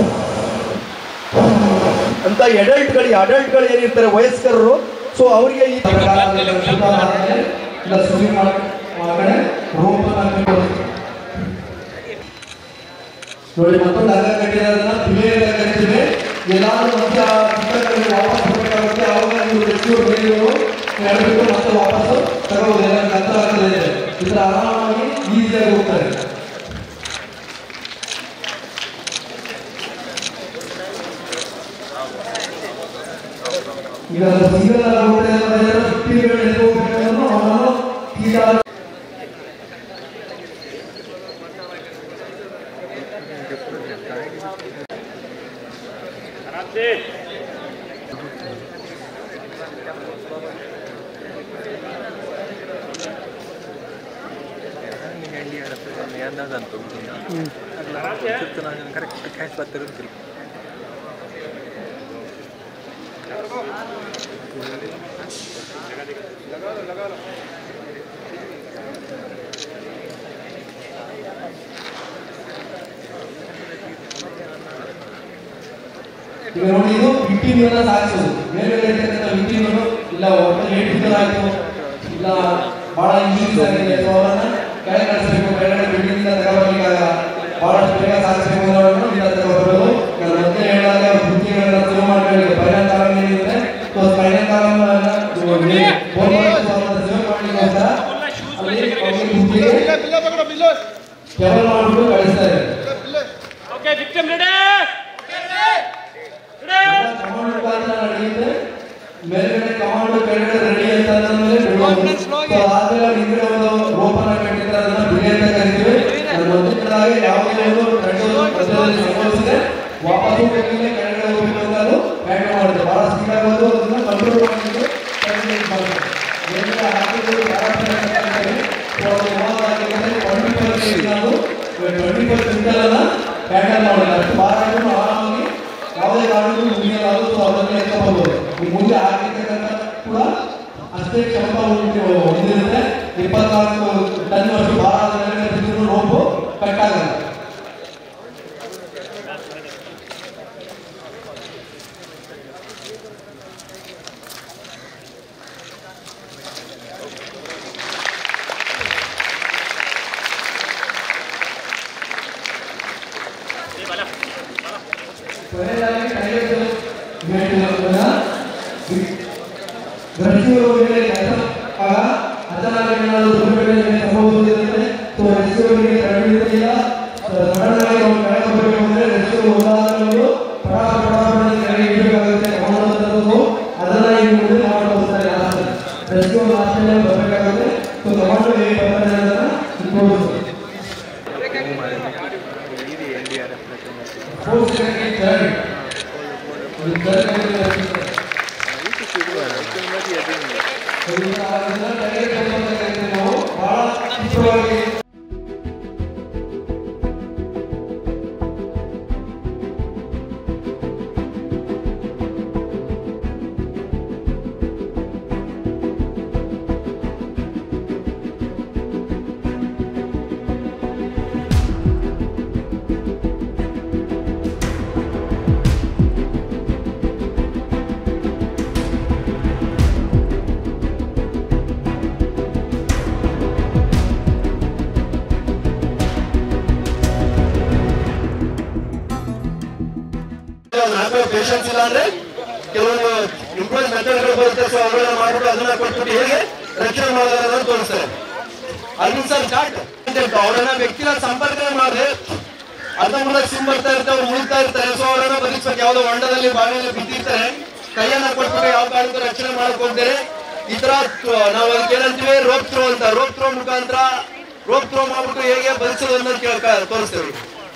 ಅಂತ ಅಡಲ್ಟ್ಗಳಿಗೆ ಅಡಲ್ಟ್ಗಳು ಏನಿರ್ತಾರೆ ವಯಸ್ಕರರು ಸೊ ಅವರಿಗೆ ಈ ನೋಡಿ ಮತ್ತೊಂದು ಹಗ್ಗ ಕಟ್ಟಿರೋದನ್ನ ಪಿಲೇರ್ ಕಟ್ಟಿದ್ರೆ ಎಲ್ಲಾದ್ರೂ ಮತ್ತೆ ಆ ಪುಸ್ತಕಗಳಿಗೆ ವಾಪಸ್ ಬರಬೇಕಾಗುತ್ತೆ ಆವಾಗ ನೀವು ರೆಸ್ಕ್ಯೂ ಬೆಳೆಯೋರು ಹೇಳ್ಬಿಟ್ಟು ಮತ್ತೆ ವಾಪಸ್ ತಗೋಬಹುದು ಎಲ್ಲ ಕಂತ ಆಗ್ತದೆ ಈ ತರ ಆರಾಮಾಗಿ ಈಸಿಯಾಗಿ ಹೋಗ್ತಾರೆ ಈಗ ಸಿಂಗಲ್ ಆಗಿ ಹೋಗ್ತಾ ಇದ್ದಾರೆ ಫಿಫ್ಟಿ ಎಲ್ಲಿ ಹೋಗ್ಬೇಕು ಅವನನ್ನು ಈಗ
ಕರೆಕ್ಟ್ ಕ್ಯಾಶ್ ಬರ್ತಾರೆ
ಈಗ ನೋಡಿ ಇದು ಫಿಫ್ಟೀನ್ ಅನ್ನ ಸಾಗಿಸೋದು ಮೇಲೆ ಇರ್ತಕ್ಕಂಥ ಫಿಫ್ಟೀನ್ ಇಲ್ಲ ಒಟ್ಟು ಏಟ್ ಫಿಫ್ಟರ್ ಆಯ್ತು ಇಲ್ಲ ಬಹಳ ಇಂಜುರೀಸ್ ಆಗಿದೆ ಸೊ ಅವರನ್ನ ಕೆಳಗೆ ಕಳಿಸ್ಬೇಕು ಕೆಳಗಡೆ ಬಿಲ್ಡಿಂಗ್ ಇಂದ ತಗೊಬರ್ಲಿಕ್ಕಾಗಲ್ಲ ಬಹಳಷ್ಟು ಬೇಗ ಸಾಗಿಸಬೇಕು ಅನ್ನೋರನ್ನು ಇಲ್ಲ ತಗೊಬರ್ಬೋದು ನಾನು ಮೊದಲೇ ಹೇಳಿದಾಗ ಬುದ್ಧಿಗಳನ್ನ ಶುರು ಮಾಡಬೇಕು ಫೈನಲ್ ಕಾಲಮ್ ಏನಿದೆ ಸೊ ಫೈನಲ್ ಕಾಲಮ್ ಸೇವ್ ಮಾಡ್ಲಿಕ್ಕೋಸ್ಕರ ಅಲ್ಲಿ ಅವ್ರಿಗೆ ಬುದ್ಧಿಗೆ ಕೆವಲ್ ಮಾಡ್ಬಿಟ್ಟು ಕಳಿಸ್ತಾರೆ
ಓಕೆ ವಿಕ್ಟಿಮ್ ರೆಡಿ
ಕಮಾಂಡ್ ಮುಖಾಂತರ ನಡೆಯುತ್ತೆ ಮೇಲ್ಗಡೆ ಕಮಾಂಡ್ ಕೆಳಗಡೆ ರೆಡಿ ಅಂತ ಅಂದ್ಮೇಲೆ ಬಿಡೋದು ಸೊ ಆದ್ಮೇಲೆ ಹಿಂದ್ಗಡೆ ಒಂದು ರೋಪ್ ಅನ್ನ ಕಟ್ಟಿದ್ರೆ ಅದನ್ನ ಬಿಳಿ ಅಂತ ಕರಿತೀವಿ ಅದು ಮೊದಲನೇದಾಗಿ ಯಾವುದೇ ಒಂದು ಕಂಟ್ರೋಲ್ ಮಧ್ಯದಲ್ಲಿ ಸಂಭವಿಸಿದೆ ವಾಪಸ್ಸು ಕೆಳಗಡೆ ಕೆಳಗಡೆ ಹೋಗ್ಬೇಕು ಅಂತ ಅದು ಹ್ಯಾಂಡಲ್ ಮಾಡುತ್ತೆ ಬಹಳ ಸ್ಪೀಡ್ ಆಗೋದು ಅದನ್ನ ಕಂಟ್ರೋಲ್ ಮಾಡಲಿಕ್ಕೆ calculate ಮಾಡುತ್ತೆ ಮೇಲ್ಗಡೆ ಹಾಕಿದ್ರು ಸೊ ಅದು ಯಾವಾಗ ಆಗಿರುತ್ತೆ ಟ್ವೆಂಟಿ ಪರ್ಸೆಂಟ್ ನಾವು ಟ್ವೆಂಟಿ ಪರ್ಸೆಂಟ್ ಅನ್ನ ಹ್ಯಾಂಡಲ್ ಮಾಡೋದು ಅಷ್ಟು ಭಾರ ಇದ್ರೂ ಆರಾಮಾಗಿ ಯಾವುದೇ ಕಾರಣಕ್ಕೂ ಮುಗಿಯಲ್ಲ ಅದು ಸೊ ಅದನ್ನ ಎತ್ಕೊಬಹುದು ಈ ಮುಂದೆ ಆಗಿರ್ತಕ್ಕಂಥ ಕೂಡ ಅಷ್ಟೇ ಕ್ಷಮತಾ ಹೊಂದಿ- ಹೊಂದಿರುತ್ತೆ ಇಪ್ಪತ್ನಾಲ್ಕು ಟನ್ ಅಷ್ಟು ಭಾರ ಅದರಲ್ಲಿ ಬಿದ್ದರೂ ರೋಪು ಕಟ್ಟಾಗಲ್ಲ
ఇది ಎನ್ಡಿಆರ್ಎಫ್
ಪೇಷನ್ಸ್ ಇಲ್ಲ ಅಂದ್ರೆ ಕೆಲವೊಂದು ಇಂಪ್ರೂವ್ ಮೆಥಡ್ಗಳು ಬರುತ್ತೆ ಸೊ ಅವುಗಳನ್ನ ಮಾಡ್ಬಿಟ್ಟು ಅದನ್ನ ಕೊಟ್ಬಿಟ್ಟು ಹೇಗೆ ರಕ್ಷಣೆ ಮಾಡೋದನ್ನ ತೋರಿಸ್ತಾರೆ ಅಲ್ಲಿಂದ ಸರ್ ಸ್ಟಾರ್ಟ್ ಅವರನ್ನ ವ್ಯಕ್ತಿನ ಸಂಪರ್ಕ ಮಾಡಿದ್ರೆ ಅರ್ಧಂಬರ್ಧ ಸಿಮ್ ಬರ್ತಾ ಇರ್ತಾರೆ ಅವ್ರು ಮುಳ್ತಾ ಇರ್ತಾರೆ ಸೊ ಅವರನ್ನ ಬದುಕಿಸ್ಬೇಕು ಯಾವ್ದೋ ಹೊಂಡದಲ್ಲಿ ಬಾವಿಯಲ್ಲಿ ಬಿದ್ದಿರ್ತಾರೆ ಕೈಯನ್ನ ಕೊಟ್ಬಿಟ್ಟು ಯಾವ ಕಾರಣಕ್ಕೂ ರಕ್ಷಣೆ ಮಾಡಕ್ ಹೋಗ್ತಾರೆ ಈ ತರ ತ- ನಾವು ಅದಕ್ಕೆ ಏನಂತೀವಿ ರೋಪ್ ಥ್ರೋ ಅಂತ ರೋಪ್ ಥ್ರೋ ಮುಖಾಂತರ ರೋಪ್ ಥ್ರೋ ಮಾಡ್ಬಿಟ್ಟು ಹೇಗೆ ಬದುಕಿಸೋದು ಅನ್ನೋದು ಕೇಳ್ಕ ತೋರಿಸ್ತೇವೆ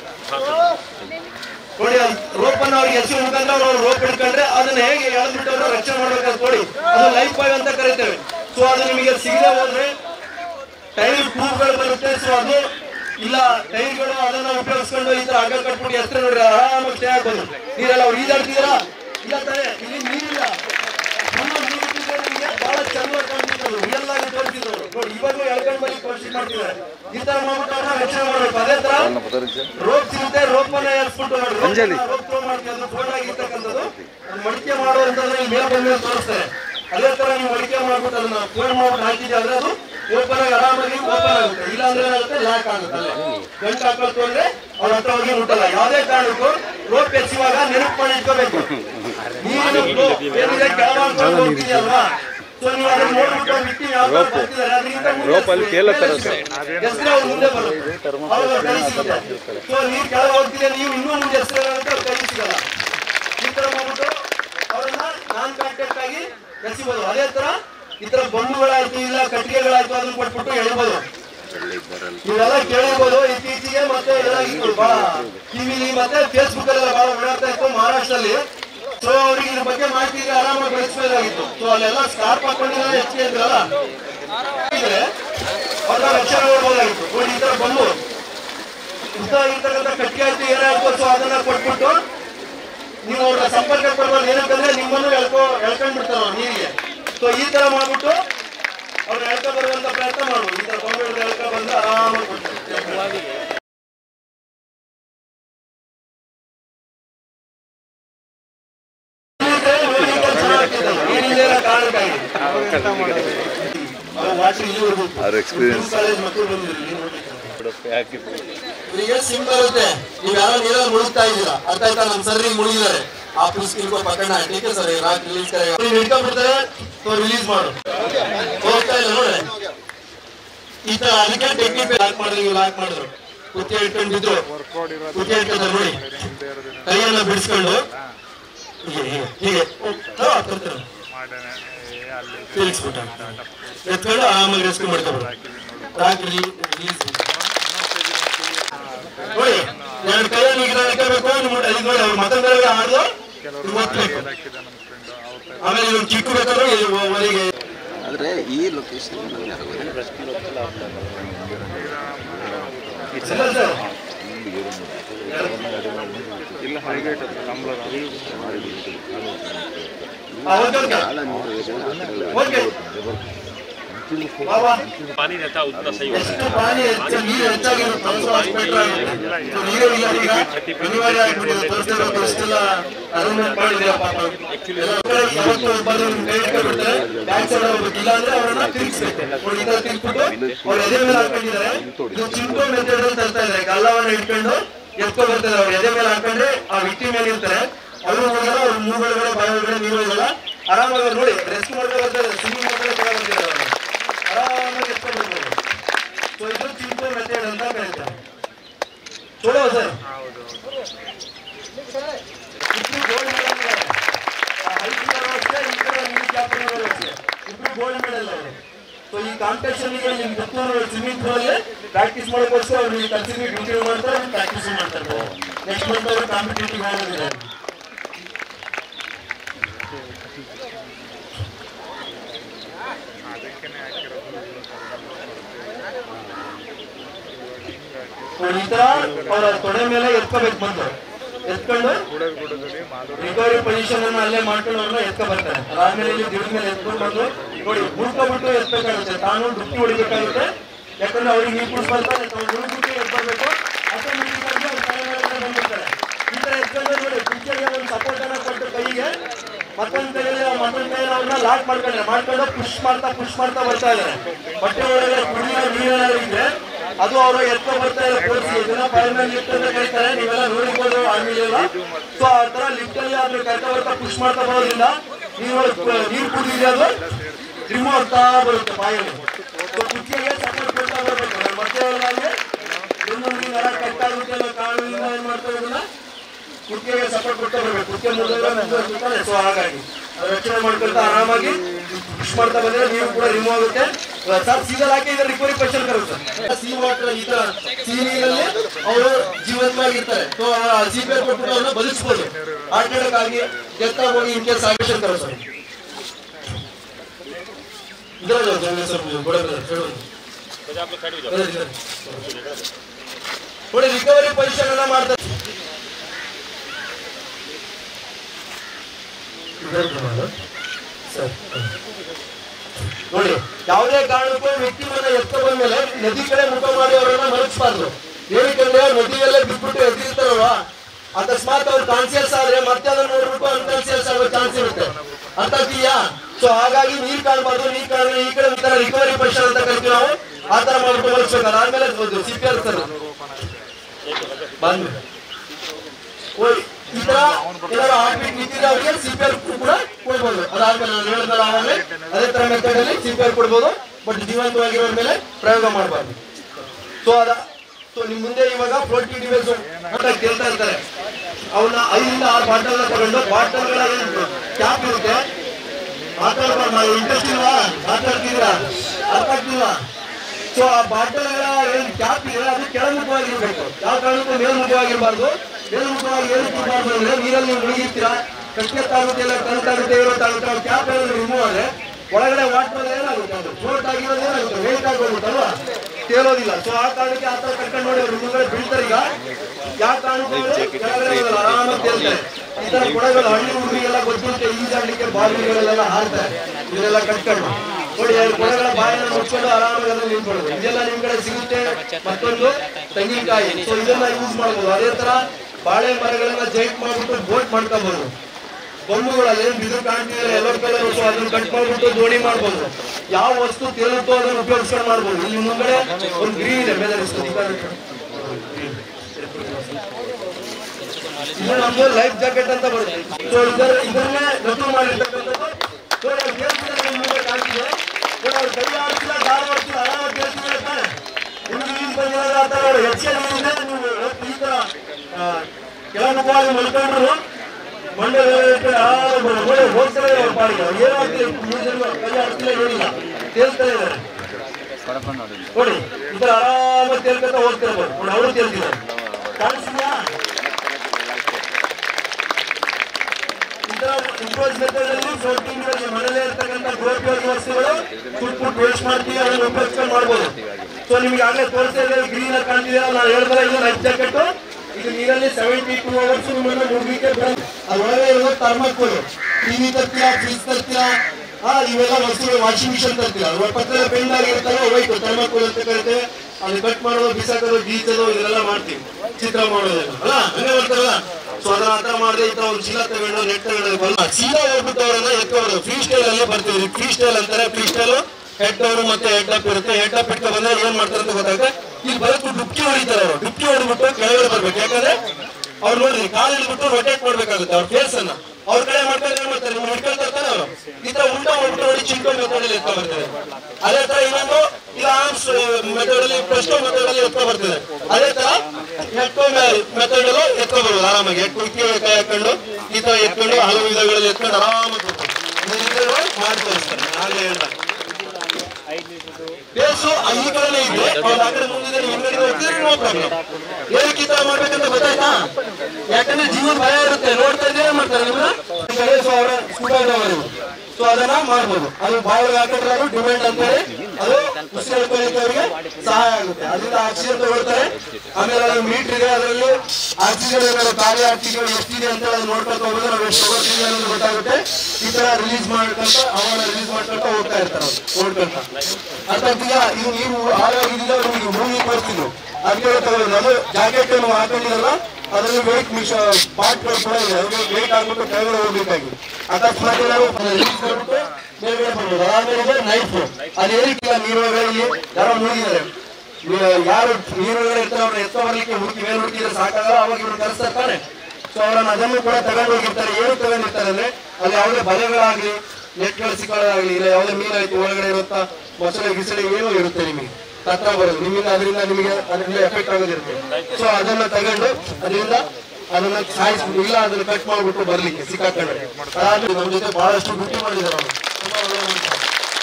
ನೋಡಿ ರೋಪ್ ಅನ್ನ ಅವ್ರಿಗೆ ಎಸೆಯುವ ಮುಖಾಂತರ ಅವ್ರು ರೋಪ್ ಹಿಡ್ಕೊಂಡ್ರೆ ಅದನ್ನ ಹೇಗೆ ಎಳೆದ್ಬಿಟ್ಟು ಅವ್ರನ್ನ ರಕ್ಷಣೆ ಮಾಡ್ಬೇಕಂತ ನೋಡಿ ಅದು ಲೈಫ್ ಬಾಯ್ ಅಂತ ಕರಿತೇವೆ ಸೊ ಅದು ನಿಮಗೆ ಸಿಗದೆ ಹೋದ್ರೆ ಟೈರ್ ಟ್ಯೂಬ್ಗಳು ಬರುತ್ತೆ ಸೊ ಅದು ಇಲ್ಲ ಟೈರ್ಗಳು ಅದನ್ನ ಉಪಯೋಗಿಸ್ಕೊಂಡು ಈ ತರ ಹಗ್ಗ ಕಟ್ಬಿಟ್ಟು ಎತ್ತರ ನೋಡ್ರಿ ಆರಾಮಾಗಿ ಸ್ಟೇ ಆಗ್ಬೋದು ನೀರೆಲ್ಲ ಅವ್ರು ಈಜಾಡ್ತಿದ್ದೀರಾ ಇಲ್ಲ ತಾನೆ ಇಲ್ಲಿ ನೀರಿಲ್ಲ ನಮ್ಮ ನೀರಿಟ್ಟಿದ್ರೆ ನಿಮಗೆ ಬಹಳ ಚಂದ ಕಾಣ್ತಿದ್ರು ರಿಯಲ್ ಆಗಿ ತೋರಿಸಿದ್ರು ನೋಡಿ ಇವಾಗೂ ಎಳ್ಕೊಂಡು ಬರೀ ತೋರಿಸಿ ಮಾಡ್ತಿದ್ದಾರೆ ಈ ತರ ಮಾಡ್ಬಿಟ್ಟು ಅವ್ರನ್ನ ರಕ್ಷಣೆ ಮಾಡ್ಬೇಕು ಅದೇ ತರ ರೋಪ್ ಸಿಗುತ್ತೆ ರೋಪ್ ಅನ್ನ ಎತ್ಬಿಟ್ಟು ನೋಡಿ ರೋಪ್ ಥ್ರೋ ಮಾಡ್ತೀವಿ ಅದು ಫೋನ್ ಆಗಿರ್ತಕ್ಕಂಥದ್ದು ಅದು ಮಡಿಕೆ ಮಾಡುವಂತಂದ್ರೆ ಇಲ್ಲಿ ಮೇಲೆ ಬಂದ ಮೇಲೆ ತೋರಿಸ್ತಾರೆ ಅದೇ ತರ ನೀವು ಮಡಿಕೆ ಮಾಡ್ಬಿಟ್ಟು ಅದನ್ನ ಫೋನ್ ಮಾಡ್ಬಿಟ್ಟು ಹಾಕಿದ್ದೆ ಆದ್ರೆ ಅದು ಓಪನ್ ಆಗಿ ಆರಾಮಾಗಿ ಓಪನ್ ಆಗುತ್ತೆ ಇಲ್ಲ ಅಂದ್ರೆ ಏನಾಗುತ್ತೆ ಲಾಕ್ ಆಗುತ್ತೆ ಅಲ್ಲೇ ಗಂಟು ಹಾಕೊಳ್ತು ಅಂದ್ರೆ ಅವ್ರ ಹತ್ರ ಹೋಗಿ ಮುಟ್ಟಲ್ಲ ಯಾವುದೇ ಕಾರಣಕ್ಕೂ ರೋಪ್ ಎಚ್ಚುವಾಗ ನೆನಪು ಮಾಡಿ ಇಟ್ಕೋಬೇಕು ನೀರಿನ flow ಏನಿದೆ ಕೆಳಗೆ ಹೋಗ್ತಿದೆಯಲ್ವಾ ಸೊ ನೀವು ಅದನ್ನ ನೋಡ್ಬಿಟ್ಟು victim ಯಾವ ತರ ಬರ್ತಿದ್ದಾರೆ ಅದರಿಂದ ಮುಂದೆ
Rope ಅಲ್ಲಿ ಕೇಳ ತರ
ಎಸ್ರೆ ಅವ್ರು ಮುಂದೆ ಬರುತ್ತೆ ಅವಾಗ ಕೈ ಸಿಗುತ್ತೆ ಸೊ ನೀರು ಕೆಳಗೆ ಹೋಗ್ತಿದೆ ನೀವು ಇನ್ನೂ ಮುಂದೆ ಎಸ್ರೆ ಅಂತ ಅವ್ರ ಕೈ ಸಿಗಲ್ಲ ಈ ತರ ಮಾಡ್ಬಿಟ್ಟು ಅವರನ್ನ ನಾನ್ ಕಾಂಟ್ಯಾಕ್ಟ್ ಆಗಿ ಎಸಿಬೋದು ಅದೇ ತರ ಈ ತರ ಬೊಂಬುಗಳಾಯ್ತು ಇಲ್ಲ ಕಟ್ಟಿಗೆಗಳಾಯ್ತು ಅದನ್ನ ಕೊಟ್ಬಿಟ್ಟು ಎಳಿಬೋದು ನೀವೆಲ್ಲ ಕೇಳಿರ್ಬೋದು ಇತ್ತೀಚೆಗೆ ಮತ್ತೆ ಏನಾಗಿತ್ತು ಬಹಳ ಟಿವಿಲಿ ಮತ್ತೆ ಫೇಸ್ಬುಕ್ ಅಲ್ಲೆಲ್ಲ ಬಹಳ ಓಡಾಡ್ತಾ ಇತ್ತು ಮಹಾರಾಷ್ಟ್ರದಲ್ಲಿ ಸೊ ಅವ್ರಿಗೆ ಇದ್ರ ಬಗ್ಗೆ ಮಾಹಿತಿ ಆರಾಮಾಗಿ ಬೆಳೆಸಬೇಕಾಗಿತ್ತು ಸೊ ಅಲ್ಲೆಲ್ಲ ಸ್ಕಾರ್ಪ್ ಹಾಕೊಂಡಿಲ್ಲ ಹೆಚ್ಚಿಗೆ ಇದ್ರಲ್ಲ ಇದ್ರೆ ಅವ್ರನ್ನ ರಕ್ಷಣೆ ಮಾಡ್ಬೋದಾಗಿತ್ತು ನೋಡಿ ಈ ತರ ಬಂದು ಉದ್ದ ಇರ್ತಕ್ಕಂಥ ಕಟ್ಟಿ ಆಯ್ತು ಏನಾಯ್ತು ಸೊ ಅದನ್ನ ಕೊಟ್ಬಿಟ್ಟು ನೀವು ಅವ್ರ ಸಂಪರ್ಕ ಕೊಡ್ಬಾರ್ದು ಏನಂತಂದ್ರೆ ನಿಮ್ಮನ್ನು ಎಳ್ಕೊ ಎಳ್ಕೊಂಡ್ ಬಿಡ್ತಾರೆ ಅವ್ರು ನೀರಿಗೆ ಸೊ ಈ ತರ ಮಾಡ್ಬಿಟ್ಟು ಅವ್ರು ಎಳ್ಕೊ ಬರುವಂತ ಪ್ರಯತ್ನ ಮಾಡ್ಬೋದು ಈ ತರ ಗೊಂಬೆ ಹಿಡ್ದು ಎಳ್ಕೊ ಬಂದು ಆರಾಮಾಗಿ ಕೊಡ್ತಾರೆ. ಏನಿದೆ ಅನ್ನೋ ಕಾರಣಕ್ಕಾಗಿ. ಅವ್ರ ವಾಟ್ರ್ ಇಲ್ಲಿವರೆಗೂ ಇತ್ತು.
ಅವ್ರ experience.
ನಿಮ್ಮ ಕಾಲೇಜ್ ಮಕ್ಕಳು ಬಂದಿದ್ರು, ಇಲ್ಲಿ ನೋಡ್ಲಿಕ್ಕೆ. ಈಗ ಸಿಮ್ ಬರುತ್ತೆ ನೀವು ಯಾರೋ ನೀರಲ್ಲಿ ಮುಳುಗ್ತಾ ಇದ್ದೀರಾ ಅರ್ಥ ಆಯ್ತಾ ನಮ್ಮ ಸರ್ ಮುಳುಗಿದ್ದಾರೆ ಆ ಪುಸ್ತಕ ಇಲ್ಕೋ ಪಕ್ಕಣ ಟೀಕೆ ಸರ್ ರಾಕ್ ರಿಲೀಸ್ ಹಿಡ್ಕೊಂಡ್ಬಿಡ್ತಾರೆ ಸೊ ರಿಲೀಸ್ ಮಾಡು ಹೋಗ್ತಾ ಇಲ್ಲ ನೋಡಿ ಈ ತರ ಅದಕ್ಕೆ ಟೆಕ್ನಿಕ್ ಲಾಕ್ ಮಾಡಿದ್ರು ಇವ್ರು ಲಾಕ್ ಮಾಡಿದ್ರು ಕುತ್ತಿ ಇಟ್ಕೊಂಡಿದ್ರು ಕುತ್ತಿ ಇಟ್ಕೊಂಡ್ರೆ ನೋಡಿ ಕೈಯನ್ನ ಬಿಡಿಸ್ಕೊಂಡು ಹೀಗೆ ಹೀಗೆ ಹೀಗೆ ಹಾ, ಬರ್ತಾರೆ. ತಿರುಗಿಸ್ಬಿಟ್ಟ ಎತ್ಕೊಂಡು ಆರಾಮಾಗಿ ರೆಸ್ಕ್ಯೂ ಮಾಡ್ಕೊಬೋದು ರಾಕ್ ರಿಲೀಸ್ ನೋಡಿ ಎರಡು ಕೈಯಲ್ಲಿ ಈಗ ಇಟ್ಕೋಬೇಕು ನಿಮ್ಮ ಇದು ನೋಡಿ ಅವ್ರ ಮತಗಳಿಗೆ ಆಡ್ದು ಇದು ಒತ್ಬೇಕು. ಆಮೇಲೆ ಇವ್ರು ಕಿಕ್ಕು ಬೇಕಾದ್ರೆ ಒಳಗೆ
ಆದ್ರೆ ಈ ಲೊಕೇಶನ್ ನನಗೆ ಅರಿವಿಲ್ಲ.
ಇಲ್ಲ ಸರ್ ಹಾ, ಓಕೆ ಓಕೆ
ಬಹಳ ನೀರು ಇದೆ ಆ ಕಡೆ ಎಲ್ಲ
ಓಕೆ ಬಾ, ಬಾ.
पानी रहता है उतना सही होता
ಎಷ್ಟು ಪಾನಿ ಹೆಚ್ಚು ನೀರು ಹೆಚ್ಚಾಗಿರುತ್ತೆ ಅಷ್ಟು ಅಷ್ಟು better ಆಗುತ್ತೆ. ಸೊ ನೀರು ಇಲ್ಲ ಈಗ ಅನಿವಾರ್ಯ ಆಗ್ಬಿಟ್ಟಿದೆ ಪರಿಸ್ಥಿತಿ ಅಷ್ಟೆಲ್ಲ ಅರೇಂಜ್ಮೆಂಟ್ ಮಾಡಿದ್ದೀರಾ ಪಾಪ ಎಲ್ಲ ಕಡೆ ಯಾವತ್ತೂ ಬಂದು ನಿಮ್ ಕೈ ಇಟ್ಕೊಂಡ್ಬಿಡ್ತಾರೆ ಬ್ಯಾಕ್ ಸೈಡ್ ಹೋಗ್ಬೇಕು ಇಲ್ಲ ಅಂದ್ರೆ ಅವ್ರನ್ನ ತಿರ್ಗಿಸ್ಬೇಕು ನೋಡಿ ಈ ತರ ತಿರ್ಗ್ಬಿಟ್ಟು ಅವ್ರ ಎದೆ ಮೇಲೆ ಹಾಕೊಂಡಿದ್ದಾರೆ ಇದು ಚಿಂಟು ಮೆಥಡ್ ಅಂತ ಹೇಳ್ತಾ ಇದ್ದಾರೆ ಗಲ್ಲವನ್ನ ಇಟ್ಕೊಂಡು ಎತ್ಕೊ ಬರ್ತಾರೆ ಅವ್ರ ಎದೆ ಮೇಲೆ ಹಾಕೊಂಡ್ರೆ ಆ ವಿಕ್ಟಿ ಮೇಲೆ ಇರ್ತಾರೆ ಅವರು ಹೋಗಲ್ಲ ಅವ್ರ ಮೂಗೊಳಗಡೆ ಬಾಯಿ ಒಳಗಡೆ ನೀರು ಹೋಗಲ್ಲ ಆರಾಮಾಗಿ ಅವ್ರು ನೋಡಿ ರೆಸ್ಟ್ ಮಾಡ್ಕೊಂಡು ಬರ್ತಾರೆ ಸ್ವಿಮ್ಮಿಂಗ್ ಮಾಡ್ಕೊಂಡು ಕೆಳಗೆ ಬರ್ತಿದ್ದಾರೆ ಅವರು ಆರಾಮಾಗಿ ಎತ್ಕೊಂಡು ಬರ್ಬೋದು ಸೊ ಇದು ಸಿಂಪಲ್ ಮೆಥಡ್ ಅಂತ ಕರೀತಾರೆ ಚಲೋ ಸರ್ ಇಬ್ರು ಗೋಲ್ಡ್ ಮೆಡಲ್ ಇದ್ದಾರೆ ಹೈಟ್ ಇರೋರು ಅಷ್ಟೇ ಈ ಕಡೆ ನೀರು ಕ್ಯಾಪ್ಟನ್ ಇರೋರು ಅಷ್ಟೇ ಇಬ್ರು ಗೋಲ್ಡ್ ಮೆಡಲ್ ಅವರು ಸೊ ಈ ಕಾಂಪಿಟೇಷನ್ ಗೆ ನಿಮ್ ಗೊತ್ತು ಸ್ವಿಮ್ಮಿಂಗ್ ಪೂಲ್ ಅಲ್ಲಿ ಪ್ರಾಕ್ಟೀಸ್ ಮಾಡೋಕ್ಕೋಸ್ಕರ ಅವ್ರು ನೀವು ಕಲ್ಸಿದ್ವಿ ಡ್ಯೂಟಿ ಮಾಡ್ತಾರೆ ಪ್ರಾಕ್ಟೀಸ್ ಮಾಡ್ತಾರೆ ನೆಕ್ಸ್ಟ್ ಮಂತ್ ಅವರು ಕಾಂಪಿಟೇಟಿವ್ ಹೋಗೋದಿಲ್ಲ ಈ ತರ ಅವರ ತೊಡೆ ಮೇಲೆ ಎತ್ಕೋಬೇಕು ಬಂದು ಎತ್ಕೊಂಡು ರಿಕವರಿ ಪೊಸಿಷನ್ ಅನ್ನು ಅಲ್ಲೇ ಮಾಡ್ಕೊಂಡು ಅವ್ರನ್ನ ಎತ್ಕೊ ಬರ್ತಾರೆ ಅದಾದ್ಮೇಲೆ ಇಲ್ಲಿ ದಿವಸ ಮೇಲೆ ಎತ್ಕೊಂಡು ಬಂದು ನೋಡಿ ಮುಳ್ಕೊಬಿಟ್ಟು ಎತ್ಬೇಕಾಗುತ್ತೆ ತಾನು ಡುಕ್ಕಿ ಹೊಡಿಬೇಕಾಗುತ್ತೆ ಯಾಕಂದ್ರೆ ಅವ್ರಿಗೆ ನೀರು ಕುಡಿಸ್ಬರ್ತಾರೆ ತಾವು ಮುಳುಗ್ಬಿಟ್ಟು ಎತ್ಕೊಳ್ಬೇಕು ಆಟೋಮೆಟಿಕ್ ಆಗಿ ಅವ್ರ ತಲೆ ಮೇಲೆ ಬಂದ್ಬಿಡ್ತಾರೆ ಈ ತರ ಎತ್ಕೊಂಡು ನೋಡಿ ಕುರ್ಚಿಗೆ ಒಂದು ಸಪೋರ್ಟ್ ಅನ್ನ ಕೊಟ್ಟು ಕೈಗೆ ಮತ್ತೊಂದು ಕೈಯಲ್ಲಿ ಮತ್ತೊಂದು ಕೈಯಲ್ಲಿ ಅವ್ರನ್ನ ಲಾಕ್ ಮಾಡ್ಕೊಂಡ್ರೆ ಮಾಡ್ಕೊಂಡು ಪುಷ್ ಮಾಡ್ತಾ ಪುಷ್ ಮಾಡ್ತಾ ಬರ್ತಾ ಇದ್ದಾರೆ ಬಟ್ಟೆ ಒಳಗಡೆ ಕುಡಿಯೋ ನೀರೇನಾದ್ರು ಇದ್ರೆ ಅದು ಅವರು ಎತ್ಕೊ ಬರ್ತಾ ಇರೋ ಕೋರ್ಸ್ ಇದನ್ನ ಫೈರ್ಮನ್ ಲಿಫ್ಟ್ ಅಂತ ಕರೀತಾರೆ ನೀವೆಲ್ಲ ನೋಡಿರ್ಬೋದು ಆರ್ಮಿಲೆಲ್ಲ ಸೊ ಆ ತರ ಲಿಫ್ಟ್ ಅಲ್ಲಿ ಆದ್ರೆ ಕರ್ಕೊ ಬರ್ತಾ ಪುಷ್ ಮಾಡ್ತಾ ಬರೋದ್ರಿಂದ ನೀರು ನೀರು ಕುಡಿದಿದೆ ಅದು ರಿಮೂವ್ ಆಗ್ತಾ ಬರುತ್ತೆ ಬಾಯಲ್ಲಿ ಸೊ ಕುತ್ತಿಗೆಗೆ ಸಪೋರ್ಟ್ ಕೊಡ್ತಾ ಬರ್ಬೇಕು ಮತ್ತೆ ಹೇಳಿದಾಗೆ ಇನ್ನೊಂದು ನರ ಕಟ್ಟಾಗುತ್ತೆ ಅನ್ನೋ ಕಾರಣದಿಂದ ಏನ್ ಮಾಡ್ತಾರೆ ಇದನ್ನ ಕುತ್ತಿಗೆಗೆ ಸಪೋರ್ಟ್ ಕೊಡ್ತಾ ಬರ್ಬೇಕು ಕುತ್ತಿಗೆ ಮುರಿದ್ರೆ ಸೊ ಹಾಗಾಗಿ ಅದು ರಕ್ಷಣೆ ಮಾಡ್ಕೊಳ್ತಾ ಆರಾಮಾಗಿ ಪುಷ್ ಮಾಡ್ತಾ ಬಂದ್ರೆ ನೀರು ಕೂಡ ರಿಮೂವ್ ಆಗುತ್ತೆ ಸರ್ ಸೀಸಲ್ ಹಾಕಿ ಇದರ ರಿಕವರಿ ಪೆಷಲ್ ಬರುತ್ತೆ ಸಿ ವಾಟರ್ ಈ ತರ ಸಿ ನೀರಲ್ಲಿ ಅವರು ಜೀವಂತವಾಗಿರ್ತಾರೆ ಸೊ ಸಿ ಪಿ ಆರ್ ಕೊಟ್ಬಿಟ್ಟು ಅವ್ರನ್ನ ಬದುಕಿಸ್ಬೋದು ಆಟಕ್ಕಾಗಿ ಡೆತ್ ಹೋಗಿ ಇನ್ ಕೇಸ್ ಆಗೇಷನ್ ಕರೋ ಸರ್ ಇದ್ರಲ್ಲಿ ಸರ್ ಗೋಡೆ ಹೇಳೋದು ನೋಡಿ ರಿಕವರಿ ಪೊಸಿಷನ್ ಅನ್ನ ಮಾಡ್ತಾರೆ ನೋಡಿ ಯಾವುದೇ ಕಾರಣಕ್ಕೂ ವ್ಯಕ್ತಿಗಳನ್ನ ಎತ್ತ ಬಂದ್ಮೇಲೆ ನದಿ ಕಡೆ ಮುಖ ಮಾಡಿ ಅವರನ್ನ ಮಲಗಿಸಬಾರ್ದು ಏನಕ್ಕಂದ್ರೆ ನದಿಯಲ್ಲೇ ಬಿಟ್ಬಿಟ್ಟು ಎದ್ದಿರ್ತಾರಲ್ವಾ ಅಕಸ್ಮಾತ್ ಅವ್ರು ಕಾನ್ಸಿಯಸ್ ಆದ್ರೆ ಮತ್ತೆ ಅದನ್ನ ನೋಡ್ಬಿಟ್ಟು ಅನ್ಕಾನ್ಸಿಯಸ್ ಆಗೋ ಚಾನ್ಸ್ ಇರುತ್ತೆ ಅರ್ಥ ಆಗ್ತೀಯಾ ಸೊ ಹಾಗಾಗಿ ನೀರ್ ಕಾಣಬಾರ್ದು ನೀರ್ ಕಾಣ ಈ ಕಡೆ ಈ ತರ ರಿಕವರಿ ಪೊಸಿಷನ್ ಅಂತ ಕರಿತೀವಿ ನಾವು ಆ ತರ ಮಾಡ್ಬಿಟ್ಟು ಮಲಗಿಸ್ಬೇಕು ಅದಾದ್ಮೇಲೆ ಸಿ ಪಿ ಆರ್ ಸರ್ ಬಂದ್ಮೇಲೆ ಓಯ್, ಈ ತರ ಏನಾದ್ರು ಹಾರ್ಟ್ಬೀಟ್ ನಿಂತಿದ್ರೆ ಅವರಿಗೆ ಸಿಪಿಆರ್ ಕೂಡ ಕೊಡ್ಬೋದು ಅದಾದ್ಮೇಲೆ ನಾನು ಹೇಳಿದ್ನಲ್ಲ ಆವಾಗಲೇ ಅದೇ ತರ ಮೆಥಡ್ ಅಲ್ಲಿ ಸಿಪಿಆರ್ ಕೊಡ್ಬೋದು ಬಟ್ ಜೀವಂತವಾಗಿರೋರ ಮೇಲೆ ಪ್ರಯೋಗ ಮಾಡಬಾರ್ದು ಸೊ ಅದ ಸೊ ನಿಮ್ ಮುಂದೆ ಇವಾಗ ಫ್ಲೋಟಿಂಗ್ ಡಿವೈಸ್ ಅಂತ ಕೇಳ್ತಾ ಇರ್ತಾರೆ ಅವನ್ನ ಐದರಿಂದ ಆರು ಬಾಟಲ್ ತಗೊಂಡು ಬಾಟಲ್ಗಳ ಕ್ಯಾಪ್ ಇರುತ್ತೆ ಮಾತಾಡ್ಬಾರ್ದು ಇಂಟ್ರೆಸ್ಟ್ ಇಲ್ವಾ ಮಾತಾಡ್ತಿದ್ದೀರಾ ಅರ್ಥ ಆಗ್ತಿಲ್ವಾ ಸೊ ಆ ಬಾಟಲ್ಗಳ ಏನ್ ಕ್ಯಾಪ್ ಇದೆ ಅದು ಕೆಳಮುಖವಾಗಿರ್ಬೇಕು ಯಾವ ಕಾರಣಕ್ಕೂ ಮೇಲ್ಮುಖವಾಗಿರ್ಬಾರ್ದು ಮೇಲ್ಮುಖವಾಗಿ ಏನಕ್ಕೆ ಇರ್ಬಾರ್ದು ಅಂದ್ರೆ ನೀರಲ್ಲಿ ನೀವು ಮುಳುಗಿರ್ತೀರಾ ಕಷ್ಟತ್ತಾಗುತ್ತೆ ಇಲ್ಲ ಕಲ್ತಾಗುತ್ತೆ ಇರೋತ್ತಾಗುತ್ತೆ ಆ ಕ್ಯಾಪ್ ಏನಾದ್ರು ರಿಮೂವ್ ಆದ್ರೆ ಒಳಗಡೆ ವಾಟರ್ ಏನಾಗುತ್ತೆ ಅದು ಫ್ಲೋಟ್ ಆಗಿರೋದು ಏನಾಗುತ್ತೆ ವೇಟ್ ಆಗೋಗುತ್ತಲ್ವಾ ತೇಲೋದಿಲ್ಲ ಸೊ ಆ ಕಾರಣಕ್ಕೆ ಆ ತರ ಕರ್ಕೊಂಡು ನೋಡಿ ಅವ್ರು ಮುಂದ್ಗಡೆ ಬೀಳ್ತಾರೆ ಈಗ ಯಾವ ಕಾರಣಕ್ಕೂ ಅವ್ರು ಕೆಳಗಡೆ ಹೋಗಲ್ಲ, ಆರಾಮಾಗಿ ತೇಲ್ತಾರೆ ಈ ತರ ಕೊಡಗಳು ಹಳ್ಳಿ ಹುಡುಗರಿಗೆಲ್ಲ ಗೊತ್ತಿರುತ್ತೆ ಈಜಾಡ್ಲಿಕ್ಕೆ ಬಾವಿಗಳೆಲ್ಲ ಹಾರ್ತಾರೆ ಇದನ್ನೆಲ್ಲ ಕಟ್ಕೊಂಡು ನೋಡಿ ಅವ್ರ ಕೊಡಗಳ ಬಾಯನ್ನು ಮುಚ್ಕೊಂಡು ಆರಾಮಾಗಿ ಅದನ್ನ ನಿಂತ್ಕೊಳ್ಳೋದು ಇದೆಲ್ಲ ನಿಮ್ ಕಡೆ ಸಿಗುತ್ತೆ ಮತ್ತೊಂದು ತೆಂಗಿನಕಾಯಿ ಸೊ ಇದನ್ನ ಯೂಸ್ ಮಾಡ್ಬೋದು ಅದೇ ತರ ಬಾಳೆ ಮರಗಳನ್ನ ಜೈಟ್ ಮಾಡ್ಬಿಟ್ಟು ಬೋಟ್ ಮಾಡ್ಕೋಬಹುದು ಕೊಂಬುಗಳಲ್ಲಿ ಬಿದಿರು ಕಾಣ್ತಿದ್ರೆ ಎಲ್ಲೋ ಕಲರ್ ಸೊ ಅದನ್ನ ಕಟ್ ಮಾಡ್ಬಿಟ್ಟು ದೋಣಿ ಮಾಡ್ಬೋದು ಯಾವ ವಸ್ತು ತೇಲುತ್ತೋ ಅದನ್ನ ಉಪಯೋಗಿಸ್ಕೊಂಡು ಮಾಡ್ಬೋದು ಇಲ್ಲಿ ಮುಂದ್ಗಡೆ ಒಂದು ಗ್ರೀನ್ ಇದೆ ಮೇಲೆ ಇದು ನಮ್ದು ಲೈಫ್ ಜಾಕೆಟ್ ಅಂತ ಬರುತ್ತೆ ಸೊ ಇದರ ಇದನ್ನೇ ರಫ್ತು ಮಾಡಿರ್ತಕ್ಕಂಥದ್ದು ನೋಡಿ ಅವ್ರು ಕೇಳ್ತಿದ್ದಾರೆ ನಿಮ್ಮ ಮುಂದೆ ಕಾಣ್ತಿದೆ ನೋಡಿ ಅವ್ರು ಕೈ ಆಡ್ತಿಲ್ಲ ದಾರ ಆಡ್ತಿಲ್ಲ ಆರಾಮಾಗಿ ಕೇಳ್ತಿದ್ದಾರೆ ತಾನೆ ನಿಮ್ಗೆ ಈಗ ಬಂದಿರೋದು ಆ ಥರ ನೋಡಿ ಹೆಚ್ಚಿನ ನೀರಿದೆ ನೀವು ಈ ಥರ ಆ, ಕೆಳಮುಖವಾಗಿ ಮಲ್ಕೊಂಡ್ರು ಮಂಡ್ಯ ನೋಡಿ ಹೋಗ್ತಾರೆ ಅವ್ರ ಪಾಡಿಗೆ ಅವ್ರು ಏನಾಗ್ತಿಲ್ಲ ನೀರಲ್ಲಿ ಕೈ ಆಡ್ತಿಲ್ಲ ಏನಿಲ್ಲ ತೇಲ್ತಾ ಇದ್ದಾರೆ ನೋಡಿ ಈ ಥರ ಆರಾಮಾಗಿ ತೇಲ್ಕೊತ ಹೋಗ್ತಿರ್ಬೋದು ನೋಡಿ ಅವರು ತೇಲ್ತಿದ್ದಾರೆ ಕಾಣಿಸ್ತಿದ್ಯಾ ಇದರ ಇಂಪ್ರೋಸ್ ಮೆಥಡ್ ಅಲ್ಲಿ ಫ್ಲೋಟಿಂಗ್ ಮನೇಲೆ ಇರ್ತಕ್ಕಂಥ ಗ್ರೋಪಿಯೋಗಿ ವಸ್ತುಗಳು ಸುಟ್ಬಿಟ್ಟು ವೇಸ್ಟ್ ಮಾಡ್ತೀವಿ ಅದನ್ನ ಉಪಯೋಗಿಸ್ಕೊಂಡು ಮಾಡ್ಬೋದು ಸೊ ನಿಮ್ಗೆ ಆಗಲೇ ತೋರಿಸ್ತಾ ಇದೆ ಗ್ರೀನ್ ಆಗಿ ಕಾಣ್ತಿದ್ದೀರಾ ನಾನು ಹೇಳ್ತಾರೆ ಇದು ಲೈಫ್ ಜಾಕೆಟ್ ಇದು ನೀರಲ್ಲಿ ಸೆವೆಂಟಿ ಟೂ ಅವರ್ಸ್ ನಿಮ್ಮನ್ನ ಮುಳುಗಲಿಕ್ಕೆ ಬರೋದು ಅದ್ರೊಳಗೆ ಇರೋದು ಥರ್ಮಕೋಲ್ ಟಿವಿ ತರ್ತೀರಾ ಫ್ರಿಜ್ ತರ್ತೀರಾ ಆ ಇವೆಲ್ಲ ವಸ್ತುಗಳು ವಾಷಿಂಗ್ ಮಿಷನ್ ತರ್ತೀರಾ ಅದ್ರ ಪಕ್ಕದ ಪೆಂಡ್ ಆಗಿರ್ತಾರೋ ಹೋಯ್ತು ಥರ್ಮಕೋಲ್ ಅಂತ ಕರಿತೇವೆ ಅದು ಕಟ್ ಮಾಡೋದು ಬಿಸಾಕೋದು ಗೀಚೋದು ಇದೆಲ್ಲ ಮಾಡ್ತೀವಿ ಚಿತ್ರ ಮಾಡೋದೆಲ್ಲ ಅಲ್ಲ ಹಂಗೆ ಮಾಡ್ತಾರಲ್ಲ ಸೊ ಅದನ್ನ ಆತರ ಮಾಡದೆ ಈ ತರ ಒಂದು ಚೀಲ ತಗೊಂಡು ನೆಟ್ ತಗೊಂಡು ಬಲ್ಲ ಚೀಲ ಹೋಗ್ಬಿಟ್ಟು ಅವರನ್ನ ಎತ್ಕೋದು ಫ್ರೀ ಸ್ಟೈಲ್ ಅಲ್ಲೇ ಬರ್ತೀವಿ ಫ್ರೀ ಸ್ಟೈಲ್ ಅಂತಾರೆ ಫ್ರೀ ಸ್ಟೈಲ್ ಹೆಡ್ ಡೌನ್ ಮತ್ತೆ ಹೆಡ್ ಅಪ್ ಇರುತ್ತೆ ಹೆಡ್ ಅಪ್ ಇಟ್ಕೊ ಬಂದ್ರೆ ಏನ್ ಮಾಡ್ತಾರೆ ಅಂತ ಗೊತ್ತಾಗುತ್ತೆ ಇಲ್ಲಿ ಬರೋದು ಡುಕ್ಕಿ ಹೊಡಿತಾರೆ ಅವರು ಡುಕ್ಕಿ ಹೊಡಿಬಿಟ್ಟು ಕೆಳಗಡೆ ಬರ್ಬೇಕು ಯಾಕಂದ್ರೆ ಅವ್ರು ನೋಡ್ರಿ ಕಾಲು ಹಿಡಿದ್ಬಿಟ್ಟು ರೊಟೇಟ್ ಮಾಡ್ಬೇಕಾಗುತ್ತೆ ಅವ್ರ ಫೇಸ್ ಅನ್ನ ಅವ್ರ ಕಡೆ ಮಾಡ್ತಾರೆ ಏನ್ ಮಾಡ್ತಾರೆ ನೀವು ಹಿಡ್ಕೊಳ್ತಾ ಇರ್ತಾನೆ ಅವರು ಈ ತರ ಉಲ್ಟಾ ಮಾಡ್ಬಿಟ್ಟು ನೋಡಿ ಚಿಂಟು ಮೆಥಡ್ ಅಲ್ಲಿ ಎತ್ಕೊ ಬರ್ತಾರೆ ಅದೇ ತರ ಇನ್ನೊಂದು ಇಲ್ಲ ಆರ್ಮ್ಸ್ ಮೆಥಡ್ ಅಲ್ಲಿ ಪ್ರೆಸ್ಟೋ ಮೆಥಡ್ ಅಲ್ಲಿ ಎತ್ಕೊ ಬರ್ತದೆ ಅದೇ ತರ ಎತ್ಕೊ ಮೆಥಡ್ ಅಲ್ಲೂ ಎತ್ಕೊ ಬರ್ಬೋದು ಆರಾಮಾಗಿ ಎತ್ಕೊ ಇಕ್ಕಿ ಕೈ ಹಾಕೊಂಡು ಈ ತರ ಎತ್ಕೊಂಡು ಹಲವು ವಿಧಗಳಲ್ಲಿ ಎತ್ಕೊಂಡು ಆರಾಮಾಗಿ ಬರ್ತಾರೆ ಮಾಡಿ ತೋರಿಸ್ತಾರೆ ಹಾಗೆ ಹೇಳ್ತಾರೆ ಬೇಸು ಈ ಕಡೆನೇ ಇದೆ ಅವ್ರು ಆ ಕಡೆ ಮುಂದಿದೆ ಹಿಂಗಡೆ ಹೋಗ್ತಿದ್ರೆ ನೋ ಪ್ರಾಬ್ಲಮ್ ಏನಕ್ಕೆ ಈ ತರ ಮಾಡ್ಬೇಕಂತ ಗೊತ್ತಾಯ್ತಾ ಯಾಕಂದ್ರೆ ಜೀವನ ಭಯ ಇರುತ್ತೆ ನೋಡ್ತಾ ಇದ್ರೆ ಮಾಡ್ತಾರೆ ನಿಮ್ನ ಕಡೆ ಸೊ ಅವರ ಸ್ಟೂಡೆಂಟ್ ಅವರು ಸೊ ಅದನ್ನ ಮಾಡ್ಬೋದು ಅದು ಬಾಯಿಗೆ ಹಾಕಿದ್ರೆ ಅದು ಡಿಮ್ಯಾಂಡ್ ಅಂತೇಳಿ ಅದು ಉಸಿರಾಡ್ಕೊಳ್ಳಿಕ್ಕೆ ಅವರಿಗೆ ಸಹಾಯ ಆಗುತ್ತೆ ಅದರಿಂದ ಆಕ್ಸಿಜನ್ ತಗೊಳ್ತಾರೆ ಆಮೇಲೆ ಅದು ಮೀಟರ್ ಇದೆ ಅದರಲ್ಲಿ ಆಕ್ಸಿಜನ್ ಏನಾದ್ರು ಕಾರ್ಯ ಆಕ್ಸಿಜನ್ ಎಷ್ಟಿದೆ ಅಂತ ಅದು ನೋಡ್ಕೊಳ್ತಾ ಹೋಗೋದು ನಾವು ಎಷ್ಟು ತಗೊಳ್ತೀವಿ ಅನ್ನೋದು ಗೊತ್ತಾಗುತ್ತೆ ಈ ತರ ರಿಲೀಸ್ ಮಾಡ್ಕೊಂತ ಅವನ್ನ ರಿಲೀಸ್ ಮಾಡ್ಕೊಂತ ಹೋಗ್ತಾ ಇರ್ತಾರೆ ಅವ್ರು ನೋಡ್ಕೊಂತ ಅರ್ಥಾತ್ತೀಗ ಇದು ನೀವು ಹಾಳಾಗಿದ್ದಿಲ್ಲ ನಿಮಗೆ ಮೂವಿ ಬರ್ತಿದ್ರು ಅದಕ್ಕೆ ತಗೊಳ್ಳೋದು ಅದು ಜಾಕೆಟ್ ಏನು ಹಾಕೊಂಡಿರಲ್ಲ ಅದರಲ್ಲಿ ವೇಟ್ ಮಿಶ ಪಾರ್ಟ್ಗಳು ಕೂಡ ಇದೆ ಅದಕ್ಕೆ ವೇಟ್ ಆಗ್ಬಿಟ್ಟು ಕೆಳಗಡೆ ಹೋಗ್ಬೇಕಾಗಿ ಅಕಸ್ಮಾತ್ ನಾವು ರಿಲೀಸ್ ಮಾಡ್ಬಿಟ್ಟು ಮೇಲ್ಗಡೆ ಬರ್ಬೋದು ಅದಾದ್ಮೇಲೆ ನೈಫ್ ಅದು ಏನಕ್ಕಿಲ್ಲ ನೀರೊಳಗಡೆ ಇಲ್ಲಿ ಯಾರೋ ಮುಳುಗಿದ್ದಾರೆ ಇವ್ರು ಯಾರು ನೀರೊಳಗಡೆ ಇರ್ತಾರೆ ಅವ್ರನ್ನ ಎತ್ತ ಬರ್ಲಿಕ್ಕೆ ಹುಡುಕಿ ಮೇಲೆ ಹುಡುಕಿದ್ರೆ ಸಾಕಾಗಲ್ಲ ಅವಾಗ ಇವ್ರು ಕರೆಸ್ತಾರೆ ಸೊ ಅವರನ್ನ ಅದನ್ನು ಕೂಡ ತಗೊಂಡು ಹೋಗಿರ್ತಾರೆ ಏನು ತಗೊಂಡಿರ್ತಾರೆ ಅಂದ್ರೆ ಅಲ್ಲಿ ಯಾವುದೇ ಬಲೆಗಳಾಗ್ಲಿ ನೆಟ್ಗಳು ಸಿಕ್ಕೋದಾಗ್ಲಿ ಇಲ್ಲ ಯಾವುದೇ ಮೀನಾಯ್ತು ಒಳಗಡೆ ಇರುವಂತ ಮೊಸಳೆ ಗಿಸಳೆ ಏನೋ ಇರುತ್ತೆ ನಿಮಗೆ ತತ್ರ ಬರೋದು ನಿಮ್ಮಿಂದ ಅದರಿಂದ ನಿಮಗೆ ಅದರಿಂದ ಎಫೆಕ್ಟ್ ಆಗೋದಿರುತ್ತೆ ಸೊ ಅದನ್ನ ತಗೊಂಡು ಅದರಿಂದ ಅದನ್ನ ಸಾಯಿಸ್ಬಿಟ್ಟು ಇಲ್ಲ ಅದನ್ನ ಕಟ್ ಮಾಡ್ಬಿಟ್ಟು ಬರ್ಲಿಕ್ಕೆ ಸಿಕ್ಕಾಕೊಂಡ್ರೆ ಅದಾದ್ಮೇಲೆ ನಮ್ಮ ಜೊತೆ ಬಹಳಷ್ಟು ಡ್ಯೂಟಿ ಮಾಡಿದ್ದಾರೆ ಅವರು ತುಂಬಾ ಒಳ್ಳೆ ಮನುಷ್ಯ.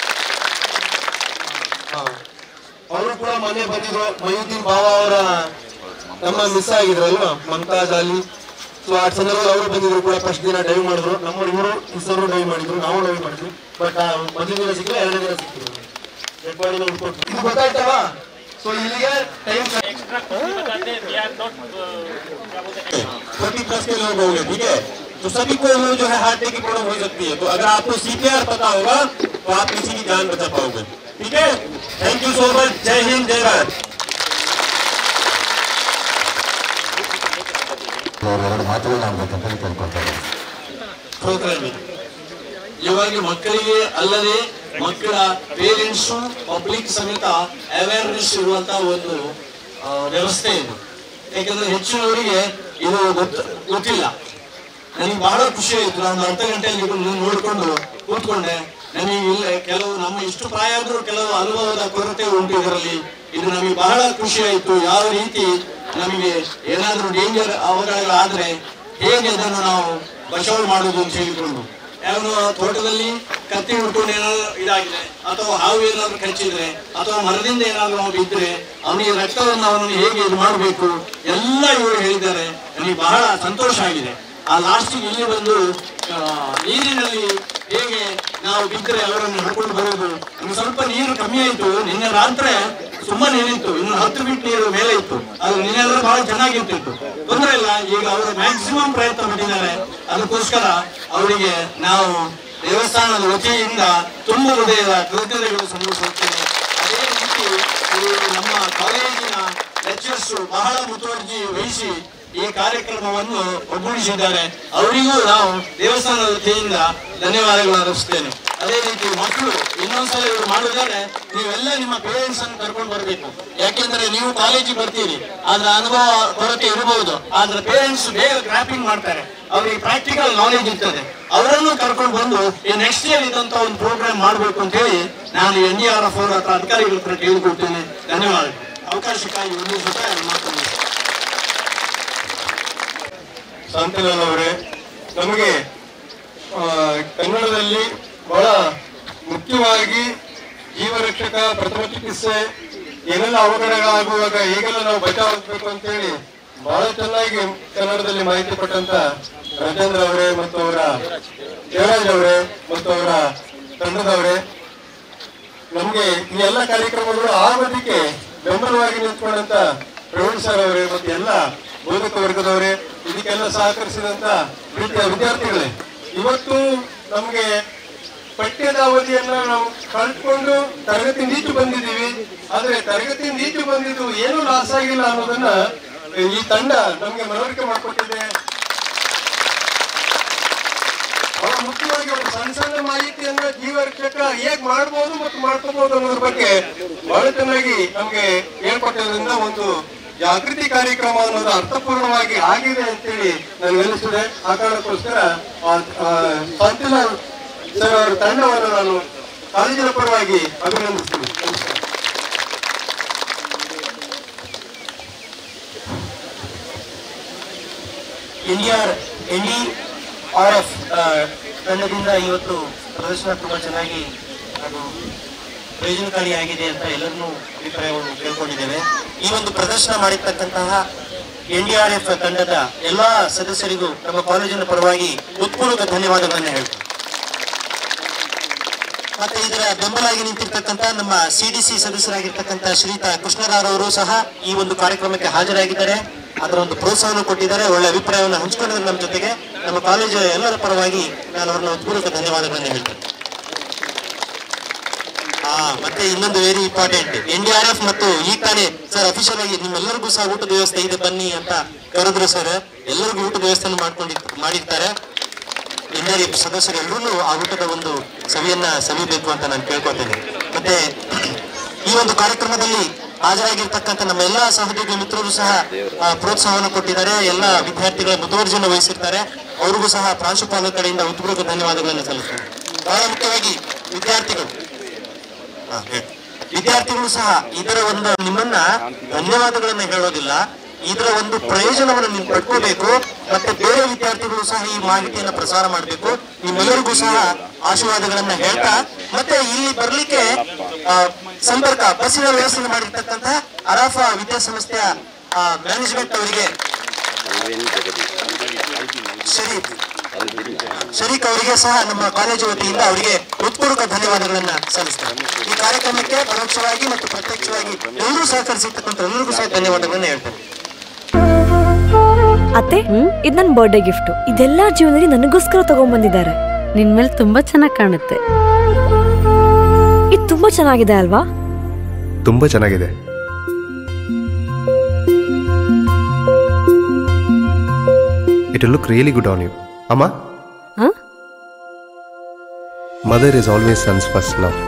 ಹಾ. ಅವರು ಕೂಡ ಮನೆ ಬಂದಿದ್ರು ಮಯುದ್ದೀನ್ ಬಾವ ಅವರ ನಮ್ಮ ಮಿಸ್ ಆಗಿದ್ರಲ್ವಾ ಮಮತಾಜ್ ಅಲಿ ಸೊ ಆ ಸಂದರ್ಭದಲ್ಲಿ ಅವರು ಬಂದಿದ್ರು ಕೂಡ ಫಸ್ಟ್ ದಿನ ಡೈವ್ ಮಾಡಿದ್ರು ನಮ್ಮ ಇವರು ಇಸರು ಡೈವ್ ಮಾಡಿದ್ರು ನಾವು ಡೈವ್ ಮಾಡಿದ್ವಿ ಬಟ್ ಮೊದಲ ದಿನ ಸಿಕ್ಕಲ್ಲ ಎರಡನೇ ದಿನ ಸಿಕ್ಕಿದ್ರು ಡೆಡ್ ಬಾಡಿನ ಹುಡ್ಕೊಟ್ಟು ಇದು ಗೊತ್ತಾಯ್ತಲ್ವಾ ಸೊ ಇಲ್ಲಿಗೆ ಟೈಮ್
वी आर नॉट क्या बोलते हैं
थर्टी प्लस के लोग होंगे ठीक है तो सभी को वो जो है हार्ट की प्रॉब्लम हो सकती है तो अगर आपको सीपीआर पता होगा तो आप किसी की जान बचा पाओगे ठीक है थैंक यू सो मच जय हिंद जय भारत
ಎರಡು ಮಾತುಗಳು ನಾನು ಬೇಕಂತ ಕೇಳ್ಕೊಳ್ತಾರೆ
ಪ್ರೋಗ್ರಾಮ್ ಇವಾಗ ಮಕ್ಕಳಿಗೆ ಅಲ್ಲದೆ ಮಕ್ಕಳ ಪೇರೆಂಟ್ಸ್ ಪಬ್ಲಿಕ್ ಸಮೇತ ಅವೇರ್ನೆಸ್ ಇರುವಂತ ಒಂದು ಆ, ವ್ಯವಸ್ಥೆ ಇದು ಯಾಕಂದ್ರೆ ಹೆಚ್ಚಿನವರಿಗೆ ಇದು ಗೊತ್ತ ಗೊತ್ತಿಲ್ಲ ನನಗೆ ಬಹಳ ಖುಷಿ ಆಯ್ತು ನಾನು ಅರ್ಧ ಗಂಟೆಯಲ್ಲಿ ಇದನ್ನ ನೋಡಿಕೊಂಡು ಕೂತ್ಕೊಂಡೆ ನನಗೆ ಇಲ್ಲ ಕೆಲವು ನಮ್ಮ ಇಷ್ಟು ಪ್ರಾಯ ಆದ್ರೂ ಕೆಲವು ಅನುಭವದ ಕೊರತೆ ಉಂಟು ಇದರಲ್ಲಿ ಇದು ನಮಗೆ ಬಹಳ ಖುಷಿ ಆಯ್ತು ಯಾವ ರೀತಿ ನಮಗೆ ಏನಾದ್ರೂ ಡೇಂಜರ್ ಅವಘಡಗಳಾದ್ರೆ ಹೇಗೆ ಅದನ್ನು ನಾವು ಬಚಾವ್ ಮಾಡುವುದು ಅಂತ ಹೇಳಿಕೊಂಡು ಯಾವನು ತೋಟದಲ್ಲಿ ಕತ್ತಿ ಹಿಡ್ಕೊಂಡು ಏನಾದ್ರು ಇದಾಗಿದೆ ಅಥವಾ ಹಾವು ಏನಾದ್ರು ಕಚ್ಚಿದ್ರೆ ಅಥವಾ ಮರದಿಂದ ಏನಾದ್ರು ನಾವು ಬಿದ್ದರೆ ಅವನಿಗೆ ರಕ್ತವನ್ನು ಅವನನ್ನು ಹೇಗೆ ಇದು ಮಾಡಬೇಕು ಎಲ್ಲ ಇವರು ಹೇಳಿದ್ದಾರೆ ನನಗೆ ಬಹಳ ಸಂತೋಷ ಆಗಿದೆ ಆ ಲಾಸ್ಟಿಗೆ ಇಲ್ಲಿ ಬಂದು ಆ, ನೀರಿನಲ್ಲಿ ಹೇಗೆ ನಾವು ಬಿದ್ದರೆ ಅವರನ್ನು ಹಿಡ್ಕೊಂಡು ಬರುವುದು ಇನ್ನು ಸ್ವಲ್ಪ ನೀರು ಕಮ್ಮಿ ಆಯಿತು ನಿನ್ನೆ ರಾತ್ರಿ ತುಂಬಾ ನೀರಿತ್ತು ಇನ್ನು ಹತ್ತು ಫೀಟ್ ನೀರು ಮೇಲೆ ಇತ್ತು ಅದು ನಿನ್ನೆ ಆದ್ರೆ ಬಹಳ ಚೆನ್ನಾಗಿರ್ತಿತ್ತು ತೊಂದರೆ ಇಲ್ಲ ಈಗ ಅವರು ಮ್ಯಾಕ್ಸಿಮಮ್ ಪ್ರಯತ್ನ ಪಟ್ಟಿದ್ದಾರೆ ಅದಕ್ಕೋಸ್ಕರ ಅವರಿಗೆ ನಾವು ದೇವಸ್ಥಾನದ ವತಿಯಿಂದ ತುಂಬ ಹೃದಯದ ಕೃತಜ್ಞತೆಗಳು ಸಲ್ಲಿಸುತ್ತೇನೆ ಅದೇ ರೀತಿ ಈ ನಮ್ಮ ಕಾಲೇಜಿನ ಲೆಕ್ಚರ್ಸ್ ಬಹಳ ಮುತುವರ್ಜಿ ವಹಿಸಿ ಈ ಕಾರ್ಯಕ್ರಮವನ್ನು ಒಗ್ಗೂಡಿಸಿದ್ದಾರೆ ಅವರಿಗೂ ನಾವು ದೇವಸ್ಥಾನದ ವತಿಯಿಂದ ಧನ್ಯವಾದಗಳನ್ನು ಅರ್ಪಿಸ್ತೇನೆ ಅದೇ ರೀತಿ ಮಕ್ಕಳು ಇನ್ನೊಂದ್ಸಲ ಇವರು ಮಾಡಿದರೆ ನೀವೆಲ್ಲ ನಿಮ್ಮ ಪೇರೆಂಟ್ಸ್ ಅನ್ನು ಕರ್ಕೊಂಡು ಬರಬೇಕು ಯಾಕೆಂದ್ರೆ ನೀವು ಕಾಲೇಜಿಗೆ ಬರ್ತೀರಿ ಆದ್ರೆ ಅನುಭವ ಕೊರತೆ ಇರಬಹುದು ಆದ್ರೆ ಪೇರೆಂಟ್ಸ್ ಬೇಗ ಗ್ರಾಪಿಂಗ್ ಮಾಡ್ತಾರೆ ಅವರಿಗೆ ಪ್ರಾಕ್ಟಿಕಲ್ ನಾಲೆಜ್ ಇರ್ತದೆ ಅವರನ್ನು ಕರ್ಕೊಂಡು ಬಂದು ಈ ನೆಕ್ಸ್ಟ್ ಇಯರ್ ಇದ್ದಂತ ಒಂದು ಪ್ರೋಗ್ರಾಮ್ ಮಾಡಬೇಕು ಅಂತ ಹೇಳಿ ನಾನು ಎನ್ ಡಿ ಆರ್ ಎಫ್ ಅವರ ಹತ್ರ ಅಧಿಕಾರಿಗಳ ಹತ್ರ ಕೇಳಿಕೊಡ್ತೇನೆ ಧನ್ಯವಾದ ಅವಕಾಶಕ್ಕಾಗಿ ಒಂದು ಸತ ಮಾತನಾಡಿ
ಶಾಂತಿಲಾಲ್ ಅವರೇ ನಮಗೆ ಆ, ಕನ್ನಡದಲ್ಲಿ ಬಹಳ ಮುಖ್ಯವಾಗಿ ಜೀವರಕ್ಷಕ ಪ್ರಥಮ ಚಿಕಿತ್ಸೆ ಏನೆಲ್ಲ ಅವಘಡಗಳಾಗುವಾಗ ಹೇಗೆಲ್ಲ ನಾವು ಬಚಾವಾಗಬೇಕು ಅಂತೇಳಿ ಬಹಳ ಚೆನ್ನಾಗಿ ಕನ್ನಡದಲ್ಲಿ ಮಾಹಿತಿ ಕೊಟ್ಟಂತ ರಾಜೇಂದ್ರ ಅವರೇ ಮತ್ತು ಅವರ ದೇವರಾಜ್ ಅವರೇ ಮತ್ತು ಅವರ ತಂಡದವರೇ ನಮ್ಗೆ ಈ ಎಲ್ಲ ಕಾರ್ಯಕ್ರಮಗಳು ಆಗೋದಕ್ಕೆ ಬೆಂಬಲವಾಗಿ ನಿಂತ್ಕೊಂಡಂತ ಪ್ರವೀಣ್ ಸರ್ ಅವರೇ ಮತ್ತು ಎಲ್ಲ ಬೋಧಕ ವರ್ಗದವರೇ ಇದಕ್ಕೆಲ್ಲ ಸಹಕರಿಸಿದಂತ ಪ್ರೀತಿಯ ವಿದ್ಯಾರ್ಥಿಗಳೇ ಇವತ್ತು ನಮ್ಗೆ ಪಠ್ಯದ ಅವಧಿಯನ್ನ ನಾವು ಕಳ್ಕೊಂಡು ತರಗತಿ ನೀಚು ಬಂದಿದ್ದೀವಿ ಆದ್ರೆ ತರಗತಿ ನೀಚು ಬಂದಿದ್ದು ಏನು ಲಾಸ್ ಆಗಿಲ್ಲ ಅನ್ನೋದನ್ನ ಈ ತಂಡ ನಮ್ಗೆ ಮನವರಿಕೆ ಮಾಡಿಕೊಟ್ಟಿದೆ ಬಹಳ ಮುಖ್ಯವಾಗಿ ಒಂದು ಸಣ್ಣ ಸಣ್ಣ ಮಾಹಿತಿಯನ್ನ ಜೀವರಕ್ಷಕ ಹೇಗ್ ಮಾಡ್ಬೋದು ಮತ್ತು ಮಾಡ್ಕೋಬಹುದು ಅನ್ನೋದ್ರ ಬಗ್ಗೆ ಬಹಳ ಚೆನ್ನಾಗಿ ನಮ್ಗೆ ಹೇಳ್ಕೊಟ್ಟಿರೋದ್ರಿಂದ ಒಂದು
ಜಾಗೃತಿ ಕಾರ್ಯಕ್ರಮ ಅನ್ನೋದು ಅರ್ಥಪೂರ್ಣವಾಗಿ ಆಗಿದೆ ಅಂತೇಳಿ ನನಗೆ ಅನಿಸ್ತದೆ ಆ ಕಾರಣಕ್ಕೋಸ್ಕರ ಆ- ಆ ಶಾಂತಿಲಾಲ್ ಸರ್ ಅವರ ತಂಡವನ್ನು ನಾನು ಕಾಲೇಜಿನ ಪರವಾಗಿ ಅಭಿನಂದಿಸ್ತೀನಿ ನಮಸ್ಕಾರ
India N D R F ತಂಡದಿಂದ ಇವತ್ತು ಪ್ರದರ್ಶನ ತುಂಬಾ ಚೆನ್ನಾಗಿ ಅದು ಪ್ರಯೋಜನಕಾರಿಯಾಗಿದೆ ಅಂತ ಎಲ್ಲರನ್ನೂ ಅಭಿಪ್ರಾಯವನ್ನು ಕೇಳ್ಕೊಂಡಿದ್ದೇವೆ ಈ ಒಂದು ಪ್ರದರ್ಶನ ಮಾಡಿರ್ತಕ್ಕಂತಹ ಎನ್ ಡಿ ಆರ್ ಎಫ್ ತಂಡದ ಎಲ್ಲಾ ಸದಸ್ಯರಿಗೂ ನಮ್ಮ ಕಾಲೇಜಿನ ಪರವಾಗಿ ಉತ್ಪೂರ್ವಕ ಧನ್ಯವಾದಗಳನ್ನು ಹೇಳ್ತೀನಿ ಮತ್ತೆ ಇದರ ಬೆಂಬಲಾಗಿ ನಿಂತಿರ್ತಕ್ಕಂಥ ನಮ್ಮ ಸಿಡಿಸಿ ಸದಸ್ಯರಾಗಿರ್ತಕ್ಕಂಥ ಶ್ರೀಯುತ ಕೃಷ್ಣರಾವ್ ಅವರು ಸಹ ಈ ಒಂದು ಕಾರ್ಯಕ್ರಮಕ್ಕೆ ಹಾಜರಾಗಿದ್ದಾರೆ ಅದರ ಒಂದು ಪ್ರೋತ್ಸಾಹವನ್ನು ಕೊಟ್ಟಿದ್ದಾರೆ ಒಳ್ಳೆ ಅಭಿಪ್ರಾಯವನ್ನು ಹಂಚಿಕೊಂಡಿದ್ದಾರೆ ನಮ್ಮ ಜೊತೆಗೆ ನಮ್ಮ ಕಾಲೇಜು ಎಲ್ಲರ ಪರವಾಗಿ ನಾನು ಅವರನ್ನ ಉತ್ಪೂರ್ವಕ ಧನ್ಯವಾದಗಳನ್ನು ಹೇಳ್ತೇನೆ ಆ ಮತ್ತೆ ಇನ್ನೊಂದು very important N D R F ಮತ್ತು ಈ ತಾನೇ ಸರ್ ಅಫಿಷಿಯಲ್ ಆಗಿ ನಿಮ್ಮೆಲ್ಲರಿಗೂ ಸಹ ಊಟದ ವ್ಯವಸ್ಥೆ ಇದೆ ಬನ್ನಿ ಅಂತ ಕರೆದ್ರು ಸರ್ ಎಲ್ಲರಿಗೂ ಊಟದ ವ್ಯವಸ್ಥೆಯನ್ನು ಮಾಡ್ಕೊಂಡಿ ಮಾಡಿರ್ತಾರೆ ಎಲ್ಲರಿ ಸದಸ್ಯರು ಎಲ್ಲರೂ ಆ ಊಟದ ಒಂದು ಸವಿಯನ್ನ ಸವಿಬೇಕು ಅಂತ ನಾನು ಕೇಳ್ಕೊತೇನೆ ಮತ್ತೆ ಈ ಒಂದು ಕಾರ್ಯಕ್ರಮದಲ್ಲಿ ಹಾಜರಾಗಿರ್ತಕ್ಕಂಥ ನಮ್ಮ ಎಲ್ಲಾ ಸಹೋದ್ಯೋಗಿ ಮಿತ್ರರು ಸಹ ಆ, ಪ್ರೋತ್ಸಾಹವನ್ನು ಕೊಟ್ಟಿದ್ದಾರೆ ಎಲ್ಲ ವಿದ್ಯಾರ್ಥಿಗಳ ಮುತುವರ್ಜಿಯನ್ನು ವಹಿಸಿರ್ತಾರೆ ಅವ್ರಿಗೂ ಸಹ ಪ್ರಾಂಶುಪಾಲರ ಕಡೆಯಿಂದ ಉತ್ಪೂರ್ವಕ ಧನ್ಯವಾದಗಳನ್ನು ಸಲ್ಲಿಸ್ತೇನೆ ಬಹಳ ಮುಖ್ಯವಾಗಿ ವಿದ್ಯಾರ್ಥಿಗಳು ಹಾ, ಹೇಳಿ. ವಿದ್ಯಾರ್ಥಿಗಳು ಸಹ ಇದರ ಒಂದು ನಿಮ್ಮನ್ನ ಧನ್ಯವಾದಗಳನ್ನ ಹೇಳೋದಿಲ್ಲ ಇದರ ಒಂದು ಪ್ರಯೋಜನವನ್ನು ನೀವು ಪಡ್ಕೋಬೇಕು ಮತ್ತೆ ಬೇರೆ ವಿದ್ಯಾರ್ಥಿಗಳು ಸಹ ಈ ಮಾಹಿತಿಯನ್ನ ಪ್ರಸಾರ ಮಾಡಬೇಕು ನಿಮ್ಮೆಲ್ಲರಿಗೂ ಸಹ ಆಶೀರ್ವಾದಗಳನ್ನ ಹೇಳ್ತಾ ಮತ್ತೆ ಇಲ್ಲಿ ಬರ್ಲಿಕ್ಕೆ ಆ, ಸಂಪರ್ಕ ಬಸ್ಸಿನ ವ್ಯವಸ್ಥೆ ಮಾಡಿರ್ತಕ್ಕಂತಹ ಅರಾಫಾ ವಿದ್ಯಾಸಂಸ್ಥೆಯ ಮ್ಯಾನೇಜ್ಮೆಂಟ್ ಅವರಿಗೆ ಶರೀಫ್ ಶರೀಕ್ ಅವರಿಗೆ ಸಹ ನಮ್ಮ ಕಾಲೇಜು ವತಿಯಿಂದ ಅವರಿಗೆ ಹೃತ್ಪೂರ್ವಕ ಧನ್ಯವಾದಗಳನ್ನ ಸಲ್ಲಿಸ್ತೇನೆ ಈ ಕಾರ್ಯಕ್ರಮಕ್ಕೆ ಪರೋಕ್ಷವಾಗಿ ಮತ್ತು ಪ್ರತ್ಯಕ್ಷವಾಗಿ ಎಲ್ಲರೂ ಸಹಕರಿಸಿರ್ತಕ್ಕಂಥ ಎಲ್ಲರಿಗೂ ಸಹ ಧನ್ಯವಾದಗಳನ್ನ ಹೇಳ್ತೇನೆ
ಅತ್ತೆ ಇದು ನನ್ನ ಬರ್ಡೇ ಗಿಫ್ಟ್ ಇದೆಲ್ಲ ಜೀವನದಲ್ಲಿ ನನಗೋಸ್ಕರ ತಗೊಂಡ್ಬಂದಿದ್ದಾರೆ
ನಿನ್ ಮೇಲೆ ತುಂಬಾ ಚೆನ್ನಾಗಿ ಕಾಣುತ್ತೆ
ಇದು ತುಂಬಾ ಚೆನ್ನಾಗಿದೆ ಅಲ್ವಾ
ತುಂಬ ಚೆನ್ನಾಗಿದೆ it look really good on you ಅಮ್ಮ
ಹ?
Mother is always sons first love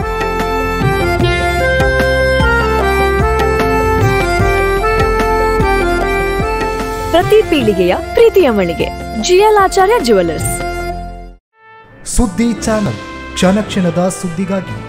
ಪ್ರತಿ ಪೀಳಿಗೆಯ ಪ್ರೀತಿಯ ಮಳಿಗೆ ಜಿಎಲ್ ಆಚಾರ್ಯ ಜುವೆಲ್ಲರ್ಸ್
ಸುದ್ದಿ ಚಾನಲ್ ಕ್ಷಣ ಕ್ಷಣದ ಸುದ್ದಿಗಾಗಿ